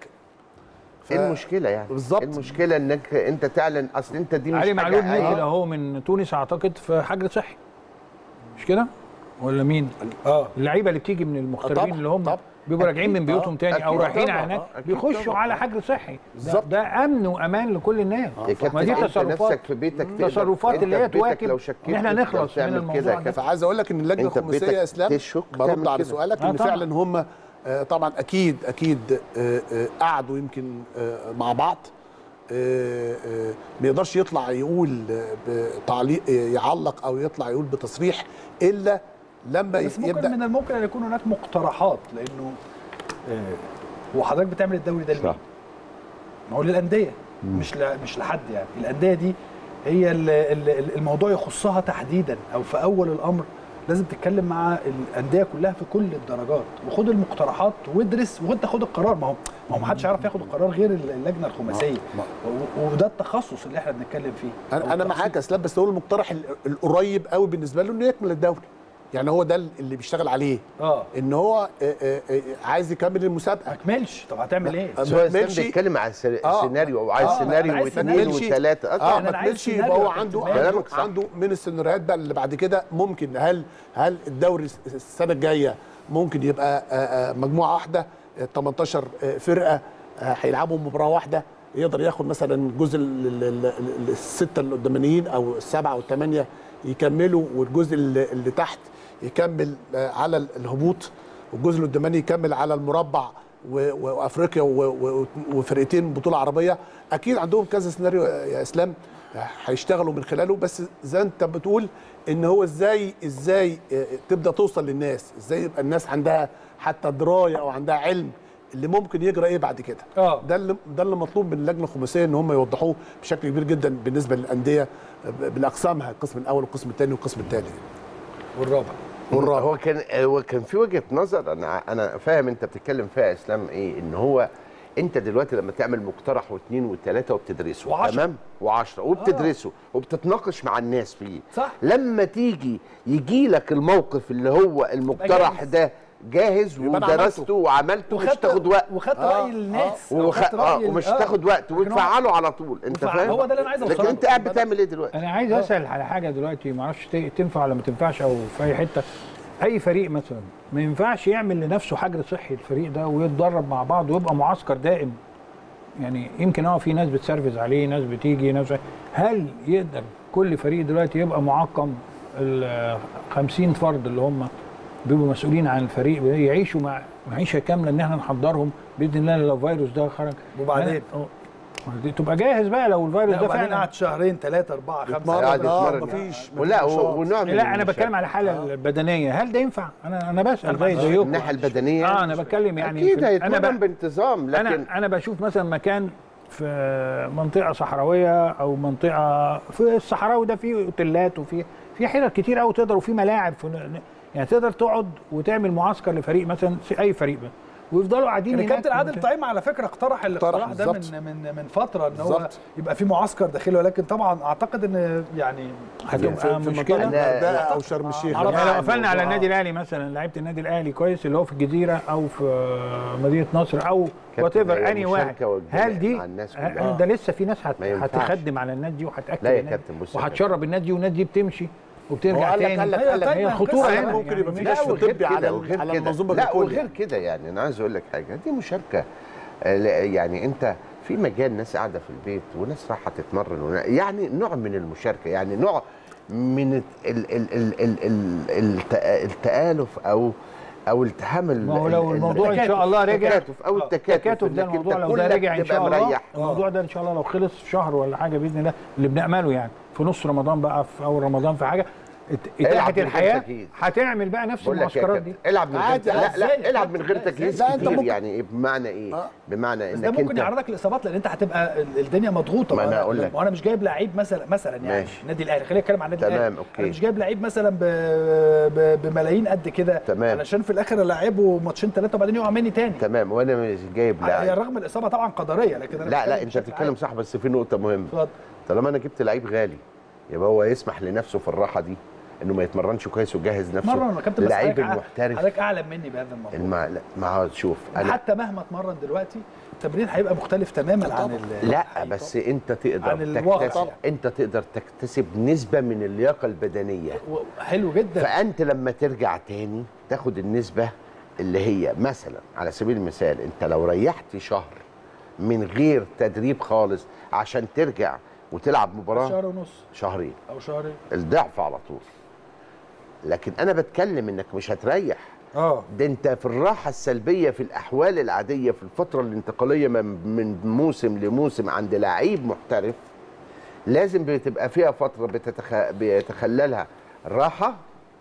ف- ايه المشكله يعني بالظبط. إيه المشكله انك انت تعلن اصل انت دي مش علي حاجة معلول عادية. نزل اهو من تونس اعتقد في حجر صحي مش كده ولا مين اه اللعيبه اللي بتيجي من المغتربين طبعا، اللي هم طبعا. بيبقوا راجعين من بيوتهم آه، تاني او أكيد رايحين طبعا، هناك آه، أكيد بيخشوا طبعا. على حجر صحي ده, بالظبط. ده امن وامان لكل الناس يا كابتن ما دي انت تصرفات نفسك في بيتك تقدر- تصرفات انت اللي في هي بيتك تواكب لو شكيت ان احنا تقدر نخلص من تعمل الموضوع كده يا ده كابتن. فعايز اقول لك ان اللجنه أنت في الخماسيه بيتك يا اسلام تشك برد تعمل على كده. سؤالك آه ان طبعا. فعلا هم آه، طبعا اكيد اكيد آه، آه، قعدوا يمكن آه، مع بعض آه، آه، ما يقدرش يطلع يقول آه، بتعليق آه، يعلق او يطلع يقول بتصريح الا لما بس ممكن يبدا من الممكن ان يكون هناك مقترحات لانه آه، هو حضرتك بتعمل الدوري ده لمين؟ صح. ما هو للانديه مش ل... مش لحد يعني الانديه دي هي ال- ال- الموضوع يخصها تحديدا او في اول الامر لازم تتكلم مع الانديه كلها في كل الدرجات وخد المقترحات وادرس وانت خد القرار ما هو ما هو ما حدش هيعرف ياخد القرار غير اللجنه الخماسيه ما- و- وده التخصص اللي احنا بنتكلم فيه انا انا أو معاك يا اسلام بس هو المقترح ال- القريب قوي بالنسبه له انه يكمل الدوري يعني هو ده اللي بيشتغل عليه اه ان هو آه، آه، آه، عايز يكمل ما المسابقه كملش طب هتعمل ايه؟ ما سواء اسلام تكملش- بيتكلم على السر- آه. السيناريو او عايز آه، سيناريو أنا عايز واثنين سيناريو. وثلاثه اه اه أنا ما عايز تكملش سيناريو يبقى هو يا عنده كابتن عنده, كلامك صح. عنده من السيناريوهات بقى اللي بعد كده ممكن هل هل الدوري السنه الجايه ممكن يبقى آه، آه، مجموعه واحده آه، 18 آه، فرقه آه، هيلعبوا مباراه واحده يقدر ياخد مثلا الجزء ال- ال- ال- ال- السته اللي قدامانيين او السبعه والثمانيه يكملوا والجزء اللي اللي تحت يكمل آه، على الهبوط والجزء اللي قداماني يكمل على المربع و- و- وافريقيا و- و- وفرقتين بطوله عربيه اكيد عندهم كذا سيناريو يا اسلام هيشتغلوا من خلاله بس زي انت بتقول ان هو ازاي ازاي آه، تبدا توصل للناس ازاي يبقى الناس عندها حتى درايه او عندها علم اللي ممكن يجرى ايه بعد كده اه ده اللي ده اللي مطلوب من اللجنه الخماسيه ان هم يوضحوه بشكل كبير جدا بالنسبه للانديه ب- بالاقسامها القسم الاول والقسم الثاني والقسم الثالث والرابع والرابع هو كان هو كان في وجهه نظر انا انا فاهم انت بتتكلم فيها يا اسلام ايه ان هو انت دلوقتي لما تعمل مقترح واثنين وثلاثه وبتدرسه وعشرة. تمام وعشرة وبتدرسه وبتتناقش مع الناس فيه صح. لما تيجي يجي لك الموقف اللي هو المقترح جاهز. ده جاهز يبقى أنا ودرسته عملته. وعملته مش تاخد وقت وخدت آه، راي الناس أو وخ... خدت رأي اه ال- ومش آه. تاخد وقت لكن هو- وتفعله على طول انت وفع- فاهم هو ده اللي أنا عايز لكن أوصله. انت قاعد بتعمل ايه دلوقتي انا عايز اسال على حاجه دلوقتي ما اعرفش ت- تنفع ولا ما تنفعش او في اي حته اي فريق مثلا ما ينفعش يعمل لنفسه حجر صحي الفريق ده ويتدرب مع بعض ويبقى معسكر دائم يعني يمكن اه في ناس بتسرفز عليه ناس بتيجي ناس هل يقدر كل فريق دلوقتي يبقى معقم ال 50 فرد اللي هم بيبقوا مسؤولين عن الفريق يعيشوا مع معيشه كامله ان احنا نحضرهم باذن الله لو الفيروس ده خرج وبعدين؟ أه، دي تبقى جاهز بقى لو الفيروس لا ده وبعدين فعلا قعد شهرين ثلاثة أربعة خمسة قاعد اه يتمرن. مفيش ولا مفيش نشاط. ونوع من لا انا المشاكل. بتكلم على الحاله البدنيه هل ده ينفع انا انا بسال زي من زيكم الناحيه البدنيه اه انا بتكلم يعني اكيد في- انا هيتمرن ب... بانتظام لكن انا انا بشوف مثلا مكان في منطقه صحراويه او منطقه في الصحراوي ده فيه اوتيلات وفي في حتت كتير قوي تقدر وفي ملاعب في يعني تقدر تقعد وتعمل معسكر لفريق مثلا اي فريق بقى ويفضلوا قاعدين يعني هناك كابتن في عادل المكان. طيب على فكره اقترح الاقتراح ده بالظبط. من من من فتره ان هو بالظبط. يبقى في معسكر داخلي ولكن طبعا اعتقد ان يعني هتبقى في منطقه مشكله الغردقه او شرم الشيخ معرفش. يعني لو عن قفلنا على الموضوع. النادي الاهلي مثلا لعيبه النادي الاهلي كويس اللي هو في الجزيره او في مدينه نصر او وات كابتن، ايفر هي اني واحد مشاركة والجماع هل دي مع الناس ه- كلها. ده لسه في ناس هت- ما ينفعش. هتخدم على الناس دي وهتاكل لا يا الناس كابتن، بص يا وهتشرب الناس دي والناس دي بتمشي هو وبترجع قال لك- تاني قال لك- هي قال لك- طيب هي ما الخطوره قصة هنا ممكن يبقى في يعني كشف وغير طبي على كده ال- وغير على كده. المنظومه لا ككل وغير يعني. كده يعني انا عايز اقول لك حاجه دي مشاركه آه، لا، يعني انت في مجال ناس قاعده في البيت وناس رايحه تتمرن ون- يعني نوع من المشاركه يعني نوع من ال ال ال ال ال ال الت- التآلف او او التحام ال- ما هو لو ال- الموضوع ان شاء الله رجع التكاتف او التكاتف التكاتف ده إنك الموضوع أنت لو ده كلك رجع ان تبقى شاء الله مريح. الموضوع ده ان شاء الله لو خلص في شهر ولا حاجه باذن الله اللي بنامله يعني في نص رمضان بقى في اول رمضان في حاجه ات- اتاحه العب من غير الحياه تجهيز. هتعمل بقى نفس بقول لك يا المعسكرات دي كابتن العب من غير عادي، لا عادي. لا ازاي؟ العب من غير ازاي؟ تجهيز لا، انت كتير ممكن- يعني ايه بمعنى ايه آه. بمعنى بس ده انك ممكن انت يعرضك لاصابات لان انت هتبقى ال- الدنيا مضغوطه ما أنا وأنا- أقول لك. وانا مش جايب لعيب مثلا مثلا يعني ماشي. النادي الاهلي خلينا نتكلم عن النادي تمام، الاهلي أوكي. انا مش جايب لعيب مثلا ب... ب... بملايين قد كده تمام. علشان في الاخر العبه ماتشين ثلاثه وبعدين يقع مني تاني تمام وانا مش جايب هي لاعب رغم الاصابه طبعا قدريه لكن أنا لا لا بتكلم انت بشكل بتتكلم عام. صح بس في نقطه مهمه اتفضل طالما انا جبت لعيب غالي يبقى هو يسمح لنفسه في الراحه دي انه ما يتمرنش كويس ويجهز نفسه مره انا كابتن بس اللعيب حضرتك أع- المحترف حضرتك اعلم مني بهذا الموضوع المع... لا ما هو شوف انا حتى مهما اتمرن دلوقتي التمرين هيبقى مختلف تماما عن ال- لا الحقيقة. بس انت عن تقدر الواقع تكتسب طبعا. انت تقدر تكتسب نسبه من اللياقه البدنيه و- حلو جدا فانت لما ترجع تاني تاخد النسبه اللي هي مثلا على سبيل المثال انت لو ريحت شهر من غير تدريب خالص عشان ترجع وتلعب مباراه شهر ونص شهرين او شهرين الضعف على طول لكن انا بتكلم انك مش هتريح اه ده انت في الراحه السلبيه في الاحوال العاديه في الفتره الانتقاليه من من موسم لموسم عند لعيب محترف لازم بتبقى فيها فتره بتتخ... بيتخللها راحه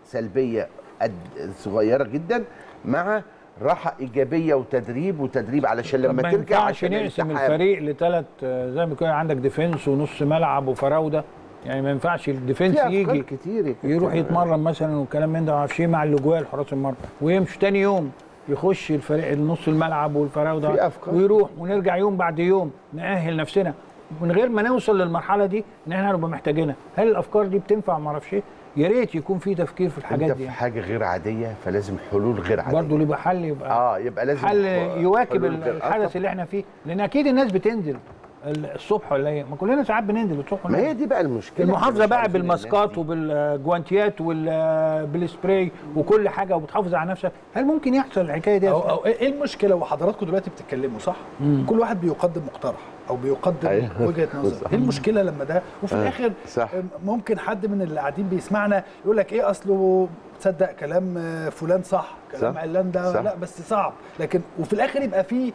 سلبيه قد صغيره جدا مع راحه ايجابيه وتدريب وتدريب علشان طب لما ما ترجع ينفعش عشان نقسم الالتحام. الفريق لثلاث زي ما يكون عندك ديفنس ونص ملعب وفراوده يعني ما ينفعش الديفنس في افكار يجي كتير يا كابتن. يروح يتمرن مثلا والكلام من ده ما اعرفش ايه مع الاجوال حراس المرمى ويمشي تاني يوم يخش الفريق النص الملعب والفراوده في أفكار. ويروح ونرجع يوم بعد يوم نأهل نفسنا من غير ما نوصل للمرحله دي ان احنا نبقى محتاجينها هل الافكار دي بتنفع ما اعرفش ايه يا ريت يكون في تفكير في الحاجات انت دي في يعني. حاجه غير عاديه فلازم حلول غير عاديه برضه اللي يبقى حل يبقى اه يبقى لازم حل ح- يواكب حلول غير- آه الحدث اللي احنا فيه لان اكيد الناس بتنزل الصبح ولا ايه ما كلنا ساعات بننزل الصبح ما هي وننزل. دي بقى المشكله المحافظه إحنا مش بقى عارفين بالماسكات الناس دي. وبالجوانتيات وبالسبراي وكل حاجه وبتحافظ على نفسك هل ممكن يحصل الحكايه دي او او ايه المشكله وحضراتكم دلوقتي بتتكلموا صح كل واحد بيقدم مقترح او بيقدم أيوة. وجهه نظر صح. ايه المشكله لما ده وفي آه، الاخر صح. ممكن حد من اللي قاعدين بيسمعنا يقول لك ايه اصله تصدق كلام آه، فلان صح كلام صح. علان ده صح. لا بس صعب لكن وفي الاخر يبقى في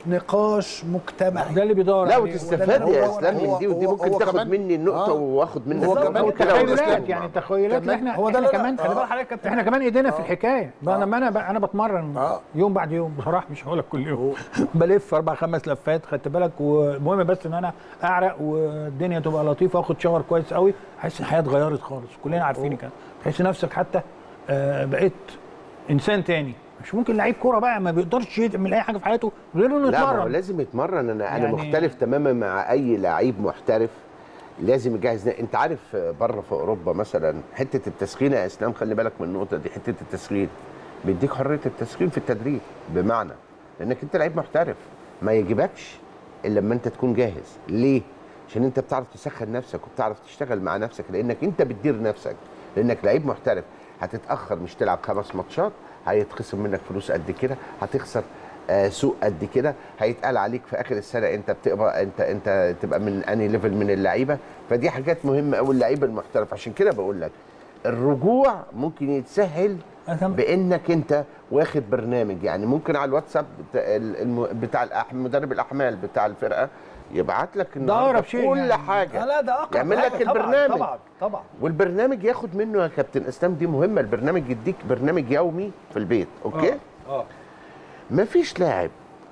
نقاش مجتمعي ده اللي بيدور لا عليه. وتستفاد هو- يا هو- اسلام من هو- دي ودي هو- ممكن هو تاخد كمان- مني النقطه آه. واخد منك هو النقطة كمان وكده كمان ونسلم تخيلات مع يعني بعض. تخيلات كمان- احنا هو ده احنا لا- لا، كمان خلي بالك حضرتك يا كابتن احنا كمان ايدينا في الحكايه بقى لما انا بقى انا بتمرن آه. يوم بعد يوم بصراحه مش هقول لك كل يوم بلف اربع خمس لفات خدت بالك والمهم بس ان انا اعرق والدنيا تبقى لطيفه واخد شاور كويس قوي احس الحياه اتغيرت خالص كلنا عارفين كده تحس نفسك حتى آه، بقيت انسان تاني مش ممكن لعيب كوره بقى ما بيقدرش يعمل اي حاجه في حياته غير انه لا ما هو يتمرن لازم يتمرن انا انا يعني- مختلف تماما مع اي لعيب محترف لازم يجهز انت عارف بره في اوروبا مثلا حته التسخين يا اسلام خلي بالك من النقطه دي حته التسخين بيديك حريه التسخين في التدريب بمعنى لانك انت لعيب محترف ما يجيبكش الا لما انت تكون جاهز ليه عشان انت بتعرف تسخن نفسك وبتعرف تشتغل مع نفسك لانك انت بتدير نفسك لانك لعيب محترف هتتاخر مش تلعب خمس ماتشات هيتخصم منك فلوس قد كده هتخسر آه، سوق قد كده هيتقال عليك في اخر السنه انت بتبقى انت انت تبقى من انهي ليفل من اللعيبه فدي حاجات مهمه قوي اللعيب المحترف عشان كده بقول لك الرجوع ممكن يتسهل أهم- بانك انت واخد برنامج يعني ممكن على الواتساب بتاع, الم- بتاع الأح- مدرب الاحمال بتاع الفرقه يبعت لك النهارده أقرب شيء كل يعني. حاجه لا لا ده اقرب يعمل لك حاجة. طبعاً، البرنامج طبعا طبعا والبرنامج ياخد منه يا كابتن اسلام دي مهمه البرنامج يديك برنامج يومي في البيت اوكي اه اه مفيش لاعب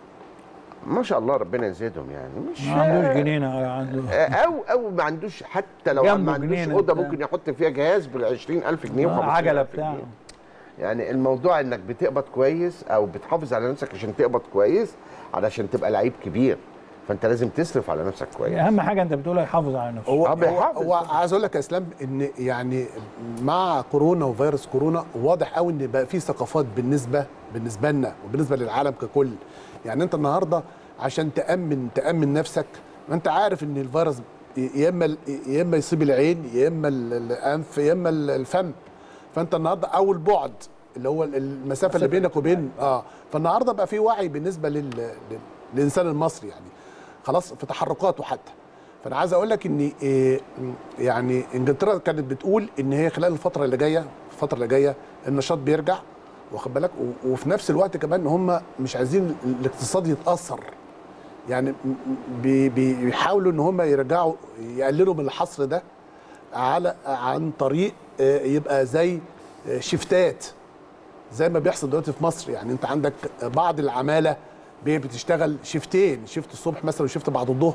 ما شاء الله ربنا يزيدهم يعني مش ما عندوش جنينه عنده او او ما عندوش حتى لو جنبه ما عندوش جنينة اوضه بتاع. ممكن يحط فيها جهاز ب 20000 جنيه آه، و عجله بتاع يعني الموضوع انك بتقبض كويس او بتحافظ على نفسك عشان تقبض كويس علشان تبقى لعيب كبير فانت لازم تصرف على نفسك كويس اهم حاجه انت بتقولها يحافظ على نفسه هو آه، هو, بيحافظ هو طبعاً. عايز اقول لك يا اسلام ان يعني مع كورونا وفيروس كورونا واضح قوي ان بقى في ثقافات بالنسبه بالنسبه لنا وبالنسبه للعالم ككل يعني انت النهارده عشان تامن تامن نفسك ما انت عارف ان الفيروس يا اما يا اما يصيب العين يا اما ال- الانف يا اما ال- الفم فانت النهارده او البعد اللي هو المسافه اللي بينك وبين اه فالنهارده بقى في وعي بالنسبه لل... لل... للانسان المصري يعني خلاص في تحركاته حتى فانا عايز اقول لك ان إيه يعني انجلترا كانت بتقول ان هي خلال الفتره اللي جايه الفتره اللي جايه النشاط بيرجع واخد بالك و- وفي نفس الوقت كمان هم مش عايزين الاقتصاد يتاثر يعني م- م- بي- بيحاولوا ان هم يرجعوا يقللوا من الحصر ده على عن طريق آه، يبقى زي آه، شفتات زي ما بيحصل دلوقتي في مصر يعني انت عندك بعض العماله بي- بتشتغل شفتين شفت الصبح مثلا وشفت بعد الظهر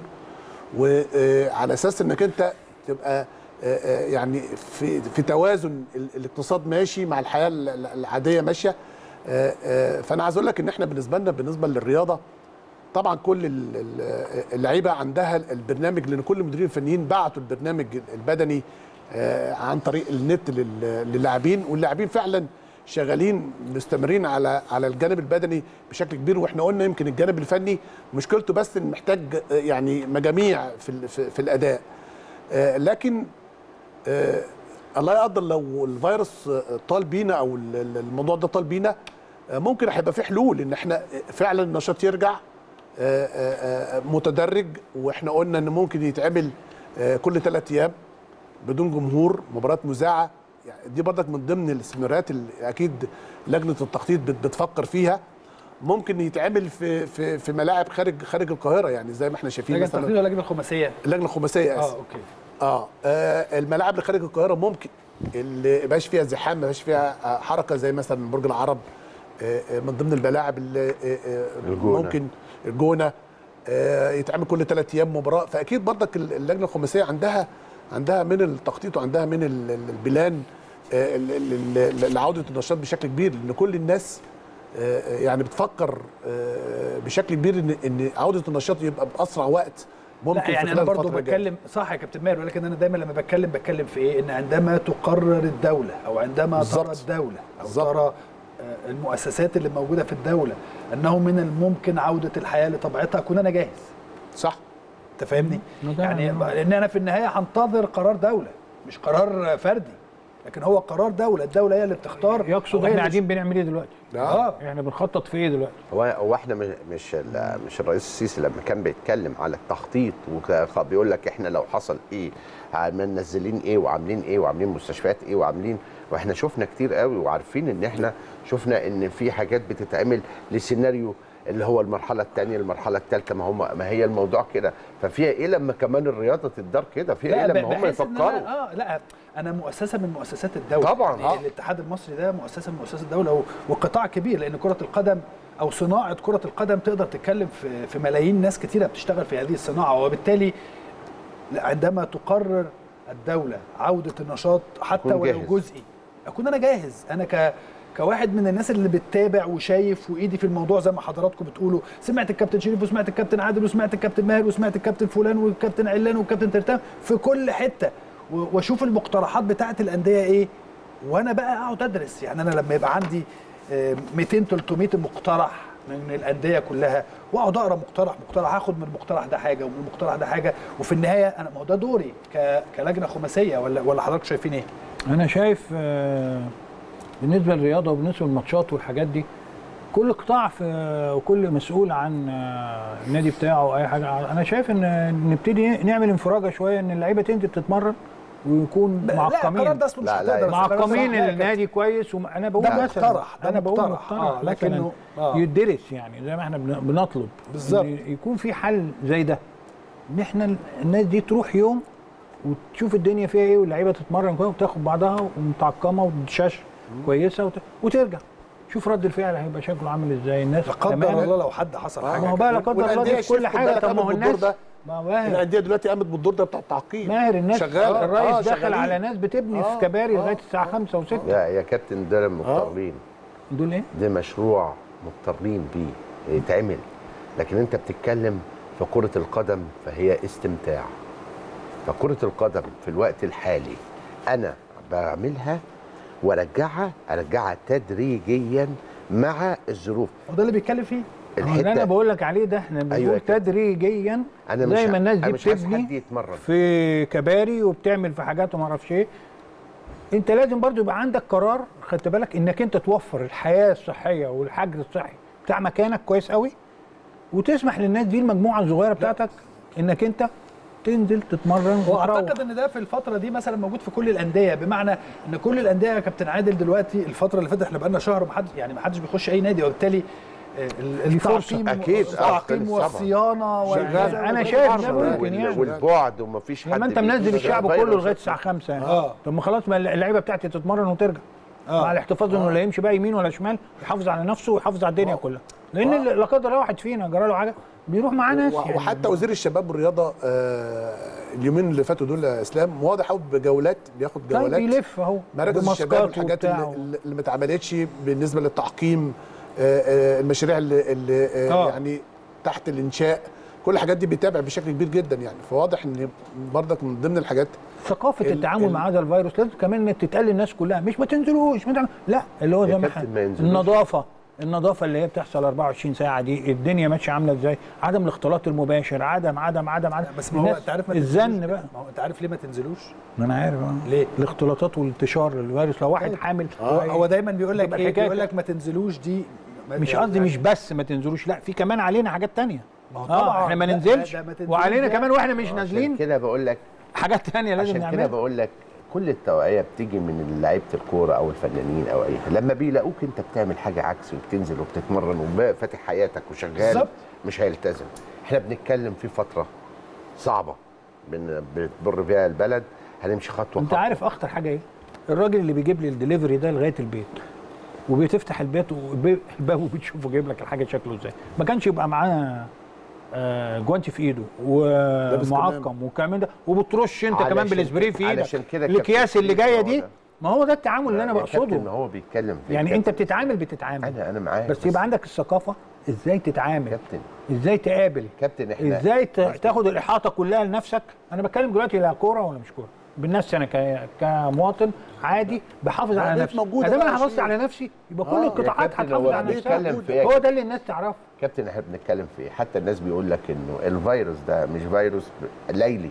وعلى اساس انك انت تبقى آه، آه، يعني في في توازن ال- الاقتصاد ماشي مع الحياه ال- ال- العاديه ماشيه آه، آه، فانا عايز اقول لك ان احنا بالنسبه لنا بالنسبه للرياضه طبعا كل ال- ال- اللعيبه عندها البرنامج لان كل المديرين الفنيين بعتوا البرنامج البدني آه، عن طريق النت لل- للاعبين واللاعبين فعلا شغالين مستمرين على على الجانب البدني بشكل كبير واحنا قلنا يمكن الجانب الفني مشكلته بس إن محتاج آه، يعني مجاميع في ال- في في الاداء آه، لكن آه، الله يقدر لو الفيروس آه، طال بينا او ال- ال- الموضوع ده طال بينا آه، ممكن هيبقى في حلول ان احنا فعلا النشاط يرجع آه، آه، آه، متدرج واحنا قلنا ان ممكن يتعمل آه، كل ثلاث ايام بدون جمهور مباراه مذاعه يعني دي برضك من ضمن الاستثمارات اللي اكيد لجنه التخطيط بت- بتفكر فيها ممكن يتعمل في في في ملاعب خارج خارج القاهره يعني زي ما احنا شايفين لجنه مثلا التخطيط ولا لجنه الخماسيه؟ اللجنه الخماسيه اه اسف اوكي اه, آه الملاعب اللي خارج القاهره ممكن اللي يبقاش فيها زحام ما يبقاش فيها آه، حركه زي مثلا برج العرب آه آه، من ضمن الملاعب اللي آه آه، الجونة. ممكن الجونه آه يتعمل كل ثلاث ايام مباراه فاكيد برضك اللجنه الخماسيه عندها عندها من التخطيط وعندها من ال- ال- البلان آه، ال- ال- ال- لعوده النشاط بشكل كبير لان كل الناس آه، يعني بتفكر آه، بشكل كبير ان ان عوده النشاط يبقى باسرع وقت ممكن لا يعني في انا خلال برضو الفترة الجاية. بتكلم صح يا كابتن ماهر ولكن انا دايما لما بتكلم بتكلم في ايه ان عندما تقرر الدوله او عندما ترى بالظبط. الدوله او بالظبط. ترى آه، المؤسسات اللي موجوده في الدوله انه من الممكن عوده الحياه لطبيعتها اكون انا جاهز صح انت فاهمني ده- يعني لان انا في النهايه هنتظر قرار دوله مش قرار فردي لكن هو قرار دوله الدوله هي اللي بتختار يقصد وهي احنا اللي- قاعدين بنعمل ايه دلوقتي؟ اه احنا بنخطط في ايه دلوقتي؟ هو هو احنا مش مش ال- مش الرئيس السيسي لما كان بيتكلم على التخطيط وبيقول لك احنا لو حصل ايه منزلين ايه وعاملين ايه وعاملين مستشفيات ايه وعاملين واحنا شفنا كتير قوي وعارفين ان احنا شفنا ان في حاجات بتتعمل لسيناريو اللي هو المرحله الثانيه المرحله الثالثه ما هم ما هي الموضوع كده ففيها ايه لما كمان الرياضه تتدار كده فيها ايه لا لما هم بحيث إن يفكروا أنا اه لا انا مؤسسه من مؤسسات الدوله طبعاً، يعني آه. الاتحاد المصري ده مؤسسه من مؤسسات الدوله و- وقطاع كبير لان كره القدم او صناعه كره القدم تقدر تتكلم في في ملايين ناس كتيره بتشتغل في هذه الصناعه وبالتالي عندما تقرر الدوله عوده النشاط حتى تكون ولو جاهز. جزئي اكون انا جاهز انا ك كواحد من الناس اللي بتتابع وشايف وايدي في الموضوع زي ما حضراتكم بتقولوا سمعت الكابتن شريف وسمعت الكابتن عادل وسمعت الكابتن ماهر وسمعت الكابتن فلان والكابتن علان والكابتن ترتام في كل حته و- واشوف المقترحات بتاعه الانديه ايه وانا بقى اقعد ادرس يعني انا لما يبقى عندي آه، 200 300 مقترح من الانديه كلها واقعد اقرا مقترح مقترح هاخد من المقترح ده حاجه ومن المقترح ده حاجه وفي النهايه انا ما هو ده دوري ك- كلجنه خماسيه ولا ولا حضرتك شايفين ايه؟ انا شايف آه، بالنسبه للرياضه وبالنسبه للماتشات والحاجات دي كل قطاع في وكل مسؤول عن آه، النادي بتاعه او اي حاجه انا شايف ان نبتدي نعمل انفراجه شويه ان اللعيبه تنزل تتمرن ويكون لا القرار معقمين ده اصله مش لا، لا، هتقدر معقمين النادي النادي كويس وانا بقول ده مثلا مقترح، ده انا بقول مقترح، مقترح آه، مثلا لكنه- آه. يدرس يعني زي ما احنا بن- بنطلب بالظبط. إن يكون في حل زي ده ان احنا الناس دي تروح يوم وتشوف الدنيا فيها ايه واللعيبه تتمرن كويس وتاخد بعضها ومتعقمه وشاشه كويسه وت... وترجع شوف رد الفعل هيبقى شكله عامل ازاي الناس لا قدر تماماً. الله لو حد حصل حاجه ما هو بقى لا قدر الله والأندية دي في كل شايف خد حاجه بالك طب ما هو قامت بالدور الناس ده. ما هو ماهر الانديه دلوقتي قامت بالدور ده بتاع التعقيم ماهر الناس شغال الرئيس آه، دخل شغالين. على ناس بتبني آه، في كباري آه. لغايه الساعه 5 و6 يا يا كابتن ده مضطرين دول ايه؟ ده مشروع مضطرين بيه يتعمل لكن انت بتتكلم في كرة القدم فهي استمتاع فكرة القدم في الوقت الحالي انا بعملها وارجعها ارجعها تدريجيا مع الظروف وده اللي بيتكلم فيه هو اللي انا بقول لك عليه ده احنا بنقول أيوة أيوة كده. تدريجيا انا مش زي ما الناس أنا دي مش عايز حد بتبني يتمرن في كباري وبتعمل في حاجات وما اعرفش ايه انت لازم برضو يبقى عندك قرار خدت بالك انك انت توفر الحياه الصحيه والحجر الصحي بتاع مكانك كويس قوي وتسمح للناس دي المجموعه الصغيره بتاعتك انك انت تنزل تتمرن وتروح. واعتقد ان ده في الفتره دي مثلا موجود في كل الانديه بمعنى ان كل الانديه يا كابتن عادل دلوقتي الفتره اللي فاتت احنا بقالنا شهر ما حد يعني ما حدش بيخش اي نادي وبالتالي ال- في فرصة. التعقيم أكيد، آه، التعقيم مختلف طبعاً. والصيانه والكذا أنا وكل شايف حاجة. ده ممكن وال- يعني. والبعد ومفيش حد لما انت بيجي منزل ده الشعب فيروس. كله لغايه الساعه 5 يعني آه. طب ما خلاص ما اللعيبه بتاعتي تتمرن وترجع آه. مع الاحتفاظ انه لا يمشي بقى يمين ولا شمال يحافظ على نفسه ويحافظ على الدنيا كلها لان لا قدر الله واحد فينا جرى له حاجه بيروح معاه ناس و- يعني وحتى وزير الشباب والرياضه آه، اليومين اللي فاتوا دول يا اسلام واضح قوي بجولات بياخد طيب جولات يلف اهو مراكز الشباب بماسكات والحاجات اللي, وبتاع. اللي ما اتعملتش بالنسبه للتعقيم آه، آه، المشاريع اللي, اللي آه، آه. يعني تحت الانشاء كل الحاجات دي بيتابع بشكل كبير جدا يعني فواضح ان برضك من ضمن الحاجات ثقافه ال- التعامل ال- مع هذا الفيروس لازم كمان انك تتقال للناس كلها مش ما تنزلوش ما تعمل- لا اللي هو يا زي ما كابتن احنا ما ينزلوش. النظافه النظافه اللي هي بتحصل 24 ساعه دي الدنيا ماشيه عامله ازاي عدم الاختلاط المباشر عدم عدم عدم عدم بس ما هو الناس- انت عارف ما الزن تنزلوش بقى ما هو انت عارف ليه ما تنزلوش ما انا عارف آه. ليه؟ الاختلاطات والانتشار الفيروس لو واحد حامل هو, هو دايما بيقول لك تبقى ايه الحكاية بيقول لك ما تنزلوش دي مش يعني- قصدي مش بس ما تنزلوش لا في كمان علينا حاجات تانية ما هو اه طبعا احنا ما لا، ننزلش ده ما تنزلوش وعلينا ده- كمان واحنا مش عشان نازلين كده بقول لك حاجات تانية لازم عشان كده نعملها بقول لك كل التوعيه بتيجي من لعيبه الكوره او الفنانين او اي حاجه لما بيلاقوك انت بتعمل حاجه عكس وبتنزل وبتتمرن وفاتح حياتك وشغال بالظبط. مش هيلتزم احنا بنتكلم في فتره صعبه بن- بتمر بيها البلد هنمشي خطوه انت خطوة. عارف اخطر حاجه ايه الراجل اللي بيجيب لي الدليفري ده لغايه البيت وبتفتح البيت والباب وبتشوفه جايب لك الحاجه شكله ازاي ما كانش يبقى معاه آه، جوانتي في ايده لابس ومعقم والكلام ده وبترش انت علشان كمان بالاسبري كده- في ايدك علشان كده الاكياس كابتن اللي جايه هو دي ده. ما هو ده التعامل اللي انا يا كابتن بقصده هو بيتكلم في يعني كابتن. انت بتتعامل بتتعامل انا انا معاك بس يبقى عندك الثقافه ازاي تتعامل كابتن ازاي تقابل كابتن احنا ازاي ت- تاخد الاحاطه كلها لنفسك انا بتكلم دلوقتي لا كوره ولا مش كوره بالنفس انا ك- كمواطن عادي بحافظ على بقيت نفسي موجودة ادام بقى انا حافظت شيء. على نفسي يبقى كل آه. يا القطاعات كابتن هتحافظ هو على بيتكلم نفسها في إيه؟ هو ده اللي الناس تعرفه كابتن احنا بنتكلم في ايه حتى الناس بيقول لك انه الفيروس ده مش فيروس ب- ليلي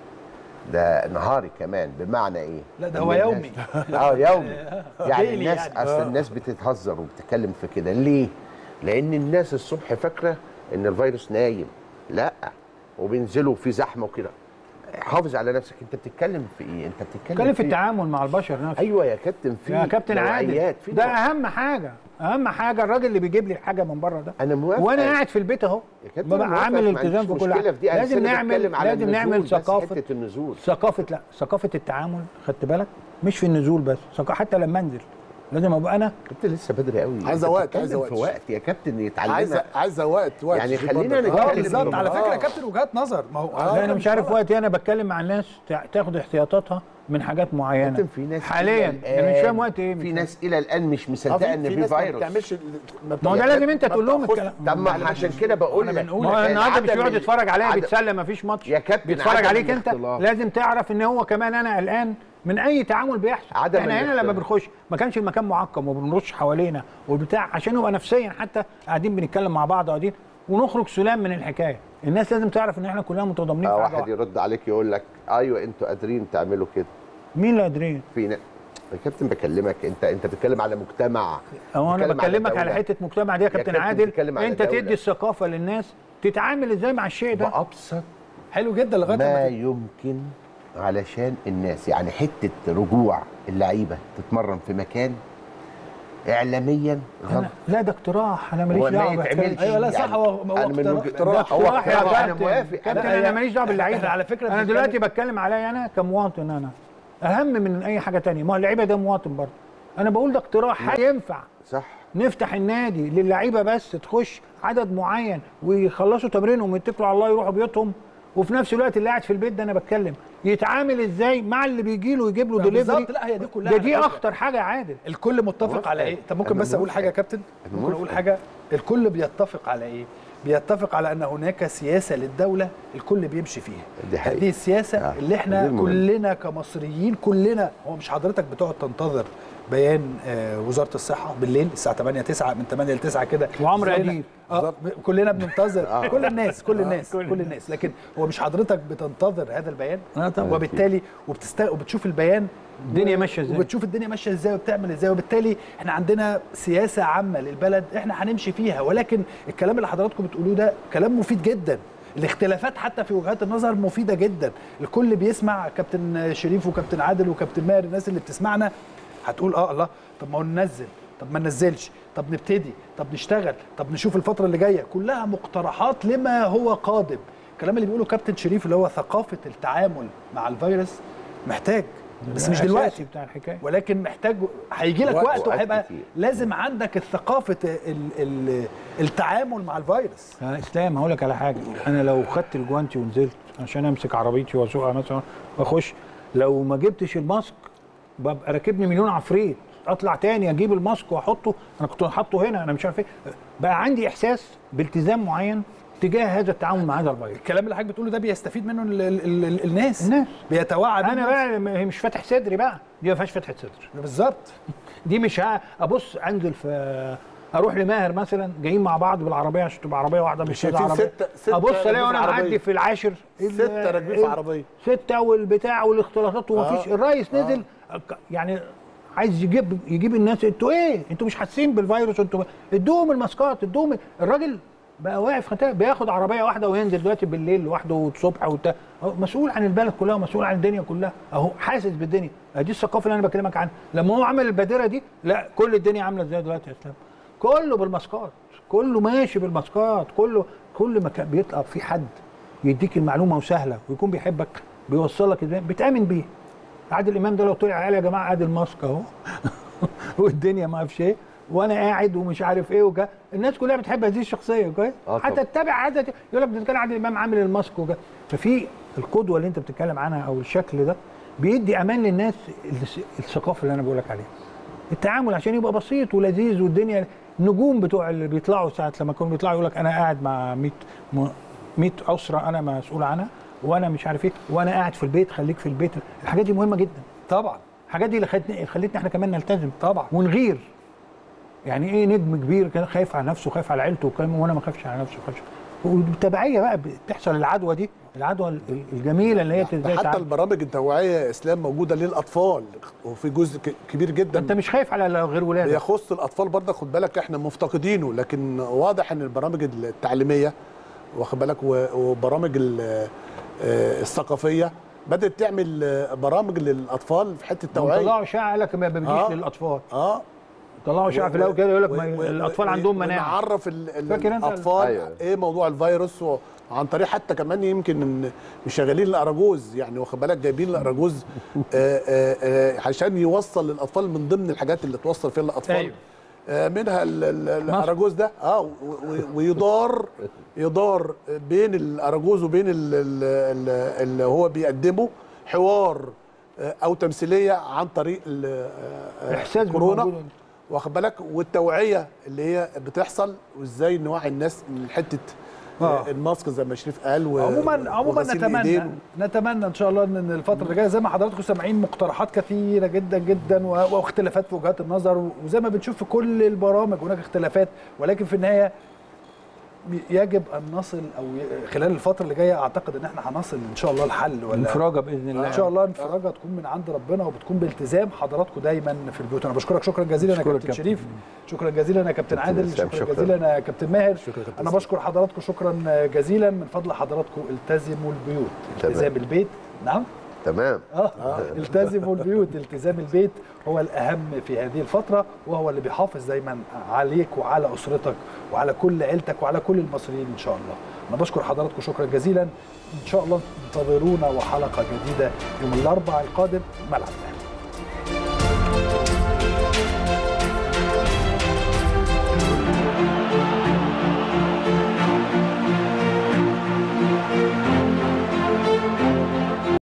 ده نهاري كمان بمعنى ايه لا ده إن هو الناس- يومي. اه يومي يعني ليلي الناس يعني. اصل الناس بتتهزر وبتتكلم في كده ليه لان الناس الصبح فاكره ان الفيروس نايم لا وبينزلوا في زحمه وكده حافظ على نفسك انت بتتكلم في ايه انت بتتكلم اتكلم في التعامل مع البشر نفسه ايوه يا كابتن في يا كابتن عادل نوعيات، في ده نوع- اهم حاجه اهم حاجه الراجل اللي بيجيب لي الحاجه من بره ده انا موافق وانا قاعد في البيت اهو يا كابتن ببقى أنا موافق، عامل ما التزام عنديش في كل مشكلة حاجه في دي. أنا لازم بس نعمل بتكلم على لازم النزول نعمل بس، ثقافه حتة النزول. ثقافه لا ثقافه التعامل خدت بالك مش في النزول بس ثقافة حتى لما انزل لازم ابقى انا كابتن لسه بدري قوي عايزة أنت وقت، بتتكلم عايزة وقت. في وقت يا كابتن يتعلمها عايزه عايزه وقت وقت يعني شديد خلينا برضك. اه نتكلم بالظبط على فكره آه. يا كابتن وجهات نظر ما هو على لا فكرة انا مش عارف وقتي انا بتكلم مع الناس تع- تاخد احتياطاتها من حاجات معينه كابتن في ناس حاليا إلى انا مش الآن- فاهم وقت ايه في ناس الى الان مش آه، مصدقه ان في في ناس ما فيروس بتعملش ما هو ده لازم انت تقول لهم الكلام طب ما احنا عشان كده بقول لك ما هو النهارده مش عدم بيقعد ال- يتفرج عليها عدم- بيتسلى ما فيش ماتش يا كابتن بيتفرج عدم عليك انت الاختلاط. لازم تعرف ان هو كمان انا قلقان من اي تعامل بيحصل عدم احنا هنا الاختلاط. لما بنخش ما كانش المكان معقم وبنرش حوالينا والبتاع عشان نبقى نفسيا حتى قاعدين بنتكلم مع بعض قاعدين ونخرج سلام من الحكايه الناس لازم تعرف ان احنا كلنا متضامنين آه في حاجه واحد واحدة. يرد عليك يقول لك ايوه انتوا قادرين تعملوا كده مين اللي قادرين في نا... يا كابتن بكلمك انت انت بتتكلم على مجتمع هو انا بتتكلم على بكلمك على دولة. حته مجتمع دي يا كابتن كابتن عادل بتتكلم على انت دولة. تدي الثقافه للناس تتعامل ازاي مع الشيء ده بابسط حلو جدا لغايه ما لما يمكن علشان الناس يعني حته رجوع اللعيبه تتمرن في مكان اعلاميا غلط أنا- لا ده اقتراح انا هو ماليش ما دعوه يتعملش بالحكاية دي. ايوه لا صح يعني هو هو أنا من اقتراح. وجهة- ده هو اقتراح يا اقتراح، انا كابتن موافق كابتن أنا- انا ماليش دعوه باللعيبه إحنا على فكرة انا بنتكلم- دلوقتي بتكلم عليا انا كمواطن انا اهم من اي حاجه تانية ما هو اللعيبه ده مواطن برضه انا بقول ده اقتراح ينفع صح نفتح النادي للعيبه بس تخش عدد معين ويخلصوا تمرينهم ويتكلوا على الله يروحوا بيوتهم وفي نفس الوقت اللي قاعد في البيت ده انا بتكلم يتعامل ازاي مع اللي بيجي له يجيب له بالظبط، دليفري لا، هي دي كلها ده على دي فكرة. اخطر حاجه يا عادل الكل متفق موافق. على ايه طب ممكن أنا بس اقول موافق. حاجه يا كابتن أنا ممكن اقول موافق. حاجه الكل بيتفق على ايه بيتفق على ان هناك سياسه للدوله الكل بيمشي فيها دي حقيقة. هذه السياسه آه، اللي دي احنا المهم. كلنا كمصريين كلنا هو مش حضرتك بتقعد تنتظر بيان آه، وزاره الصحه بالليل الساعه 8 9 من 8 ل 9 كده وعمرو زينا- أديب. اه ب- كلنا بننتظر كل الناس كل الناس كل الناس لكن هو مش حضرتك بتنتظر هذا البيان آه، طبعاً. وبالتالي وبتست... وبتشوف البيان الدنيا ماشية إزاي. وبتشوف الدنيا ماشيه ازاي وبتعمل ازاي وبالتالي احنا عندنا سياسه عامه للبلد احنا هنمشي فيها ولكن الكلام اللي حضراتكم بتقولوه ده كلام مفيد جدا الاختلافات حتى في وجهات النظر مفيده جدا الكل بيسمع كابتن شريف وكابتن عادل وكابتن ماهر الناس اللي بتسمعنا هتقول اه الله طب ما هو ننزل طب ما ننزلش طب نبتدي طب نشتغل طب نشوف الفتره اللي جايه كلها مقترحات لما هو قادم الكلام اللي بيقوله كابتن شريف اللي هو ثقافه التعامل مع الفيروس محتاج بس مش الأساسي دلوقتي بتاع الحكايه ولكن محتاج هيجي لك وقت- وقت وقت وهيبقى كتير. لازم عندك الثقافه ال ال التعامل مع الفيروس يا اسلام هقول لك على حاجه انا لو خدت الجوانتي ونزلت عشان امسك عربيتي واسوقها مثلا واخش لو ما جبتش الماسك ببقى راكبني مليون عفريت اطلع تاني اجيب الماسك واحطه انا كنت حاطه هنا انا مش عارف ايه بقى عندي احساس بالتزام معين تجاه هذا التعامل مع هذا الفيروس الكلام اللي حضرتك بتقوله ده بيستفيد منه ال ال ال ال الناس الناس. بيتوعى انا الناس. بقى م- مش فاتح صدري بقى دي ما فيهاش فتحه صدر بالظبط دي مش ها ابص انزل في اروح لماهر مثلا جايين مع بعض بالعربيه عشان تبقى عربيه واحده مش كذا شايفين عربيه ستة- ستة ابص راكبين الاقي في وانا عربية. معدي في العاشر ال- ستة راكبين في ال- عربية. ستة والبتاع والاختلاطات ومفيش آه. الرئيس نزل يعني عايز يجيب يجيب الناس انتوا ايه؟ انتوا مش حاسين بالفيروس انتوا ادوهم الماسكات ادوهم الراجل بقى واقف خطأ بياخد عربيه واحده وينزل دلوقتي بالليل لوحده والصبح وبتاع هو مسؤول عن البلد كلها ومسؤول عن الدنيا كلها اهو حاسس بالدنيا دي الثقافه اللي انا بكلمك عنها لما هو عمل البادره دي لا كل الدنيا عامله ازاي دلوقتي يا اسلام كله بالماسكات كله ماشي بالماسكات كله كل ما كان بيطلع في حد يديك المعلومه وسهله ويكون بيحبك بيوصلك ازاي بتامن بيه عادل امام ده لو طلع قال يا جماعه ادي الماسك اهو والدنيا ما اعرفش ايه وانا قاعد ومش عارف ايه وكده الناس كلها بتحب هذه الشخصيه كويس آه حتى طبعا. تتابع عادة يقول لك ده كان عادل امام عامل الماسك وكده ففي القدوه اللي انت بتتكلم عنها او الشكل ده بيدي امان للناس الس- الثقافه اللي انا بقول لك عليها التعامل عشان يبقى بسيط ولذيذ والدنيا النجوم بتوع اللي بيطلعوا ساعه لما كانوا بيطلعوا يقول لك انا قاعد مع 100 م- 100 اسره انا مسؤول عنها وانا مش عارف ايه وانا قاعد في البيت خليك في البيت الحاجات دي مهمه جدا طبعا الحاجات دي اللي خلتني خلتنا احنا كمان نلتزم طبعا ونغير يعني ايه نجم كبير كده خايف على نفسه خايف على عيلته وكلام وانا ما خافش على نفسي خافش والتبعيه بقى بتحصل العدوى دي العدوى ال- الجميله اللي هي ازاي حتى تعدي. البرامج التوعيه يا اسلام موجوده للاطفال وفي جزء ك- كبير جدا انت مش خايف على غير ولادك بيخص الاطفال برضه خد بالك احنا مفتقدينه لكن واضح ان البرامج التعليميه واخد بالك و- وبرامج ال- آه، الثقافيه بدات تعمل آه، برامج للاطفال في حته توعيه طلعوا اشاعه قال لك ما بيجيش آه. للاطفال اه طلعوا اشاعه في الاول كده يقول لك ما- و- و- الاطفال و- عندهم مناعه ونعرف ال- ال- فاكر أنت ال- الاطفال أيوة. ايه موضوع الفيروس و- عن طريق حتى كمان يمكن إن مشغلين الاراجوز يعني واخد بالك جايبين الاراجوز آه، آه، آه، عشان يوصل للاطفال من ضمن الحاجات اللي توصل فيها الاطفال أيوة. آه، منها ال- ال- الاراجوز ده اه و- و- ويدار يدار بين الاراجوز وبين ال- ال- ال- اللي هو بيقدمه حوار آه، او تمثيليه عن طريق ال- آه، آه، إحساس كورونا بالموجود. واخد بالك والتوعيه اللي هي بتحصل وازاي نوعي الناس من حته آه. آه. الماسك زي ما شريف قال و... عموما عموما وغسيل نتمنى الإيدين. نتمنى ان شاء الله ان الفتره اللي جايه زي ما حضراتكم سامعين مقترحات كثيره جدا جدا و- واختلافات في وجهات النظر وزي ما بنشوف في كل البرامج هناك اختلافات ولكن في النهايه يجب ان نصل او ي- خلال الفتره اللي جايه اعتقد ان احنا هنصل ان شاء الله الحل ولا انفراجه باذن الله ان شاء الله انفراجه تكون من عند ربنا وبتكون بالتزام حضراتكم دايما في البيوت انا بشكرك شكرا جزيلا يا أشكرك كابتن كابتن. شريف شكرا جزيلا يا كابتن عادل إسلام، شكرا شكراً. جزيلا يا كابتن ماهر شكرا يا كابتن انا إسلام. بشكر حضراتكم شكرا جزيلا من فضل حضراتكم التزموا البيوت تمام. التزام البيت نعم تمام اه التزموا البيوت التزام البيت هو الاهم في هذه الفتره وهو اللي بيحافظ دايما عليك وعلى اسرتك وعلى كل عيلتك وعلى كل المصريين ان شاء الله انا بشكر حضراتكم شكرا جزيلا ان شاء الله انتظرونا وحلقه جديده يوم الاربعاء القادم ملعب الأهلي.